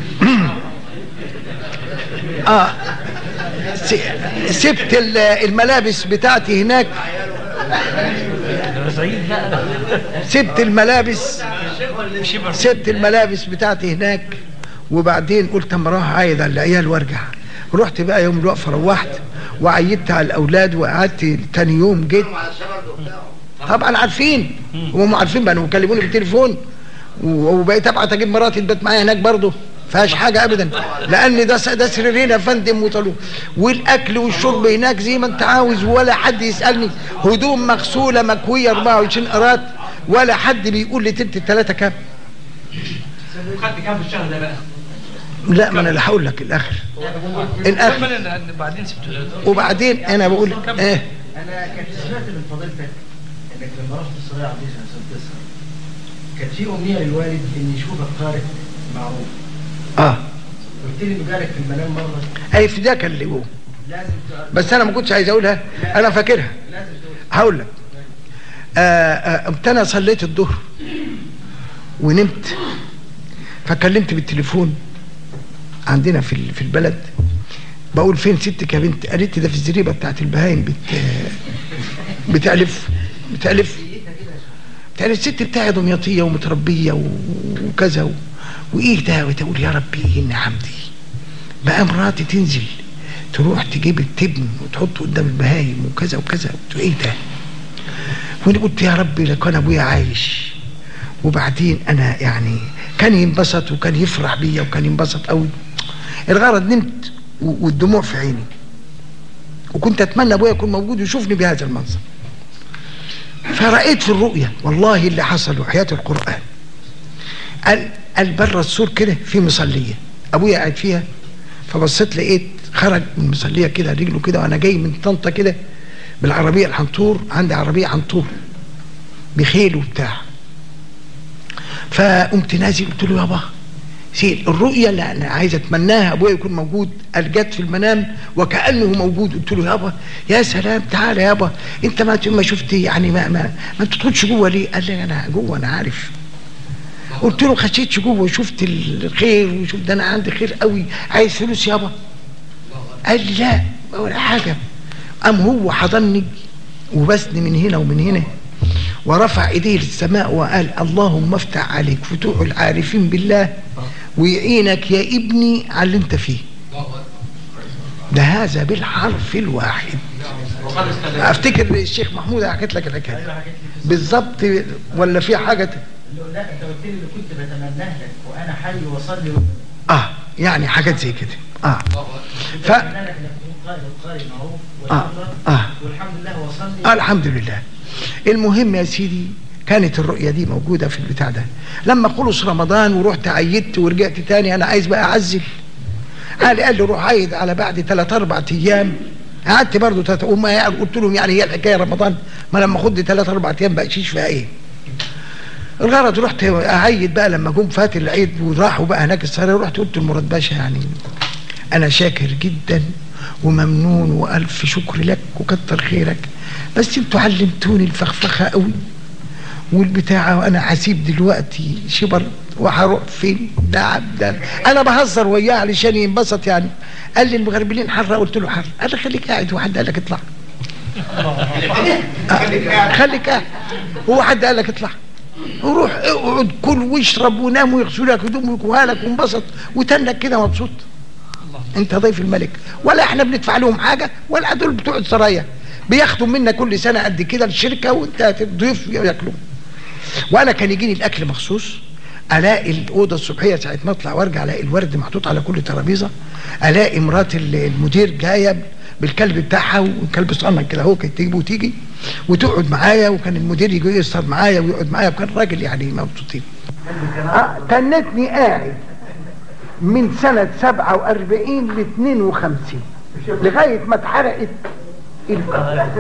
اه س- سبت ال- الملابس بتاعتي هناك سبت الملابس سبت الملابس بتاعتي هناك وبعدين قلت اما اروح اعيد على العيال وارجع رحت بقى يوم الوقفه روحت وعيدت على الاولاد وقعدت تاني يوم جيت طبعا عارفين وهم عارفين بقى بيكلموني بالتليفون و- وبقيت ابعت اجيب مراتي تبات معايا هناك برضه فيهاش حاجه ابدا لان ده س- ده سريرين يا فندم وطلو والاكل والشرب هناك زي ما انت عاوز ولا حد يسالني هدوم مغسوله مكويه 24 قرات ولا حد بيقول لي تلت الثلاثه كام خدت كام في الشهر ده بقى؟ لا ما انا اللي هقول لك الاخر الاخر كمل إن- بعدين سبته وبعدين انا بقول ايه انا كنت سمعت من فضيلتك انك لما رحت الصلاه عبدالله عشان تسهر كانت في امنيه للوالد ان يشوفك قارئ معروف اه قلت لي انه جالك في المنام مره اي في ده كان اللي هو لازم تقرأ بس انا ما كنتش عايز اقولها انا فاكرها لازم تقول هقول لك آه، آه، قمت انا صليت الظهر ونمت فكلمت بالتليفون عندنا في ال- في البلد بقول فين ستك يا بنت قالت لي ده في الزريبه بتاعت البهايم بت بتالف بتالف بتالف الست بتاعي دمياطيه ومتربيه و- وكذا و... وايه ده وتقول يا ربي ايه النعم دي بقى مراتي تنزل تروح تجيب التبن وتحطه قدام البهايم وكذا وكذا قلت له ايه ده وانا قلت يا ربي لو كان ابويا عايش وبعدين انا يعني كان ينبسط وكان يفرح بيا وكان ينبسط قوي الغرض نمت و- والدموع في عيني وكنت اتمنى ابويا يكون موجود ويشوفني بهذا المنظر فرأيت في الرؤيا والله اللي حصل وحياة القرآن قال قال بره السور كده في مصلية ابويا قاعد فيها فبصيت لقيت خرج من المصلية كده رجله كده وانا جاي من طنطا كده بالعربية الحنطور عندي عربية حنطور بخيل وبتاع فقمت نازل قلت له يابا سيل الرؤية اللي أنا عايز أتمناها أبويا يكون موجود الجت في المنام وكأنه موجود قلت له يابا يا سلام تعالى يابا أنت ما ما شفت يعني ما ما, ما بتدخلش جوه ليه؟ قال لي أنا جوه أنا عارف قلت له خشيتش جوه وشفت الخير وشفت ده أنا عندي خير قوي عايز فلوس يابا قال لي لا ولا حاجة قام هو حضني وبسني من هنا ومن هنا ورفع ايديه للسماء وقال اللهم افتح عليك فتوح العارفين بالله ويعينك يا ابني على اللي انت فيه ده هذا بالحرف الواحد افتكر الشيخ محمود حكيت لك الحكايه بالظبط ولا في حاجه ت- لا انت قلت لي اللي كنت بتمناه لك وانا حي واصلي اه يعني حاجات زي كده اه ف بتمنى لك انك تكون قارئ وقارئ معروف آه. وتقرا آه. والحمد لله وصلي آه الحمد لله المهم يا سيدي كانت الرؤية دي موجودة في البتاع ده لما خلص رمضان ورحت عيدت ورجعت تاني أنا عايز بقى أعزل قال قال لي روح عيد على بعد ثلاث أربع أيام قعدت برضه تلات وما يعني قلت لهم يعني هي الحكاية رمضان ما لما خد ثلاث أربع أيام بقشيش فيها إيه الغرض رحت أعيد بقى لما جم فات العيد وراحوا بقى هناك السهرة رحت قلت لمراد باشا يعني أنا شاكر جدا وممنون وألف شكر لك وكتر خيرك بس انتوا علمتوني الفخفخة قوي والبتاع وانا هسيب دلوقتي شبر وهروح فين ده عبد انا بهزر وياه علشان ينبسط يعني قال لي المغربلين حره قلت له حر قال لي خليك قاعد وحد قال لك اطلع آه، خليك قاعد هو حد قال لك اطلع وروح اقعد كل واشرب ونام ويغسلوا لك هدوم ويكوها لك وانبسط وتنك كده مبسوط انت ضيف الملك ولا احنا بندفع لهم حاجه ولا دول بتوع السرايا بياخدوا منا كل سنه قد كده الشركه وانت ضيف ياكلوا وانا كان يجيني الاكل مخصوص الاقي الاوضه الصبحيه ساعه ما اطلع وارجع الاقي الورد محطوط على كل ترابيزه الاقي مرات ال- المدير جايه بالكلب بتاعها والكلب صنع كده هو كانت تجيبه وتيجي وتقعد معايا وكان المدير يجي يسهر معايا ويقعد معايا وكان راجل يعني مبسوطين آه، تنتني قاعد من سنة 47 ل 52 لغاية ما اتحرقت القناة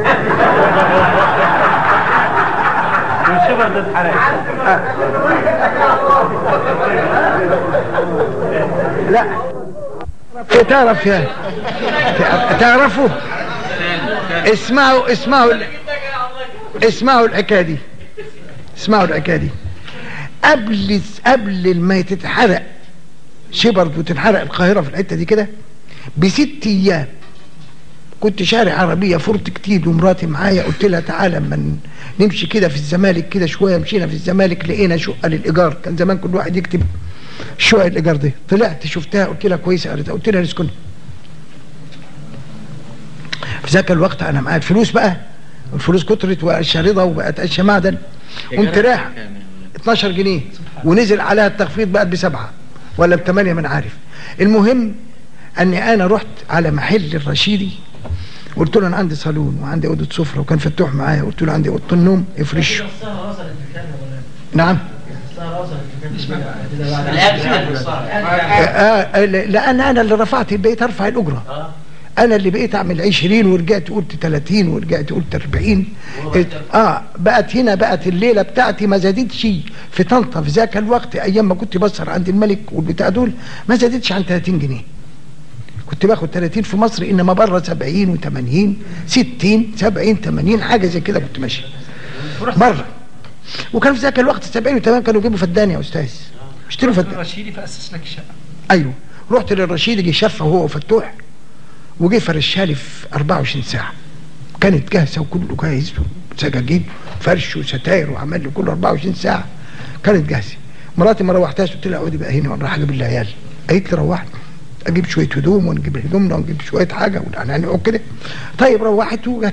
لا تعرف يا تعرفوا اسمعوا اسمعوا اسمعوا الحكايه دي اسمعوا الحكايه دي قبل قبل ما تتحرق شبرد وتنحرق القاهره في الحته دي كده بست ايام كنت شارع عربيه فورت كتير ومراتي معايا قلت لها تعالى اما ن- نمشي كده في الزمالك كده شويه مشينا في الزمالك لقينا شقه للايجار كان زمان كل واحد يكتب شقه الايجار دي طلعت شفتها قلت لها كويسه قالت قلت لها نسكن في ذاك الوقت انا معايا الفلوس بقى الفلوس كترت والشريطه وبقت اشياء معدن قمت رايح 12 جنيه ونزل عليها التخفيض بقت بسبعه ولا بثمانيه من عارف المهم اني انا رحت على محل الرشيدي قلت له انا عندي صالون وعندي اوضه سفره وكان فتوح معايا قلت له عندي اوضه النوم افرشه السهرة وصلت في كام ولا نعم السهرة وصلت في كام آه لان انا اللي رفعت بقيت ارفع الاجره انا اللي بقيت اعمل 20 ورجعت قلت 30 ورجعت قلت 40 اه بقت هنا بقت الليله بتاعتي ما زادتش في طنطا في ذاك الوقت ايام ما كنت بسهر عند الملك والبتاع دول ما زادتش عن 30 جنيه كنت باخد 30 في مصر انما بره 70 و80 60 70 80 حاجه زي كده كنت ماشي بره وكان في ذاك الوقت 70 و80 كانوا يجيبوا فدان يا استاذ اشتروا فدان الرشيدي فاسس لك الشقه ايوه رحت للرشيد جه شافها هو وفتوح وجه فرشها لي في 24 ساعه كانت جاهزه وكله جاهز سجاجيد فرش وستاير وعمل لي كله 24 ساعه كانت جاهزه مراتي ما روحتهاش قلت لها اقعدي بقى هنا وانا رايح اجيب العيال قالت لي روحت اجيب شويه هدوم ونجيب هدومنا ونجيب شويه حاجه يعني نقعد كده طيب روحت وجت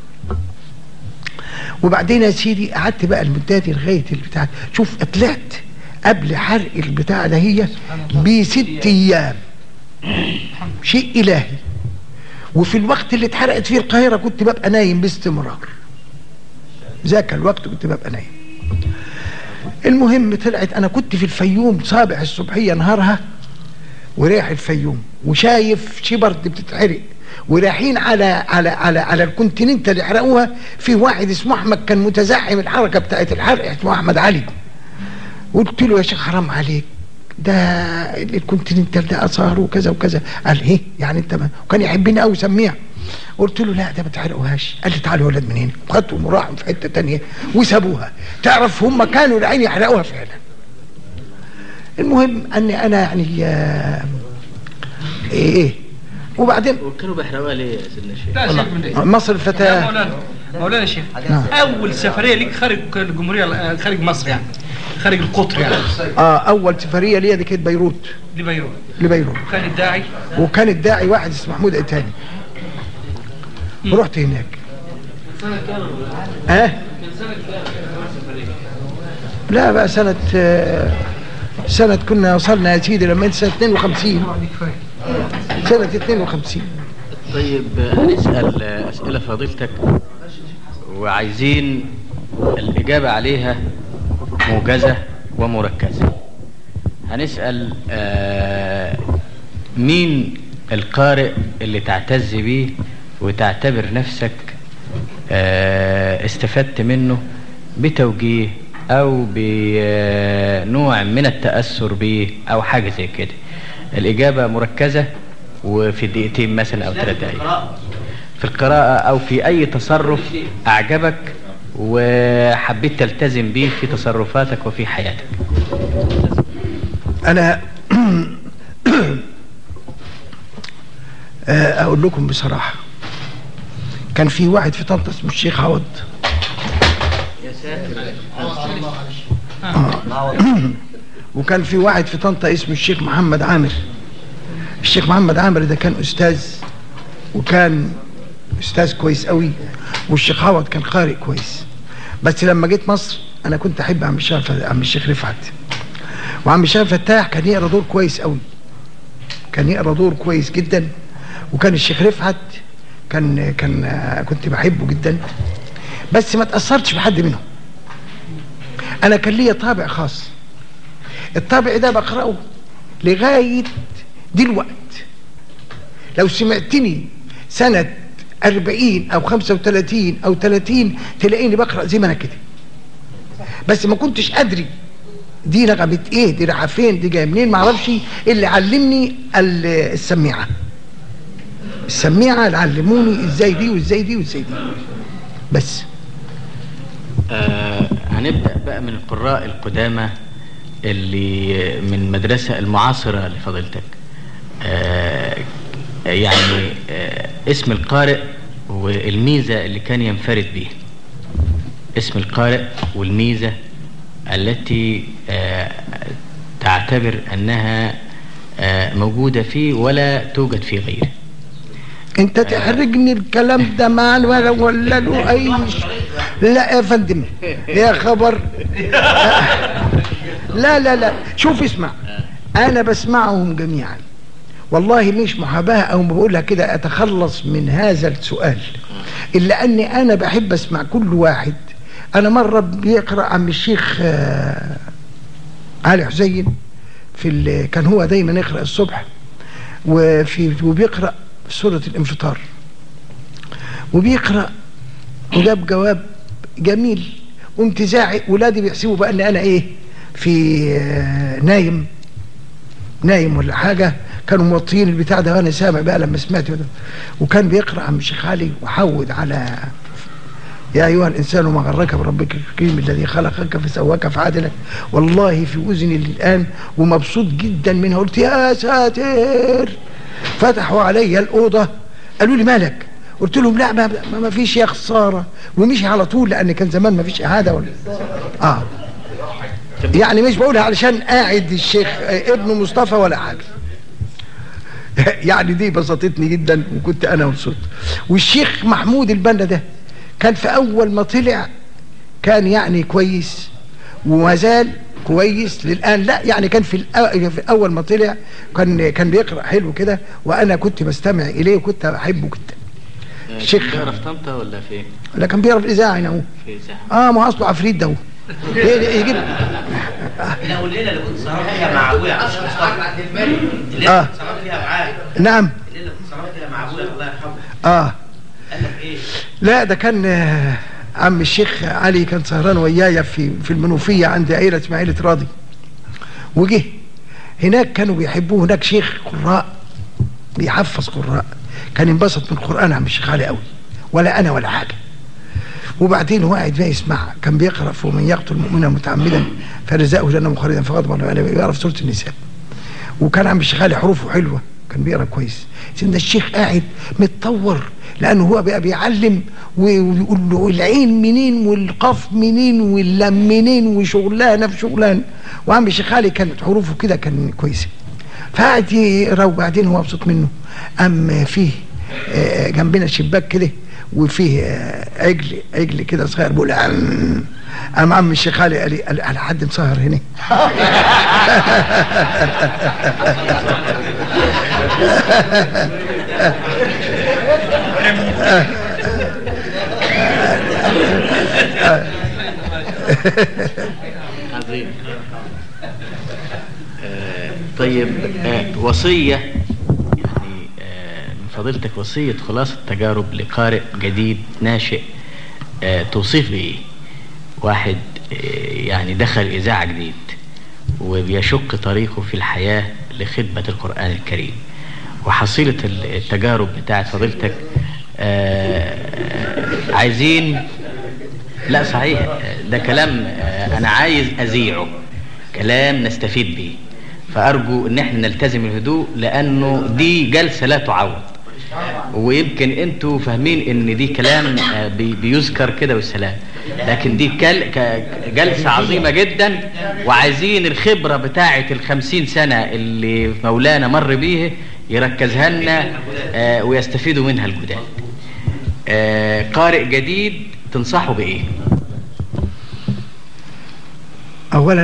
وبعدين يا سيدي قعدت بقى المده دي لغايه البتاع شوف طلعت قبل حرق البتاع ده هي بست ايام شيء الهي وفي الوقت اللي اتحرقت فيه القاهره كنت ببقى نايم باستمرار ذاك الوقت كنت ببقى نايم المهم طلعت انا كنت في الفيوم صابح الصبحيه نهارها ورايح الفيوم وشايف شبرد بتتحرق ورايحين على على على على الكونتيننت اللي حرقوها في واحد اسمه احمد كان متزعم الحركه بتاعت الحرق اسمه احمد علي قلت له يا شيخ حرام عليك ده الكونتيننتال ده اثار وكذا وكذا قال ايه يعني انت ما وكان يحبني قوي سميع قلت له لا ده ما تحرقوهاش قال لي تعالوا يا ولاد من هنا وخدتهم وراحوا في حته تانية وسابوها تعرف هم كانوا العين يحرقوها فعلا المهم اني انا يعني آه، ايه ايه وبعدين وكانوا بيحرقوها ليه يا سيدنا الشيخ؟ لا شيخ من إيه؟ مصر يا الفتاه مولانا مولانا شيخ نعم. اول سفريه ليك خارج الجمهوريه خارج مصر يعني خارج القطر يعني اه اول سفريه ليا دي كانت بيروت لبيروت لبيروت وكان الداعي وكان الداعي واحد اسمه محمود ايتاني ورحت هناك اه لا بقى سنة آه، سنة كنا وصلنا يا سيدي لما انت سنة 52 سنة 52 طيب هنسأل أسئلة فضيلتك وعايزين الإجابة عليها موجزة ومركزة هنسأل آه، مين القارئ اللي تعتز بيه وتعتبر نفسك آه، استفدت منه بتوجيه أو بنوع من التأثر به أو حاجة زي كده الإجابة مركزة وفي دقيقتين مثلا أو ثلاث دقائق في القراءة أو في أي تصرف أعجبك وحبيت تلتزم به في تصرفاتك وفي حياتك انا آه، اقول لكم بصراحة كان في واحد في طنطا اسمه الشيخ عوض وكان في واحد في طنطا اسمه الشيخ محمد عامر الشيخ محمد عامر ده كان استاذ وكان استاذ كويس قوي والشيخ عوض كان قارئ كويس بس لما جيت مصر انا كنت احب عم الشيخ عم الشيخ رفعت وعم الشيخ فتاح كان يقرا دور كويس قوي كان يقرا دور كويس جدا وكان الشيخ رفعت كان كان آه، كنت بحبه جدا بس ما تاثرتش بحد منهم انا كان ليا طابع خاص الطابع ده بقراه لغايه دلوقت لو سمعتني سنه 40 او 35 او 30 تلاقيني بقرا زي ما انا كده بس ما كنتش ادري دي نغمة ايه دي رايحه فين دي جايه منين ما اعرفش اللي علمني ال- السميعه السميعه اللي علموني ازاي دي وازاي دي وازاي دي بس آه هنبدأ بقى من القراء القدامى اللي من مدرسة المعاصرة لفضيلتك آه يعني آه اسم القارئ والميزة اللي كان ينفرد بيها اسم القارئ والميزة التي آه تعتبر أنها آه موجودة فيه ولا توجد في غيره انت تحرجني الكلام ده مع ولا ولا له اي ش- لا يا فندم يا خبر لا لا لا شوف اسمع انا بسمعهم جميعا والله مش محاباه او بقولها كده اتخلص من هذا السؤال الا اني انا بحب اسمع كل واحد انا مره بيقرا عم الشيخ آه، علي حسين في ال- كان هو دايما يقرا الصبح وفي وبيقرا سوره الانفطار وبيقرا وجاب جواب جميل قمت زاعق ولادي بيحسبوا بقى ان انا ايه في آه، نايم نايم ولا حاجه كانوا موطيين البتاع ده وانا سامع بقى لما سمعت ده وكان بيقرا عم الشيخ علي وحود على يا ايها الانسان ما غرك بربك الكريم الذي خلقك فسواك فعدلك والله في اذني الان ومبسوط جدا منها قلت يا ساتر فتحوا علي الاوضه قالوا لي مالك قلت لهم لا ما, ما, ما فيش يا خساره ومشي على طول لان كان زمان ما فيش اعاده ولا اه يعني مش بقولها علشان قاعد الشيخ آه، ابن مصطفى ولا حاجه يعني دي بسطتني جدا وكنت انا مبسوط والشيخ محمود البنا ده كان في اول ما طلع كان يعني كويس وما زال كويس للان لا يعني كان في, الأ- في اول ما طلع كان كان بيقرا حلو كده وانا كنت بستمع اليه وكنت بحبه جدا الشيخ- بيقرا في طنطا ولا فين؟ لا كان بيقرا في الاذاعه هنا اهو في زحمه اه ما هو اصله عفريت ده هو يجيب لا والليله اللي كنت سهران فيها مع ابويا عشان الليله آه. اللي كنت سهران فيها معاه نعم الليله اللي كنت سهران فيها مع ابويا الله يرحمه اه قال لك ايه؟ لا ده كان آه، عم الشيخ علي كان سهران ويايا في في المنوفيه عند عيله اسمها عيله راضي وجه هناك كانوا بيحبوه هناك شيخ قراء بيحفظ قراء كان ينبسط من القران عم الشيخ علي قوي ولا انا ولا حاجه وبعدين هو قاعد بقى يسمع كان بيقرا في من يقتل مؤمنا متعمدا فجزاؤه جهنم خالدا فغضب الله عليه بيقرا في سوره النساء وكان عم الشيخ علي حروفه حلوه كان بيقرا كويس سيدنا الشيخ قاعد متطور لانه هو بقى بيعلم و- ويقول له العين منين والقاف منين واللام منين وشغلانه في شغلانه وعم الشيخ علي كانت حروفه كده كان كويسه فقعد يقرا وبعدين هو مبسوط منه ام فيه آه، جنبنا شباك كده وفيه آه، عجل عجل كده صغير بيقول أم قام عم الشيخ علي قال لي قال على حد مسهر هنا عظيم آه، طيب آه، وصية يعني آه، من فضيلتك وصية خلاصة تجارب لقارئ جديد ناشئ آه، توصيف بإيه؟ واحد آه، يعني دخل إذاعة جديد وبيشق طريقه في الحياة لخدمة القرآن الكريم وحصيلة التجارب بتاعت فضيلتك آه، عايزين لا صحيح ده كلام آه، انا عايز اذيعه كلام نستفيد به فارجو ان احنا نلتزم الهدوء لانه دي جلسه لا تعوض ويمكن انتوا فاهمين ان دي كلام آه، بي- بيذكر كده والسلام لكن دي كل ك- جلسه عظيمه جدا وعايزين الخبره بتاعه الخمسين سنه اللي مولانا مر بيه يركزها لنا آه، ويستفيدوا منها الجداد آه، قارئ جديد تنصحه بايه اولا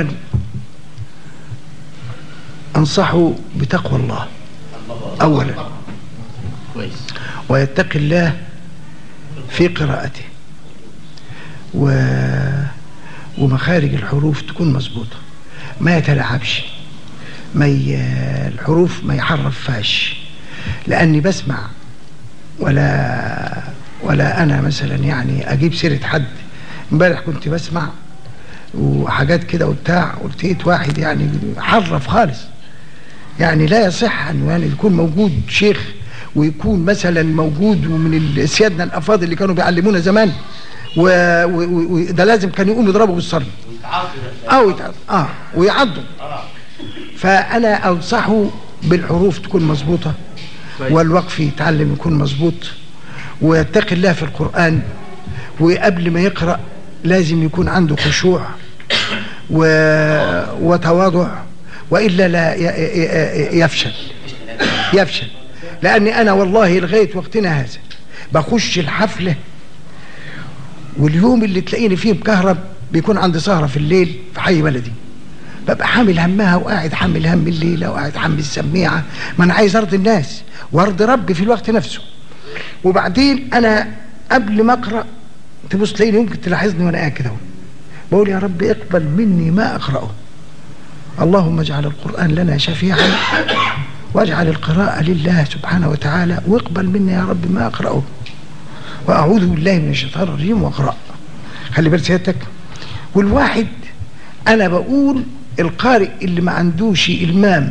انصحه بتقوى الله اولا كويس ويتقي الله في قراءته و... ومخارج الحروف تكون مظبوطة ما يتلاعبش ما ي... الحروف ما يحرفهاش لأني بسمع ولا ولا أنا مثلا يعني أجيب سيرة حد امبارح كنت بسمع وحاجات كده وبتاع ولقيت واحد يعني حرف خالص يعني لا يصح انه يعني يكون موجود شيخ ويكون مثلا موجود ومن سيادنا الافاضل اللي كانوا بيعلمونا زمان وده و... و... وده لازم كان يقوم يضربه بالصرف او يتعض اه ويعضوا فانا انصحه بالحروف تكون مظبوطه كويس. والوقف يتعلم يكون مظبوط ويتقي الله في القران وقبل ما يقرا لازم يكون عنده خشوع و... وتواضع والا لا ي... ي... ي- يفشل يفشل لاني انا والله لغايه وقتنا هذا بخش الحفله واليوم اللي تلاقيني فيه مكهرب بيكون عندي سهره في الليل في حي بلدي ببقى حامل همها وقاعد حامل هم الليله وقاعد حامل السميعه ما انا عايز ارضي الناس وارضي ربي في الوقت نفسه وبعدين انا قبل ما اقرا تبص تلاقيني يمكن تلاحظني وانا قاعد كده أهو. بقول يا رب اقبل مني ما اقراه اللهم اجعل القرآن لنا شفيعا واجعل القراءة لله سبحانه وتعالى واقبل منا يا رب ما أقرأه وأعوذ بالله من الشيطان الرجيم وأقرأ خلي بالك سيادتك والواحد أنا بقول القارئ اللي ما عندوش إلمام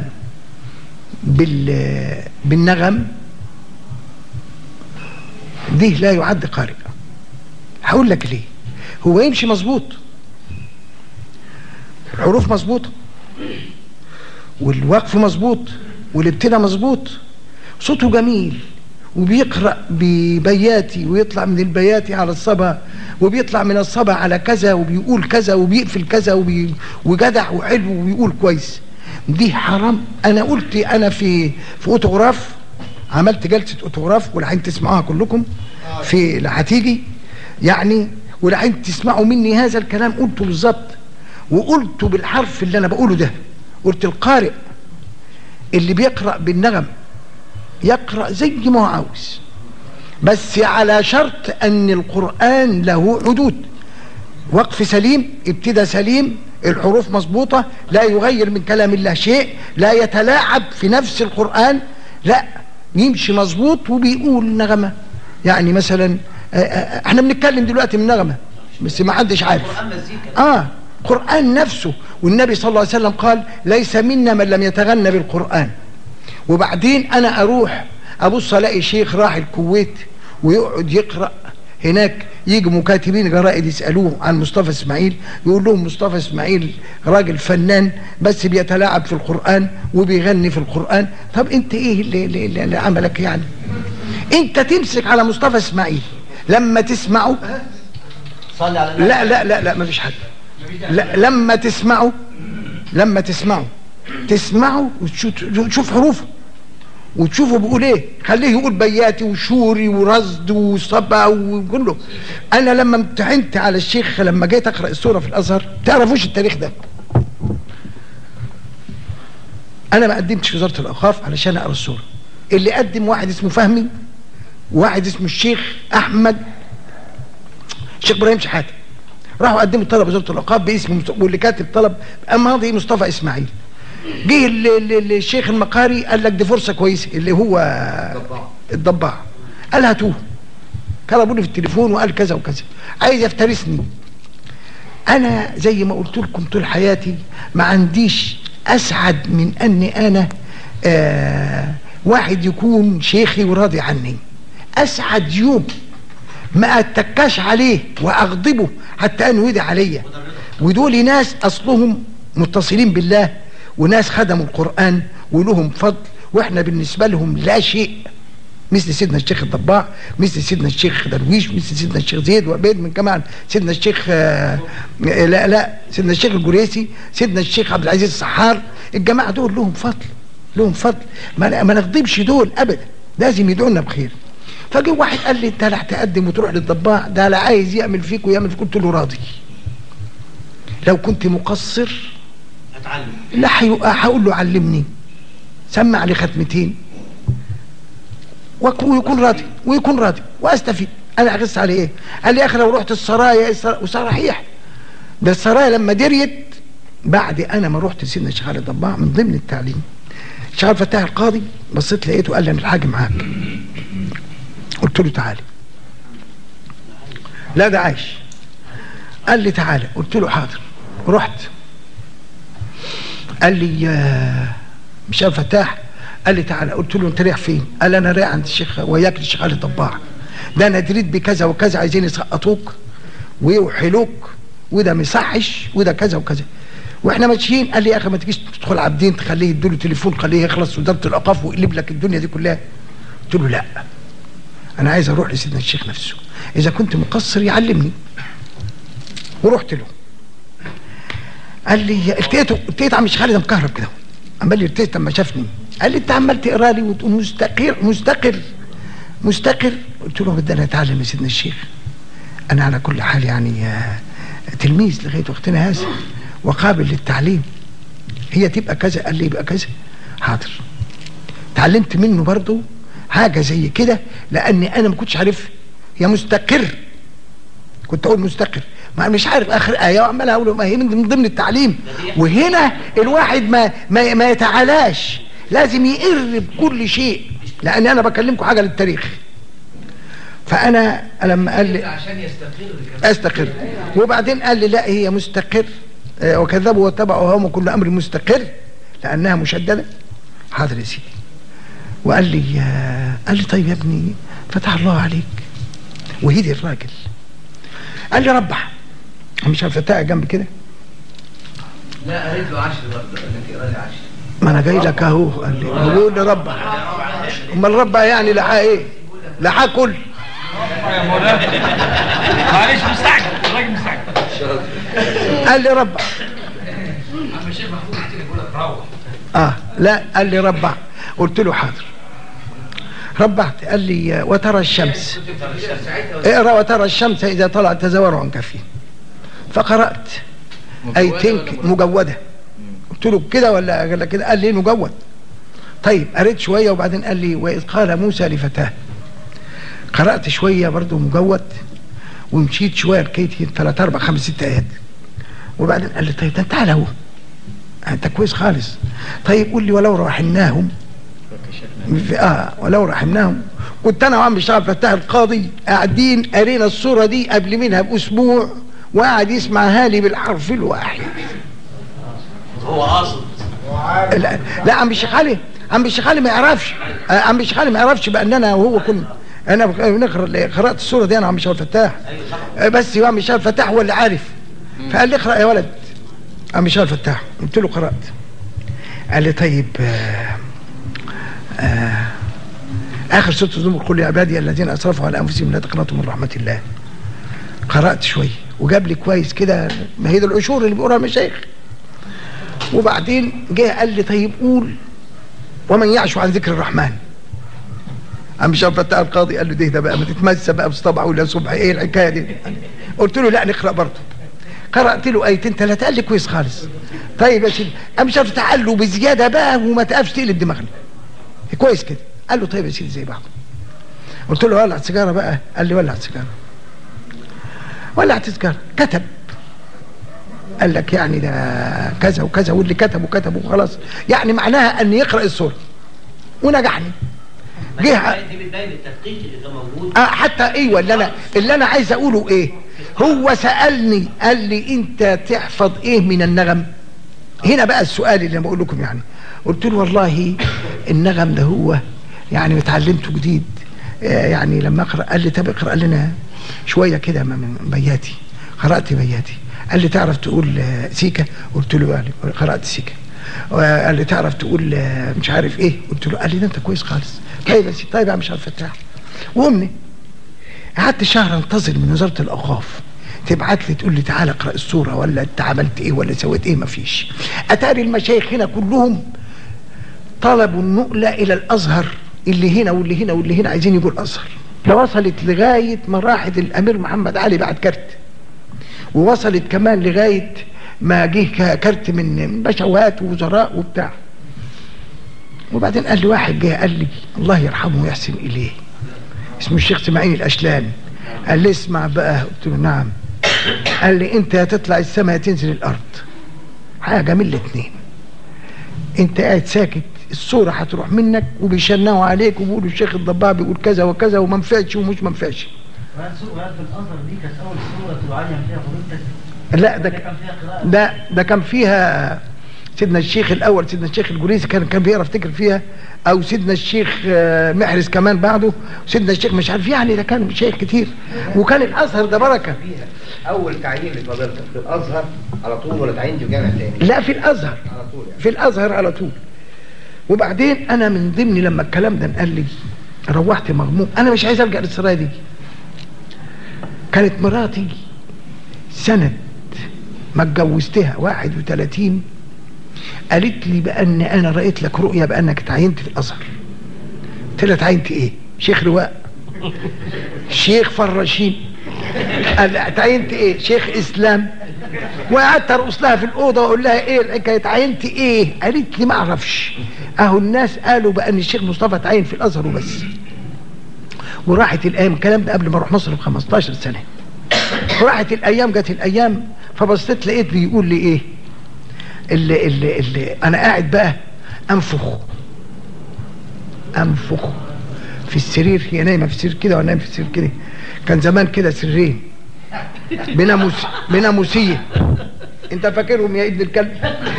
بال بالنغم دي لا يعد قارئ هقول لك ليه هو يمشي مظبوط الحروف مظبوطه والوقف مظبوط والابتداء مظبوط صوته جميل وبيقرأ ببياتي ويطلع من البياتي على الصبا وبيطلع من الصبا على كذا وبيقول كذا وبيقفل كذا وبي وجدع وحلو وبيقول كويس دي حرام انا قلت انا في في اوتوغراف عملت جلسه اوتوغراف والحين تسمعوها كلكم في اللي هتيجي يعني والحين تسمعوا مني هذا الكلام قلته بالظبط وقلته بالحرف اللي انا بقوله ده قلت القارئ اللي بيقرأ بالنغم يقرأ زي ما هو عاوز بس على شرط ان القرآن له حدود وقف سليم ابتدى سليم الحروف مظبوطة لا يغير من كلام الله شيء لا يتلاعب في نفس القرآن لا يمشي مظبوط وبيقول نغمة يعني مثلا آه، آه، احنا بنتكلم دلوقتي من نغمة بس ما حدش عارف اه قرآن نفسه والنبي صلى الله عليه وسلم قال ليس منا من لم يتغنى بالقرآن وبعدين انا اروح ابص الاقي شيخ راح الكويت ويقعد يقرأ هناك يجي مكاتبين جرائد يسألوه عن مصطفى اسماعيل يقول لهم مصطفى اسماعيل راجل فنان بس بيتلاعب في القرآن وبيغني في القرآن طب انت ايه اللي, اللي, اللي عملك يعني انت تمسك على مصطفى اسماعيل لما تسمعه صلي على النبي لا لا لا لا مفيش حد لا لما تسمعه لما تسمعه تسمعه وتشوف حروفه وتشوفه بيقول ايه خليه يقول بياتي وشوري ورصد وصبا وكله انا لما امتحنت على الشيخ لما جيت اقرا السوره في الازهر تعرفوش التاريخ ده انا ما قدمتش في وزاره الاوقاف علشان اقرا السوره اللي قدم واحد اسمه فهمي وواحد اسمه الشيخ احمد الشيخ ابراهيم شحاته راحوا قدموا طلب وزاره الاوقاف باسم مست- واللي كاتب طلب ماضي مصطفى اسماعيل جه ال- ال- ال- الشيخ المقاري قال لك دي فرصه كويسه اللي هو الضباع قال هاتوه كلموني في التليفون وقال كذا وكذا عايز يفترسني انا زي ما قلت لكم طول حياتي ما عنديش اسعد من اني انا آه واحد يكون شيخي وراضي عني اسعد يوم ما اتكاش عليه واغضبه حتى انه يدعي عليا ودول ناس اصلهم متصلين بالله وناس خدموا القران ولهم فضل واحنا بالنسبه لهم لا شيء مثل سيدنا الشيخ الضباع مثل سيدنا الشيخ درويش مثل سيدنا الشيخ زيد وعبيد من كمان سيدنا الشيخ آه لا لا سيدنا الشيخ الجريسي سيدنا الشيخ عبد العزيز السحار الجماعه دول لهم فضل لهم فضل ما, ما نغضبش دول ابدا لازم يدعونا بخير فجه واحد قال لي انت لا هتقدم وتروح للضباع ده لا عايز يعمل فيك ويعمل فيك قلت له راضي لو كنت مقصر هتعلم لا حيو- هقول له علمني سمع لي ختمتين وك- ويكون راضي ويكون راضي واستفيد انا اغص عليه ايه قال لي يا اخي لو رحت السرايا السرا- وصحيح ده السرايا لما دريت بعد انا ما رحت سيدنا الشيخ علي الضباع من ضمن التعليم الشيخ عبد الفتاح القاضي بصيت لقيته قال لي انا الحاج معاك قلت له تعالى لا ده عايش قال لي تعالى قلت له حاضر رحت قال لي يا مش عارف فتاح قال لي تعالى قلت له انت رايح فين قال انا رايح عند الشيخ وياك الشيخ علي طباع ده انا دريت بكذا وكذا عايزين يسقطوك ويوحلوك وده مصحش وده كذا وكذا واحنا ماشيين قال لي يا اخي ما تجيش تدخل عبدين تخليه يديله تليفون خليه يخلص وزاره الاوقاف ويقلب لك الدنيا دي كلها قلت له لا انا عايز اروح لسيدنا الشيخ نفسه اذا كنت مقصر يعلمني ورحت له قال لي التقيته التقيت عم الشيخ خالد مكهرب كده عمال يرتقي لما شافني قال لي انت عمال تقرا لي وتقول مستقر مستقر مستقر قلت له بدي انا اتعلم يا سيدنا الشيخ انا على كل حال يعني آه، تلميذ لغايه وقتنا هذا وقابل للتعليم هي تبقى كذا قال لي يبقى كذا حاضر اتعلمت منه برضه حاجه زي كده لاني انا ما كنتش عارف يا مستقر كنت اقول مستقر ما مش عارف اخر ايه وعمال اقول ما هي من ضمن التعليم وهنا الواحد ما ما, ما يتعالاش لازم يقر بكل شيء لان انا بكلمكم حاجه للتاريخ فانا لما قال لي عشان يستقر كمان. استقر وبعدين قال لي لا هي مستقر آه، وكذبوا واتبعوا هم كل امر مستقر لانها مشدده حاضر يا سيدي وقال لي آه، قال لي طيب يا ابني فتح الله عليك وهدي الراجل قال لي ربح مش عارف فتاة جنب كده لا قريت له 10 برضه قال لك اقرا لي 10 ما انا جاي لك اهو قال لي هو بيقول لي ربح امال ربح يعني لحق ايه لحق كل معلش مستعجل الراجل مستعجل قال لي ربع عم الشيخ محمود كتير يقول لك روح اه لا قال لي ربع قلت له حاضر ربعت قال لي وترى الشمس اقرا وترى الشمس اذا طلعت تزور عن كفين فقرات ايتين ك- مجوده قلت له كده ولا قال لك كده قال لي مجود طيب قريت شويه وبعدين قال لي واذ قال موسى لفتاه قرات شويه برضه مجود ومشيت شويه لقيت ثلاث اربع خمس ست ايات وبعدين قال لي طيب ده انت تعالى اهو انت كويس خالص طيب قول لي ولو رحمناهم في- اه ولو رحمناهم كنت انا وعم بشتغل فتاح القاضي قاعدين قرينا الصوره دي قبل منها باسبوع وقعد يسمعها لي بالحرف الواحد هو قاصد لا, لا عم الشيخ علي عم الشيخ علي ما يعرفش آه، عم الشيخ علي ما يعرفش بان انا وهو كنا انا بنقرا قرات الصوره دي انا عم الشيخ الفتاح آه، بس عم الشيخ الفتاح هو اللي عارف فقال لي اقرا يا ولد عم الشيخ الفتاح قلت له قرات قال لي طيب آه آه اخر سوره الزمر قل يا عبادي الذين اسرفوا على انفسهم لا تقنطوا من رحمه الله قرات شويه وجاب لي كويس كده ما هي دي العشور اللي بيقولها المشايخ وبعدين جه قال لي طيب قول ومن يعش عن ذكر الرحمن عم مش فتح القاضي قال له ده ده بقى ما تتمسى بقى بصطبع ولا صبح ايه الحكايه دي قلت له لا نقرا برضه قرات له ايتين ثلاثه قال لي كويس خالص طيب يا سيدي قام مش عارف قال له بزياده بقى وما تقفش تقلب دماغنا كويس كده قال له طيب يا سيدي زي بعض قلت له ولع سيجاره بقى قال لي ولع سيجاره ولعت سيجاره كتب قال لك يعني ده كذا وكذا واللي كتبه كتبه وخلاص يعني معناها ان يقرا السوره ونجحني جه دي بدايه التدقيق اللي كان موجود آه حتى ايوه اللي انا اللي انا عايز اقوله ايه هو سالني قال لي انت تحفظ ايه من النغم هنا بقى السؤال اللي بقول لكم يعني قلت له والله النغم ده هو يعني اتعلمته جديد آه يعني لما اقرا قال لي طب اقرا لنا شويه كده من بياتي قرات بياتي قال لي تعرف تقول آه، سيكا قلت له قال لي قرات سيكا قال لي تعرف تقول آه، مش عارف ايه قلت له قال لي ده انت كويس خالص طيب يا سيدي طيب يا عم مش عارف فتاح وامني قعدت شهر انتظر من وزاره الاوقاف تبعت لي تقول لي تعالى اقرا السوره ولا انت عملت ايه ولا سويت ايه مفيش اتاري المشايخ هنا كلهم طلبوا النقله الى الازهر اللي هنا واللي هنا واللي هنا عايزين يجوا الازهر وصلت لغايه ما راحت الامير محمد علي بعد كارت ووصلت كمان لغايه ما جه ك- كارت من بشوات ووزراء وبتاع وبعدين قال لي واحد جه قال لي الله يرحمه ويحسن اليه اسمه الشيخ اسماعيل الاشلاني قال لي اسمع بقى قلت له نعم قال لي انت يا تطلع السماء يا تنزل الارض حاجه من الاثنين انت قاعد ساكت الصوره هتروح منك وبيشنقوا عليك وبيقولوا الشيخ الضباع بيقول كذا وكذا وما نفعش ومش ما نفعش وهل سوق وهل في الازهر دي كانت اول سوره تعين فيها فضيلتك لا ده كان فيها قراءه ده ده كان فيها سيدنا الشيخ الاول سيدنا الشيخ الجريسي كان كان بيقرا افتكر فيها او سيدنا الشيخ آه، محرز كمان بعده سيدنا الشيخ مش عارف يعني ده كان شيخ كتير وكان الازهر ده بركه اول تعيين لفضيلتك في الازهر على طول ولا تعيين في جامع تاني لا في الازهر على طول يعني في الازهر على طول وبعدين انا من ضمن لما الكلام ده قال لي روحت مغموم انا مش عايز ارجع للسرايا دي كانت مراتي سنة ما اتجوزتها 31 قالت لي بان انا رأيت لك رؤية بانك اتعينت في الازهر قلت لها اتعينت ايه شيخ رواء شيخ فراشين قال لها اتعينت ايه شيخ اسلام وقعدت ارقص لها في الاوضه واقول لها ايه الحكايه اتعينت ايه قالت لي ما اعرفش اهو الناس قالوا بان الشيخ مصطفى اتعين في الازهر وبس وراحت الايام الكلام ده قبل ما اروح مصر ب 15 سنه راحت الايام جت الايام فبصيت لقيت بيقول لي ايه اللي اللي اللي انا قاعد بقى انفخ انفخ في السرير هي نايمه في السرير كده وانا نايم في السرير كده كان زمان كده سريرين بناموس بناموسيه انت فاكرهم يا ابن الكلب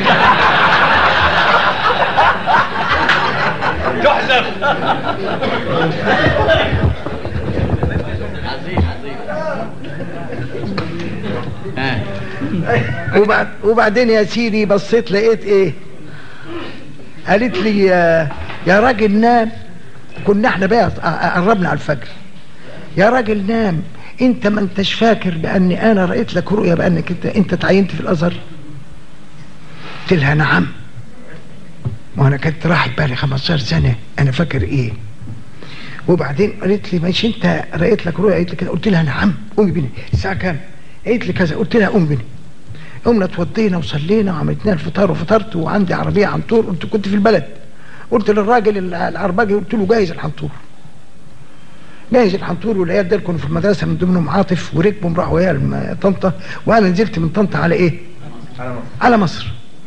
وبعد وبعدين يا سيدي بصيت لقيت ايه قالت لي يا, يا راجل نام كنا احنا بقى قربنا على الفجر يا راجل نام انت ما انتش فاكر باني انا رأيت لك رؤيا بانك انت انت تعينت في الازهر قلت لها نعم وانا كنت راحت بالي 15 سنه انا فاكر ايه وبعدين قالت لي ماشي انت رأيت لك رؤيا قالت لي كده قلت لها نعم قومي بيني الساعه كام قالت لي كذا قلت لها قومي بيني قمنا اتوضينا وصلينا وعملت لنا الفطار وفطرت وعندي عربيه عنطور قلت كنت في البلد قلت للراجل العرباجي قلت له جاهز الحنطور جاهز الحنطور والعيال دول كانوا في المدرسه من ضمنهم عاطف وركبهم راحوا ويا الم- طنطا وانا نزلت من طنطا على ايه؟ على مصر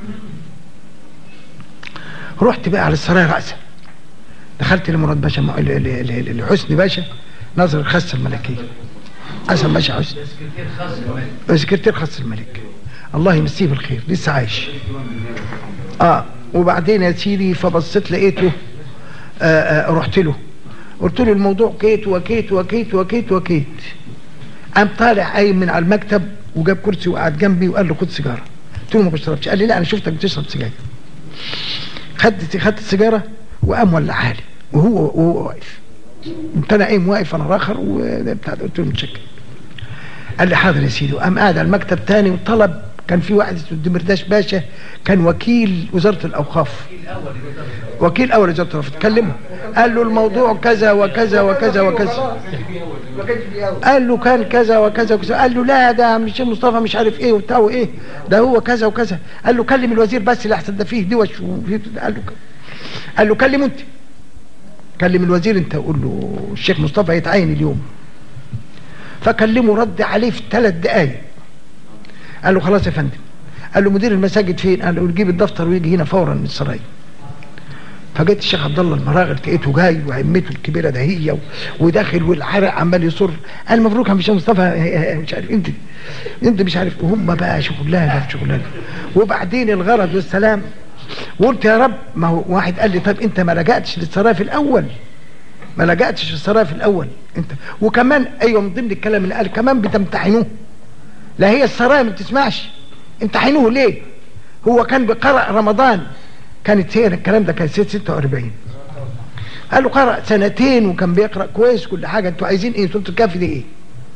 رحت بقى على السرايا رأسا دخلت لمراد باشا مع- ل- ل- ل- لحسني باشا ناظر الخاصة الملكية حسن باشا حسني سكرتير خاص الملك الله يمسيه بالخير لسه عايش اه وبعدين يا سيدي فبصيت لقيته آه آه رحت له قلت له الموضوع كيت وكيت وكيت وكيت وكيت قام طالع قايم من على المكتب وجاب كرسي وقعد جنبي وقال له خد سيجاره قلت له ما بشربش قال لي لا انا شفتك بتشرب سجاير خدت خدت السيجاره وقام ولعها لي وهو وهو واقف قمت انا قايم واقف انا راخر وبتاع ده، قلت له متشكر قال لي حاضر يا سيدي وقام قاعد على المكتب تاني وطلب كان في واحد اسمه الدمرداش باشا كان وكيل وزاره الاوقاف وكيل اول وزاره الاوقاف كلمه قال له الموضوع كذا وكذا وكذا وكذا قال له كان كذا وكذا وكذا قال له لا ده مش الشيخ مصطفى مش عارف ايه وبتاع وايه ده هو كذا وكذا قال له كلم الوزير بس اللي احسن ده فيه دوش وفيه قال له قال له كلمه انت كلم الوزير انت قول له الشيخ مصطفى هيتعين اليوم فكلمه رد عليه في ثلاث دقايق قال له خلاص يا فندم قال له مدير المساجد فين قال له يجيب الدفتر ويجي هنا فورا من السرايا فجيت الشيخ عبد الله المراغل لقيته جاي وعمته الكبيره ده هي و- وداخل والعرق عمال يصر قال مبروك يا هشام مصطفى اه، اه، مش عارف انت انت مش عارف وهم بقى شغلانه في شغلانه وبعدين الغرض والسلام وقلت يا رب ما هو واحد قال لي طب انت ما لجأتش للسرايا في الاول ما لجأتش للسرايا في الاول انت وكمان ايوه من ضمن الكلام اللي قال كمان بتمتحنوه لا هي السرايا ما بتسمعش امتحنوه ليه هو كان بقرأ رمضان كانت هي الكلام ده كان سنه 46 قال له قرأ سنتين وكان بيقرأ كويس كل حاجة انتوا عايزين ايه سورة الكهف دي ايه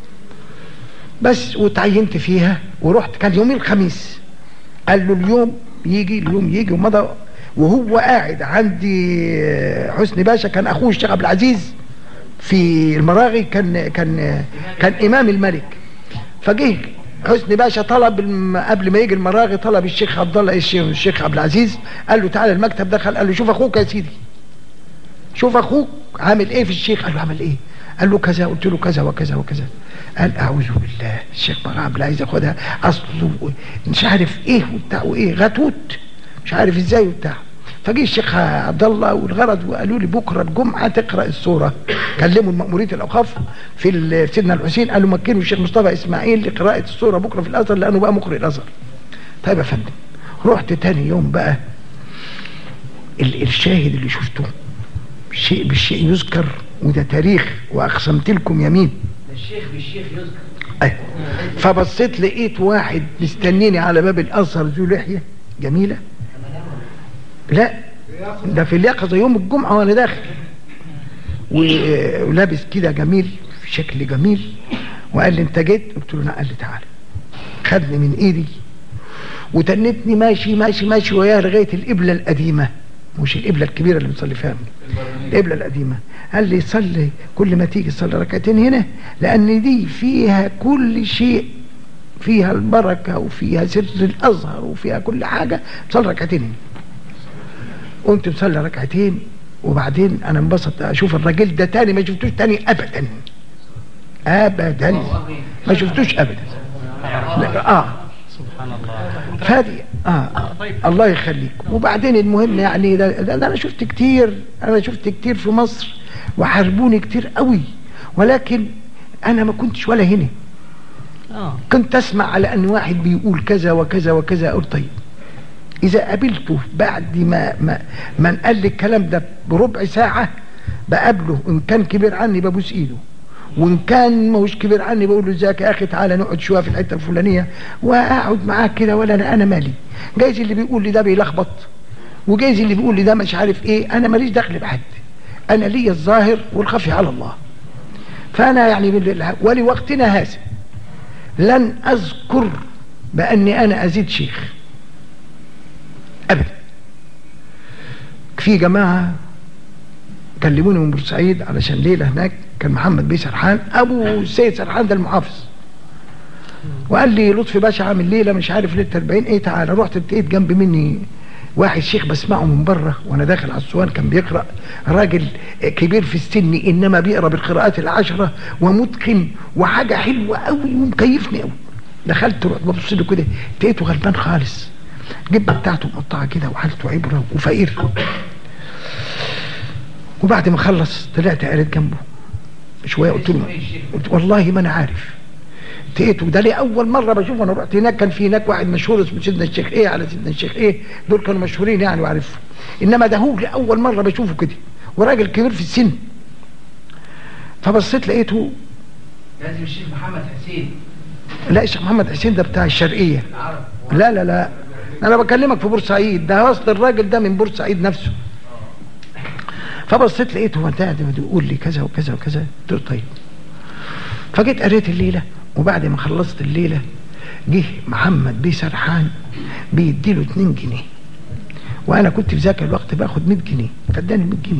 بس وتعينت فيها ورحت كان يوم الخميس قال له اليوم يجي اليوم يجي ومضى وهو قاعد عندي حسني باشا كان اخوه الشيخ عبد العزيز في المراغي كان كان كان امام الملك فجه حسني باشا طلب الم- قبل ما يجي المراغي طلب الشيخ عبد الله الشيخ الشيخ عبد العزيز قال له تعالى المكتب دخل قال له شوف اخوك يا سيدي شوف اخوك عامل ايه في الشيخ قال له عمل ايه قال له كذا قلت له كذا وكذا وكذا قال اعوذ بالله الشيخ بقى عبد العزيز ياخدها اصله مش عارف ايه وبتاع وايه غتوت مش عارف ازاي وبتاع فجه الشيخ عبد الله والغرض وقالوا لي بكره الجمعه تقرا السوره كلموا المأمورية الاوقاف في ال- سيدنا الحسين قالوا مكنوا الشيخ مصطفى اسماعيل لقراءه السوره بكره في الازهر لانه بقى مقرئ الازهر طيب يا فندم رحت تاني يوم بقى ال- الشاهد اللي شفته شيء بالشيء يذكر وده تاريخ واقسمت لكم يمين الشيخ بالشيخ يذكر أيوة. فبصيت لقيت واحد مستنيني على باب الازهر ذو لحيه جميله لا ده في اليقظه يوم الجمعه وانا داخل و- ولابس كده جميل في شكل جميل وقال لي انت جيت قلت له نعم قال لي تعالى خدني من ايدي وتنتني ماشي ماشي ماشي وياه لغايه القبله القديمه مش القبله الكبيره اللي بنصلي فيها القبله القديمه قال لي صلي كل ما تيجي صلي ركعتين هنا لان دي فيها كل شيء فيها البركه وفيها سر الازهر وفيها كل حاجه صلي ركعتين هنا قمت مصلي ركعتين وبعدين انا انبسطت اشوف الراجل ده تاني ما شفتوش تاني ابدا ابدا ما شفتوش ابدا لا، اه سبحان الله فادي اه الله يخليك وبعدين المهم يعني ده, ده, ده انا شفت كتير انا شفت كتير في مصر وحاربوني كتير قوي ولكن انا ما كنتش ولا هنا اه كنت اسمع على ان واحد بيقول كذا وكذا وكذا اقول طيب اذا قابلته بعد ما ما ما قال لي الكلام ده بربع ساعه بقابله ان كان كبير عني ببوس ايده وان كان ما هوش كبير عني بقول له ازيك يا اخي تعالى نقعد شويه في الحته الفلانيه واقعد معاك كده ولا انا انا مالي جايز اللي بيقول لي ده بيلخبط وجايز اللي بيقول لي ده مش عارف ايه انا ماليش دخل بحد انا ليا الظاهر والخفي على الله فانا يعني بال- ولوقتنا هذا لن اذكر باني انا ازيد شيخ ابدا في جماعه كلموني من بورسعيد علشان ليله هناك كان محمد بيه سرحان ابو السيد سرحان ده المحافظ وقال لي لطفي باشا عامل ليله مش عارف ليله 40 ايه تعالى رحت لقيت جنب مني واحد شيخ بسمعه من بره وانا داخل على السوان كان بيقرا راجل كبير في السن انما بيقرا بالقراءات العشره ومتقن وحاجه حلوه قوي ومكيفني قوي دخلت رحت ببص له كده لقيته غلبان خالص الجبه بتاعته مقطعه كده وحالته عبره وفقير وبعد ما خلص طلعت قريت جنبه شويه قلت له قلت والله ما انا عارف لقيته ده ليه اول مره بشوفه انا رحت هناك كان في هناك واحد مشهور اسمه سيدنا الشيخ ايه على سيدنا الشيخ ايه دول كانوا مشهورين يعني وعارفهم انما ده هو لاول مره بشوفه كده وراجل كبير في السن فبصيت لقيته لازم الشيخ محمد حسين لا الشيخ محمد حسين ده بتاع الشرقيه العرب لا لا لا انا بكلمك في بورسعيد ده اصل الراجل ده من بورسعيد نفسه فبصيت لقيته هو قاعد بيقول لي كذا وكذا وكذا قلت له طيب فجيت قريت الليله وبعد ما خلصت الليله جه محمد بيه سرحان بيديله 2 جنيه وانا كنت في ذاك الوقت باخد 100 جنيه فاداني 100 جنيه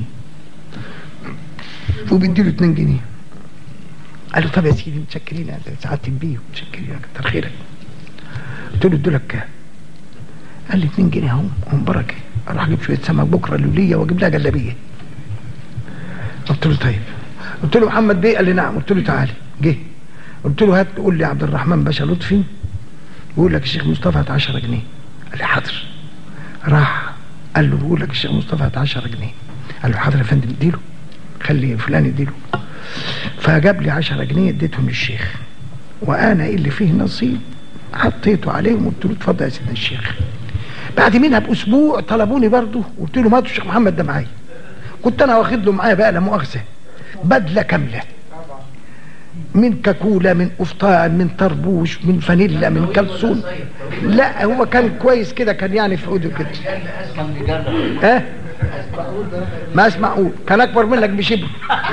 وبيديله 2 جنيه قال له طب يا سيدي متشكرين يا سعاده البيه متشكرين يا كتر خيرك قلت له ادولك كام؟ قال لي 2 جنيه اهم هم بركه اروح اجيب شويه سمك بكره لوليه واجيب لها جلابيه قلت له طيب قلت له محمد بيه قال لي نعم قلت له تعالى جه قلت له هات قول لي عبد الرحمن باشا لطفي بيقول لك الشيخ مصطفى هات 10 جنيه قال لي حاضر راح قال له بيقول لك الشيخ مصطفى هات 10 جنيه قال له حاضر يا فندم اديله خلي فلان يديله فجاب لي 10 جنيه اديتهم للشيخ وانا اللي فيه نصيب حطيته عليهم وقلت له اتفضل يا سيدنا الشيخ بعد منها باسبوع طلبوني برضه قلت له هاتوا الشيخ محمد ده معايا كنت انا واخد له معايا بقى لا مؤاخذه بدله كامله من كاكولا من قفطان من طربوش من فانيلا من كلسون لا هو كان كويس كده كان يعني في عوده كده ها ما اسمع قول كان اكبر منك بشبر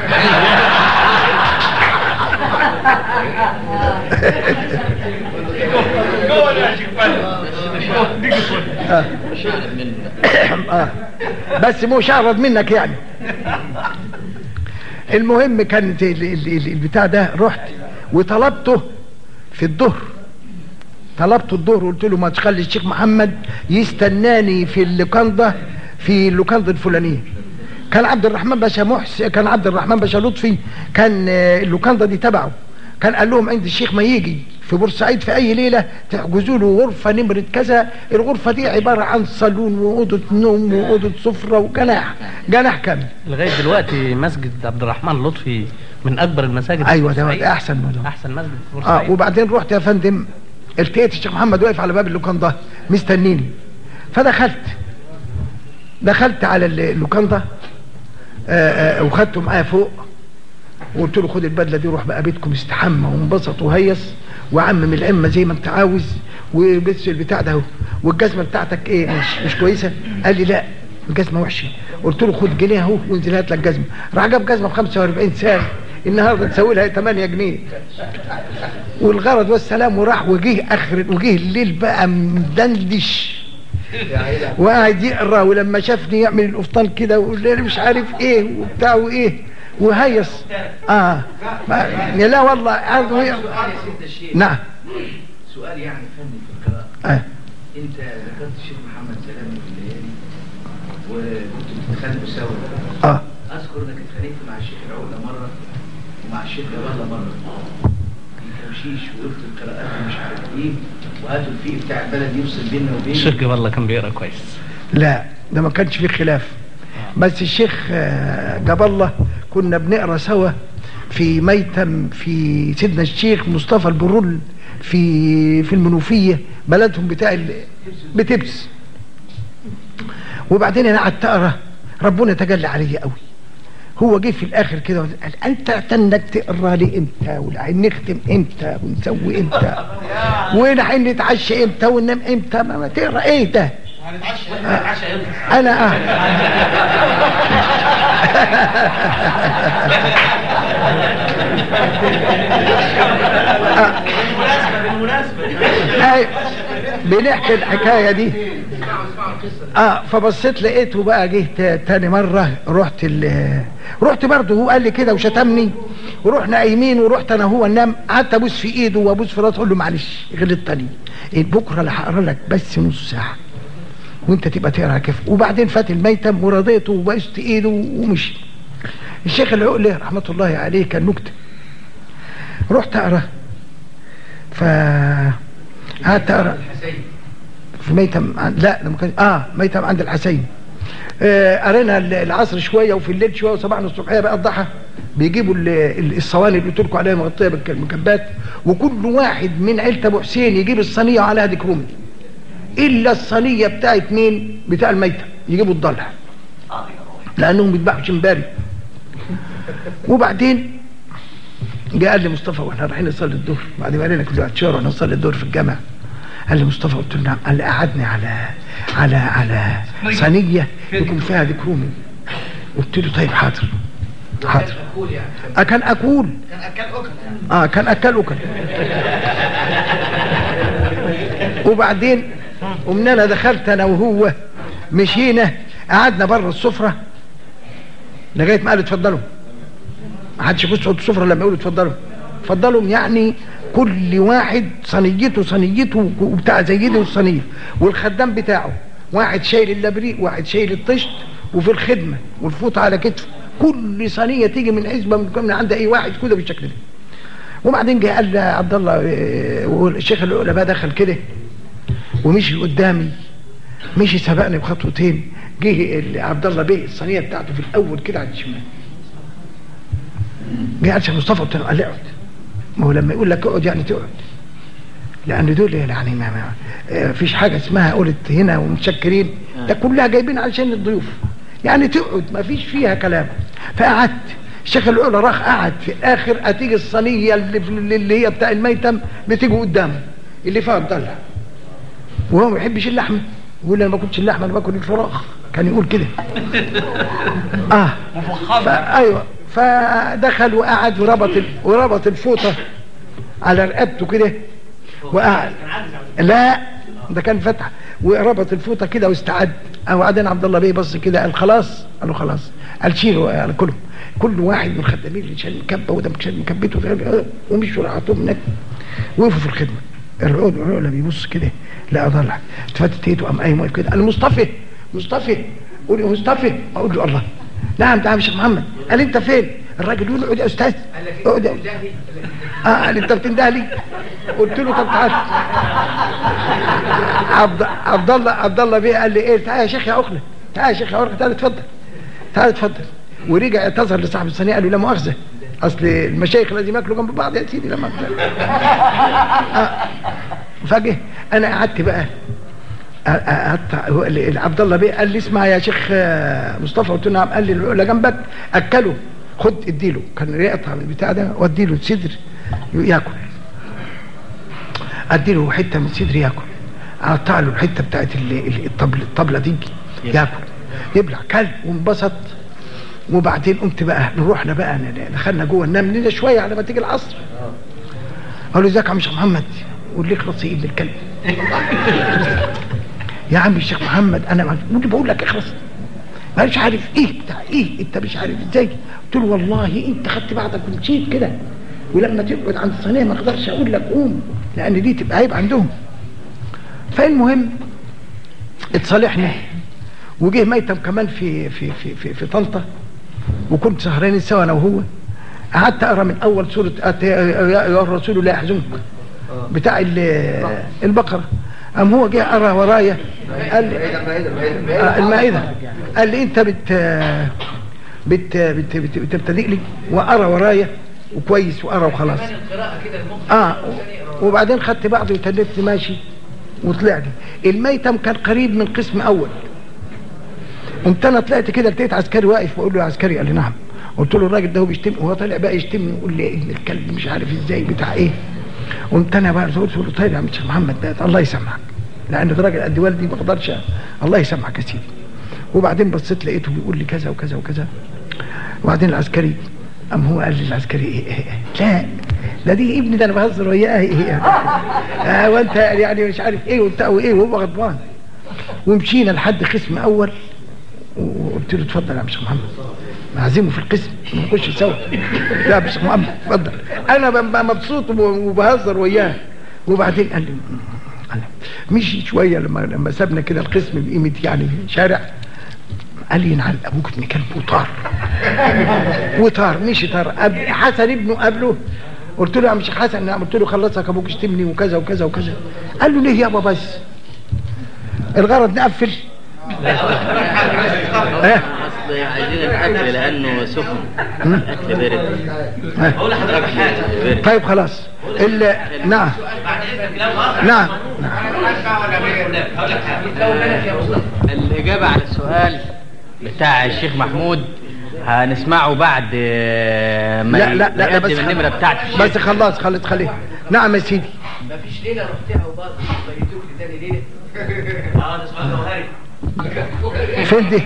آه. بس مشرد منك يعني المهم كانت ال- ال- ال- البتاع ده رحت وطلبته في الظهر طلبته الظهر قلت له ما تخلي الشيخ محمد يستناني في اللوكاندا في اللوكاندا الفلانيه كان عبد الرحمن باشا محسن كان عبد الرحمن باشا لطفي كان آه، اللوكاندا دي تبعه كان قال لهم عند الشيخ ما يجي في بورسعيد في اي ليله تحجزوا له غرفه نمره كذا الغرفه دي عباره عن صالون واوضه نوم واوضه سفره وجناح جناح كامل لغايه دلوقتي مسجد عبد الرحمن لطفي من اكبر المساجد في ايوه ده بورسعيد. ده احسن منه احسن مسجد في اه بورسعيد وبعدين رحت يا فندم التقيت الشيخ محمد واقف على باب اللوكاندا مستنيني فدخلت دخلت على ال- اللوكاندا آه، آه، وخدته معايا فوق وقلت له خد البدله دي روح بقى بيتكم استحمى وانبسط وهيص وعمم العمه زي ما انت عاوز وبس البتاع ده اهو والجزمه بتاعتك ايه مش مش كويسه قال لي لا الجزمه وحشه قلت له خد جنيه اهو وانزل هات لك جزمه راح جاب جزمه ب 45 سعر النهارده تساوي لها 8 جنيه والغرض والسلام وراح وجه اخر وجه الليل بقى مدندش وقاعد يقرا ولما شافني يعمل القفطان كده ويقول لي مش عارف ايه وبتاع وايه وهيص اه ما لا والله عارف سؤال يا سيدنا الشيخ نعم سؤال يعني فني في القراءة آه. انت ذكرت الشيخ محمد سلامي في الليالي وكنت بتتخانقوا سوا اه اذكر انك اتخانقت مع الشيخ العقله مره ومع الشيخ جمال مره وشيش وقلت القراءات ومش عارف ايه وهاتوا الفيق بتاع البلد يفصل بيننا وبين الشيخ جاب الله كان بيقرا كويس لا ده ما كانش فيه خلاف بس الشيخ آه، جاب الله كنا بنقرا سوا في ميتم في سيدنا الشيخ مصطفى البرول في في المنوفيه بلدهم بتاع ال- بتبس وبعدين انا قعدت اقرا ربنا تجلى عليا قوي هو جه في الاخر كده قال انت اعتنك تقرا لي امتى والعين نختم امتى ونسوي امتى ونحن نتعشى امتى وننام امتى ما, ما تقرا ايه ده انا اه أيوة. بنحكي الحكايه دي اه فبصيت لقيته بقى جه تا- تاني مره رحت ال رحت برضه هو قال لي كده وشتمني ورحنا قايمين ورحت انا هو ننام قعدت ابوس في ايده وابوس في راسه اقول له معلش غلطتني إيه بكره اللي هقرا لك بس نص ساعه وانت تبقى تقرا كيف وبعدين فات الميتم ورضيته وبست ايده ومشي الشيخ العقلي رحمه الله عليه كان نكته رحت اقرا ف قعدت اقرا في ميتم عن... لا ده ما كان اه ميتم عند الحسين آه، قرينا ال- العصر شويه وفي الليل شويه وصباحنا الصبحيه بقى الضحى بيجيبوا ال- ال- الصواني اللي قلت لكم عليها مغطيه بالمكبات وكل واحد من عيله ابو حسين يجيب الصينيه وعليها ديك رومي الا الصينيه بتاعت مين بتاع الميتة يجيبوا الضلع لانهم بيذبحوا شمباري وبعدين جه قال لي مصطفى واحنا رايحين نصلي الظهر بعد ما قالنا كل واحد شهر واحنا نصلي الظهر في الجامع قال لي مصطفى قلت له نعم قال لي قعدني على على على صينيه يكون فيها ديك رومي قلت له طيب حاضر حاضر آه كان اكول كان اكل اكل اه كان اكل اكل وبعدين ومن انا دخلت انا وهو مشينا قعدنا بره السفره لغايه ما قال اتفضلوا ما حدش يخش يقعد السفره لما يقولوا اتفضلوا اتفضلوا يعني كل واحد صينيته صينيته وبتاع زي دي والصينيه والخدام بتاعه واحد شايل اللبريق واحد شايل الطشت وفي الخدمه والفوطه على كتفه كل صينيه تيجي من عزبه من من عند اي واحد كده بالشكل ده وبعدين جه قال عبد الله إيه، والشيخ العلماء دخل كده ومشي قدامي مشي سبقني بخطوتين جه ال- عبد الله بيه الصينيه بتاعته في الاول كده على الشمال جه قال شيخ مصطفى قلت له قال لي اقعد ما هو لما يقول لك اقعد يعني تقعد لان دول يعني ما, ما آه، فيش حاجه اسمها قلت هنا ومتشكرين ده كلها جايبين علشان الضيوف يعني تقعد ما فيش فيها كلام فقعدت الشيخ العلا راح قعد في الاخر هتيجي الصينيه اللي, في- اللي هي بتاع الميتم بتيجي قدامه اللي فيها الضلع وهو ما بيحبش اللحمه يقول انا ما باكلش اللحمه انا باكل الفراخ كان يقول كده اه فا ايوه فدخل وقعد وربط ال- وربط الفوطه على رقبته كده وقعد لا ده كان فتح وربط الفوطه كده واستعد وبعدين عبد الله بيه بص كده قال خلاص قال له خلاص قال شيله قال كله كل واحد من الخدامين اللي شال مكبه وده شال مكبته ومشوا راحتهم هناك وقفوا في الخدمه الرعود الرعود بيبص كده لا ضلع اتفتت ايده قام قايم واقف كده قال مصطفى مصطفى قول يا مصطفى اقول له الله نعم تعال يا شيخ محمد قال انت فين الراجل يقول له اقعد يا استاذ اقعد يا- اه قال انت بتنده لي قلت له طب تعال عبد عبد الله عبد الله بيه قال لي ايه تعال يا شيخ يا اخلة تعال يا شيخ يا اخلة تعال اتفضل تعال اتفضل ورجع اعتذر لصاحب الصينيه قال له لا مؤاخذه اصل المشايخ لازم ياكلوا جنب بعض يا سيدي لما آه. فجاه انا قعدت بقى قعدت هو اللي- عبد الله بيه قال لي اسمع يا شيخ آه، مصطفى قلت له نعم قال لي العقله جنبك اكله خد اديله كان يقطع البتاع ده واديله صدر ياكل اديله حته من صدر ياكل اقطع له الحته بتاعت ال- ال- الطبل الطبله دي ياكل يبلع كل وانبسط وبعدين قمت بقى رحنا بقى ن- دخلنا جوه ننام لنا شويه على ما تيجي العصر قالوا ازيك يا عم الشيخ محمد قول لي اخلص يا ابن الكلب يا عم الشيخ محمد انا ما قلت بقول لك اخلص ما مش عارف ايه بتاع ايه انت مش عارف ازاي قلت له والله انت خدت بعضك ومشيت كده ولما تقعد عند الصينيه ما اقدرش اقول لك قوم لان دي تبقى عيب عندهم فالمهم اتصالحنا وجه ميتم كمان في في في في, في طنطا وكنت سهرانين سوا انا وهو قعدت اقرا من اول سوره أت- يا أيها الرسول لا يحزنك بتاع ال- البقره قام هو جه قرا ورايا قال لي آه، المائده قال لي انت بت بت بت بت- بتبتدئ لي وقرا ورايا وكويس وقرا وخلاص اه وبعدين خدت بعضي وتلفت ماشي وطلعت الميتم كان قريب من قسم اول قمت انا طلعت كده لقيت عسكري واقف بقول له يا عسكري قال لي نعم قلت له الراجل ده هو بيشتم وهو طالع بقى يشتمني ويقول لي ابن الكلب مش عارف ازاي بتاع ايه قمت انا بقى قلت له طيب يا عم الشيخ محمد بقى الله يسامحك لان ده راجل قد والدي ما اقدرش الله يسامحك يا سيدي وبعدين بصيت لقيته بيقول لي كذا وكذا وكذا وبعدين العسكري قام هو قال للعسكري إيه إيه إيه لا لا دي ابني ده انا بهزر وياه إيه إيه آه وانت يعني مش عارف ايه وبتاع وايه وهو غضبان ومشينا لحد قسم اول وقلت له اتفضل يا عم شيخ محمد معزمه في القسم نخش سوا لا يا شيخ محمد اتفضل انا ببقى مبسوط وبهزر وياه وبعدين قال لي قال لي مشي شويه لما لما سابنا كده القسم بقيمه يعني شارع قال لي نعم ابوك ابن كلب وطار وطار مشي طار قبل حسن ابنه قبله قلت له يا عم شيخ حسن نعم قلت له خلصك ابوك اشتمني وكذا وكذا وكذا قال له ليه يابا بس الغرض نقفل ايه اصل عايزين الاكل لانه سخن الاكل بارد ايه اقول لحضرتك حاجه بارد طيب خلاص ال- نعم نعم الإجابة على السؤال بتاع الشيخ محمود هنسمعه بعد آه، ما لا لا لا, لا يقدم بس النمرة بتاعت الشيخ بس خلاص خلص خليه نعم يا سيدي مفيش ليله رحتها وبعض بيتوك تاني ليله اه ده سؤال جوهري فين دي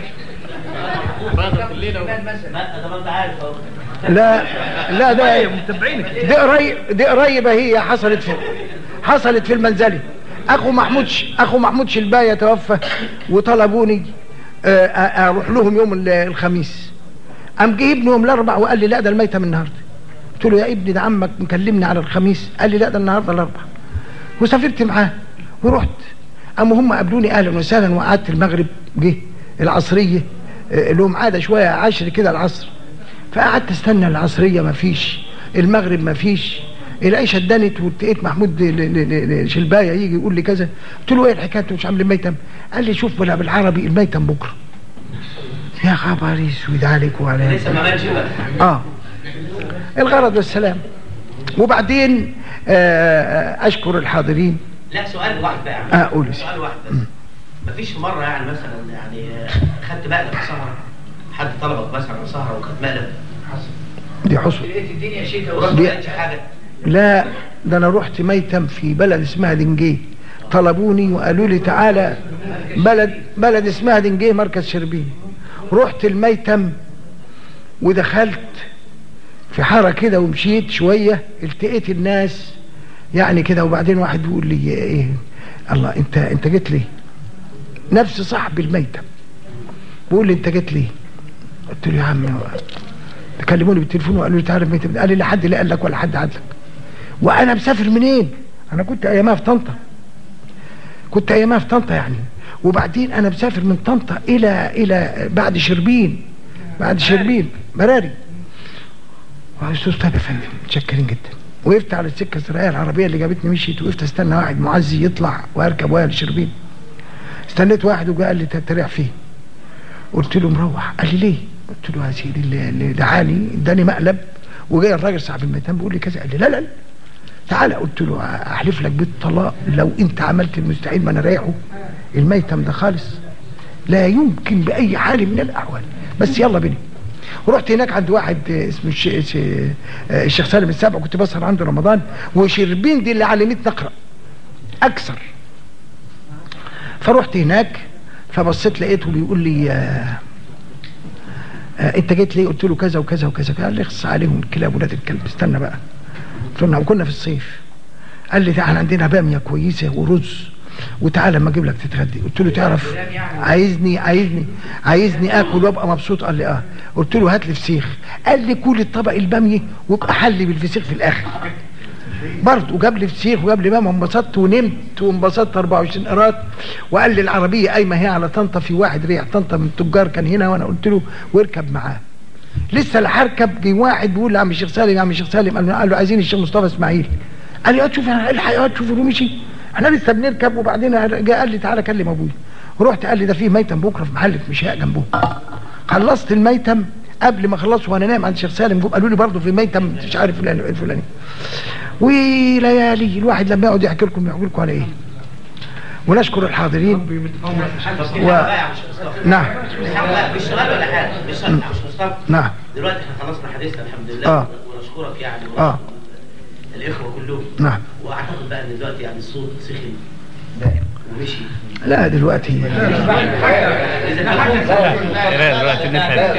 لا لا ده دي قريب دي قريبه هي حصلت في حصلت في المنزلي اخو محمود ش- اخو محمود شلبايه توفى وطلبوني آه، آه، اروح لهم يوم ال- الخميس قام جه ابني يوم الاربع وقال لي لا ده الميتم النهارده قلت له يا ابني ده عمك مكلمني على الخميس قال لي لا ده النهارده الاربع وسافرت معاه ورحت قاموا هم قابلوني اهلا وسهلا وقعدت المغرب جه العصريه آه، لهم عاده شويه عشر كده العصر فقعدت استنى العصريه ما فيش المغرب ما فيش العيشه اتدنت ولقيت محمود ل- ل- ل- شلبايه يجي يقول لي كذا قلت له ايه الحكايه انتوا مش عاملين ميتم قال لي شوف بلا بالعربي الميتم بكره يا خبر اسود عليك وعلى لسه ما عملش بقى اه الغرض والسلام وبعدين آه، آه، اشكر الحاضرين لا سؤال واحد بقى اه قول يا سيدي. سؤال واحد بس مفيش في مره يعني مثلا يعني آه، خدت مقلب في سهره حد طلبك مثلا على سهره وخدت مقلب دي حصل لقيت الدنيا شتاء ورحت دي- ما لقيتش حاجه لا ده انا رحت ميتم في بلد اسمها دنجيه طلبوني وقالوا لي تعالى بلد بلد اسمها دنجيه مركز شربين رحت الميتم ودخلت في حاره كده ومشيت شويه التقيت الناس يعني كده وبعدين واحد بيقول لي ايه الله انت انت جيت ليه نفس صاحب الميتم بيقول لي انت جيت ليه قلت له يا عم كلموني بالتليفون وقالوا لي تعالى الميتم قال لي لا حد اللي قال لك ولا حد عاد لك وانا مسافر منين انا كنت ايامها في طنطا كنت ايامها في طنطا يعني وبعدين انا مسافر من طنطا الى الى بعد شربين بعد شربين مراري وقلت له طيب يا فندم متشكرين جدا وقفت على السكه الزراعيه العربيه اللي جابتني مشيت وقفت استنى واحد معزي يطلع واركب ويا لشربين استنيت واحد وجاء قال لي "أنت رايح فين قلت له مروح قال لي ليه قلت له يا سيدي اللي اللي دعاني اداني مقلب وجاي الراجل صاحب الميتان بيقول لي كذا قال لي لا لا لا تعالى قلت له احلف لك بالطلاق لو انت عملت المستحيل ما انا رايحه الميتم ده خالص لا يمكن باي حال من الاحوال بس يلا بينا ورحت هناك عند واحد آه، اسمه الش... الش... آه، الشيخ سالم السابع كنت بسهر عنده رمضان وشربين دي اللي علمتني اقرا اكثر فرحت هناك فبصيت لقيته بيقول لي آه آه انت جيت ليه قلت له كذا وكذا وكذا قال لي اخص عليهم الكلاب ولاد الكلب استنى بقى قلت له نعم، كنا في الصيف قال لي تعالى عندنا باميه كويسه ورز وتعالى اما اجيب لك تتغدي قلت له تعرف عايزني عايزني عايزني اكل وابقى مبسوط قال لي اه قلت له هات لي فسيخ قال لي كل الطبق الباميه وابقى حلي بالفسيخ في الاخر برضه وجاب لي فسيخ وجاب لي باميه انبسطت ونمت وانبسطت 24 قراط وقال لي العربيه قايمه هي على طنطا في واحد ريح طنطا من التجار كان هنا وانا قلت له واركب معاه لسه اللي هركب جه واحد بيقول لي يا عم الشيخ سالم يا عم الشيخ سالم قال له, قال له عايزين الشيخ مصطفى اسماعيل قال لي يا تشوف انا الحق يا تشوف ومشي احنا لسه بنركب وبعدين جه قال لي تعالى كلم ابويا رحت قال لي ده في ميتم بكره في محل في مشاء جنبه خلصت الميتم قبل ما اخلصه وانا نايم عند الشيخ سالم جم قالوا لي برضه في ميتم مش عارف فلان الفلاني وليالي الواحد لما يقعد يحكي لكم يحكي لكم على ايه ونشكر الحاضرين و... نعم مش سؤال ولا حاجه مش سؤال مش مصطفى نعم دلوقتي احنا خلصنا حديثنا الحمد لله آه. ونشكرك يعني اه الاخوه كلهم نعم واعتقد بقى ان دلوقتي يعني الصوت سخن ومشي لا دلوقتي دلوقتي نفهم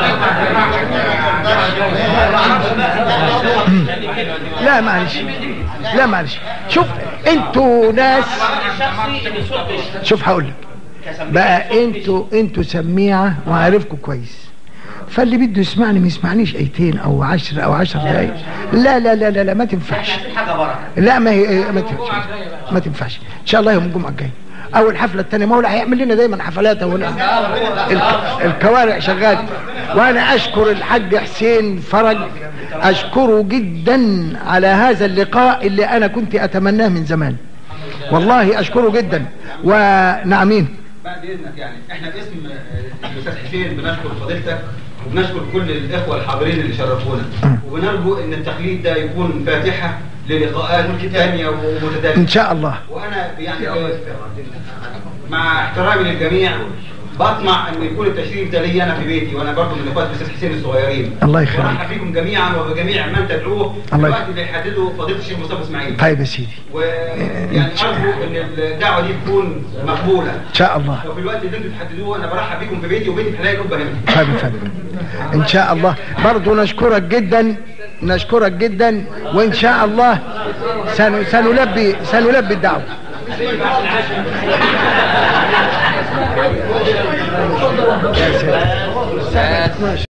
لا معلش لا معلش شوف انتوا ناس شخصي ان الصوت مش شوف هقول لك بقى انتوا انتوا سميعه وعارفكم كويس فاللي بده يسمعني ما يسمعنيش ايتين او عشر او عشر دقايق لا لا لا لا, لا ما تنفعش حاجه بره لا ما هي ما تنفعش ما تنفعش ان شاء الله يوم الجمعه الجاي او الحفله الثانيه ما هو لا هيعمل لنا دايما حفلات هو الك- الكوارع شغال وانا اشكر الحاج حسين فرج اشكره جدا على هذا اللقاء اللي انا كنت اتمناه من زمان والله اشكره جدا ونعمين بعد اذنك يعني احنا باسم آه، الاستاذ حسين بنشكر فضيلتك وبنشكر كل الاخوه الحاضرين اللي شرفونا وبنرجو ان التقليد ده يكون فاتحه للقاءات ثانيه ومتتاليه ان شاء الله وانا يعني آه، مع احترامي للجميع بطمع ان يكون التشريف ده لي انا في بيتي وانا برضه من اخوات الاستاذ حسين الصغيرين الله يخليك. وارحب بكم جميعا وبجميع من تدعوه في الله الوقت اللي يحدده فضيله الشيخ مصطفى اسماعيل طيب يا سيدي ويعني ارجو ان الدعوه دي تكون مقبوله ان شاء الله لو في الوقت اللي انتوا تحددوه انا برحب بيكم في بيتي وبيتي في حلاقي قبه هنا طيب يا فندم ان شاء الله برضو نشكرك جدا نشكرك جدا وان شاء الله سن- سنلبي سنلبي الدعوه يا سلام.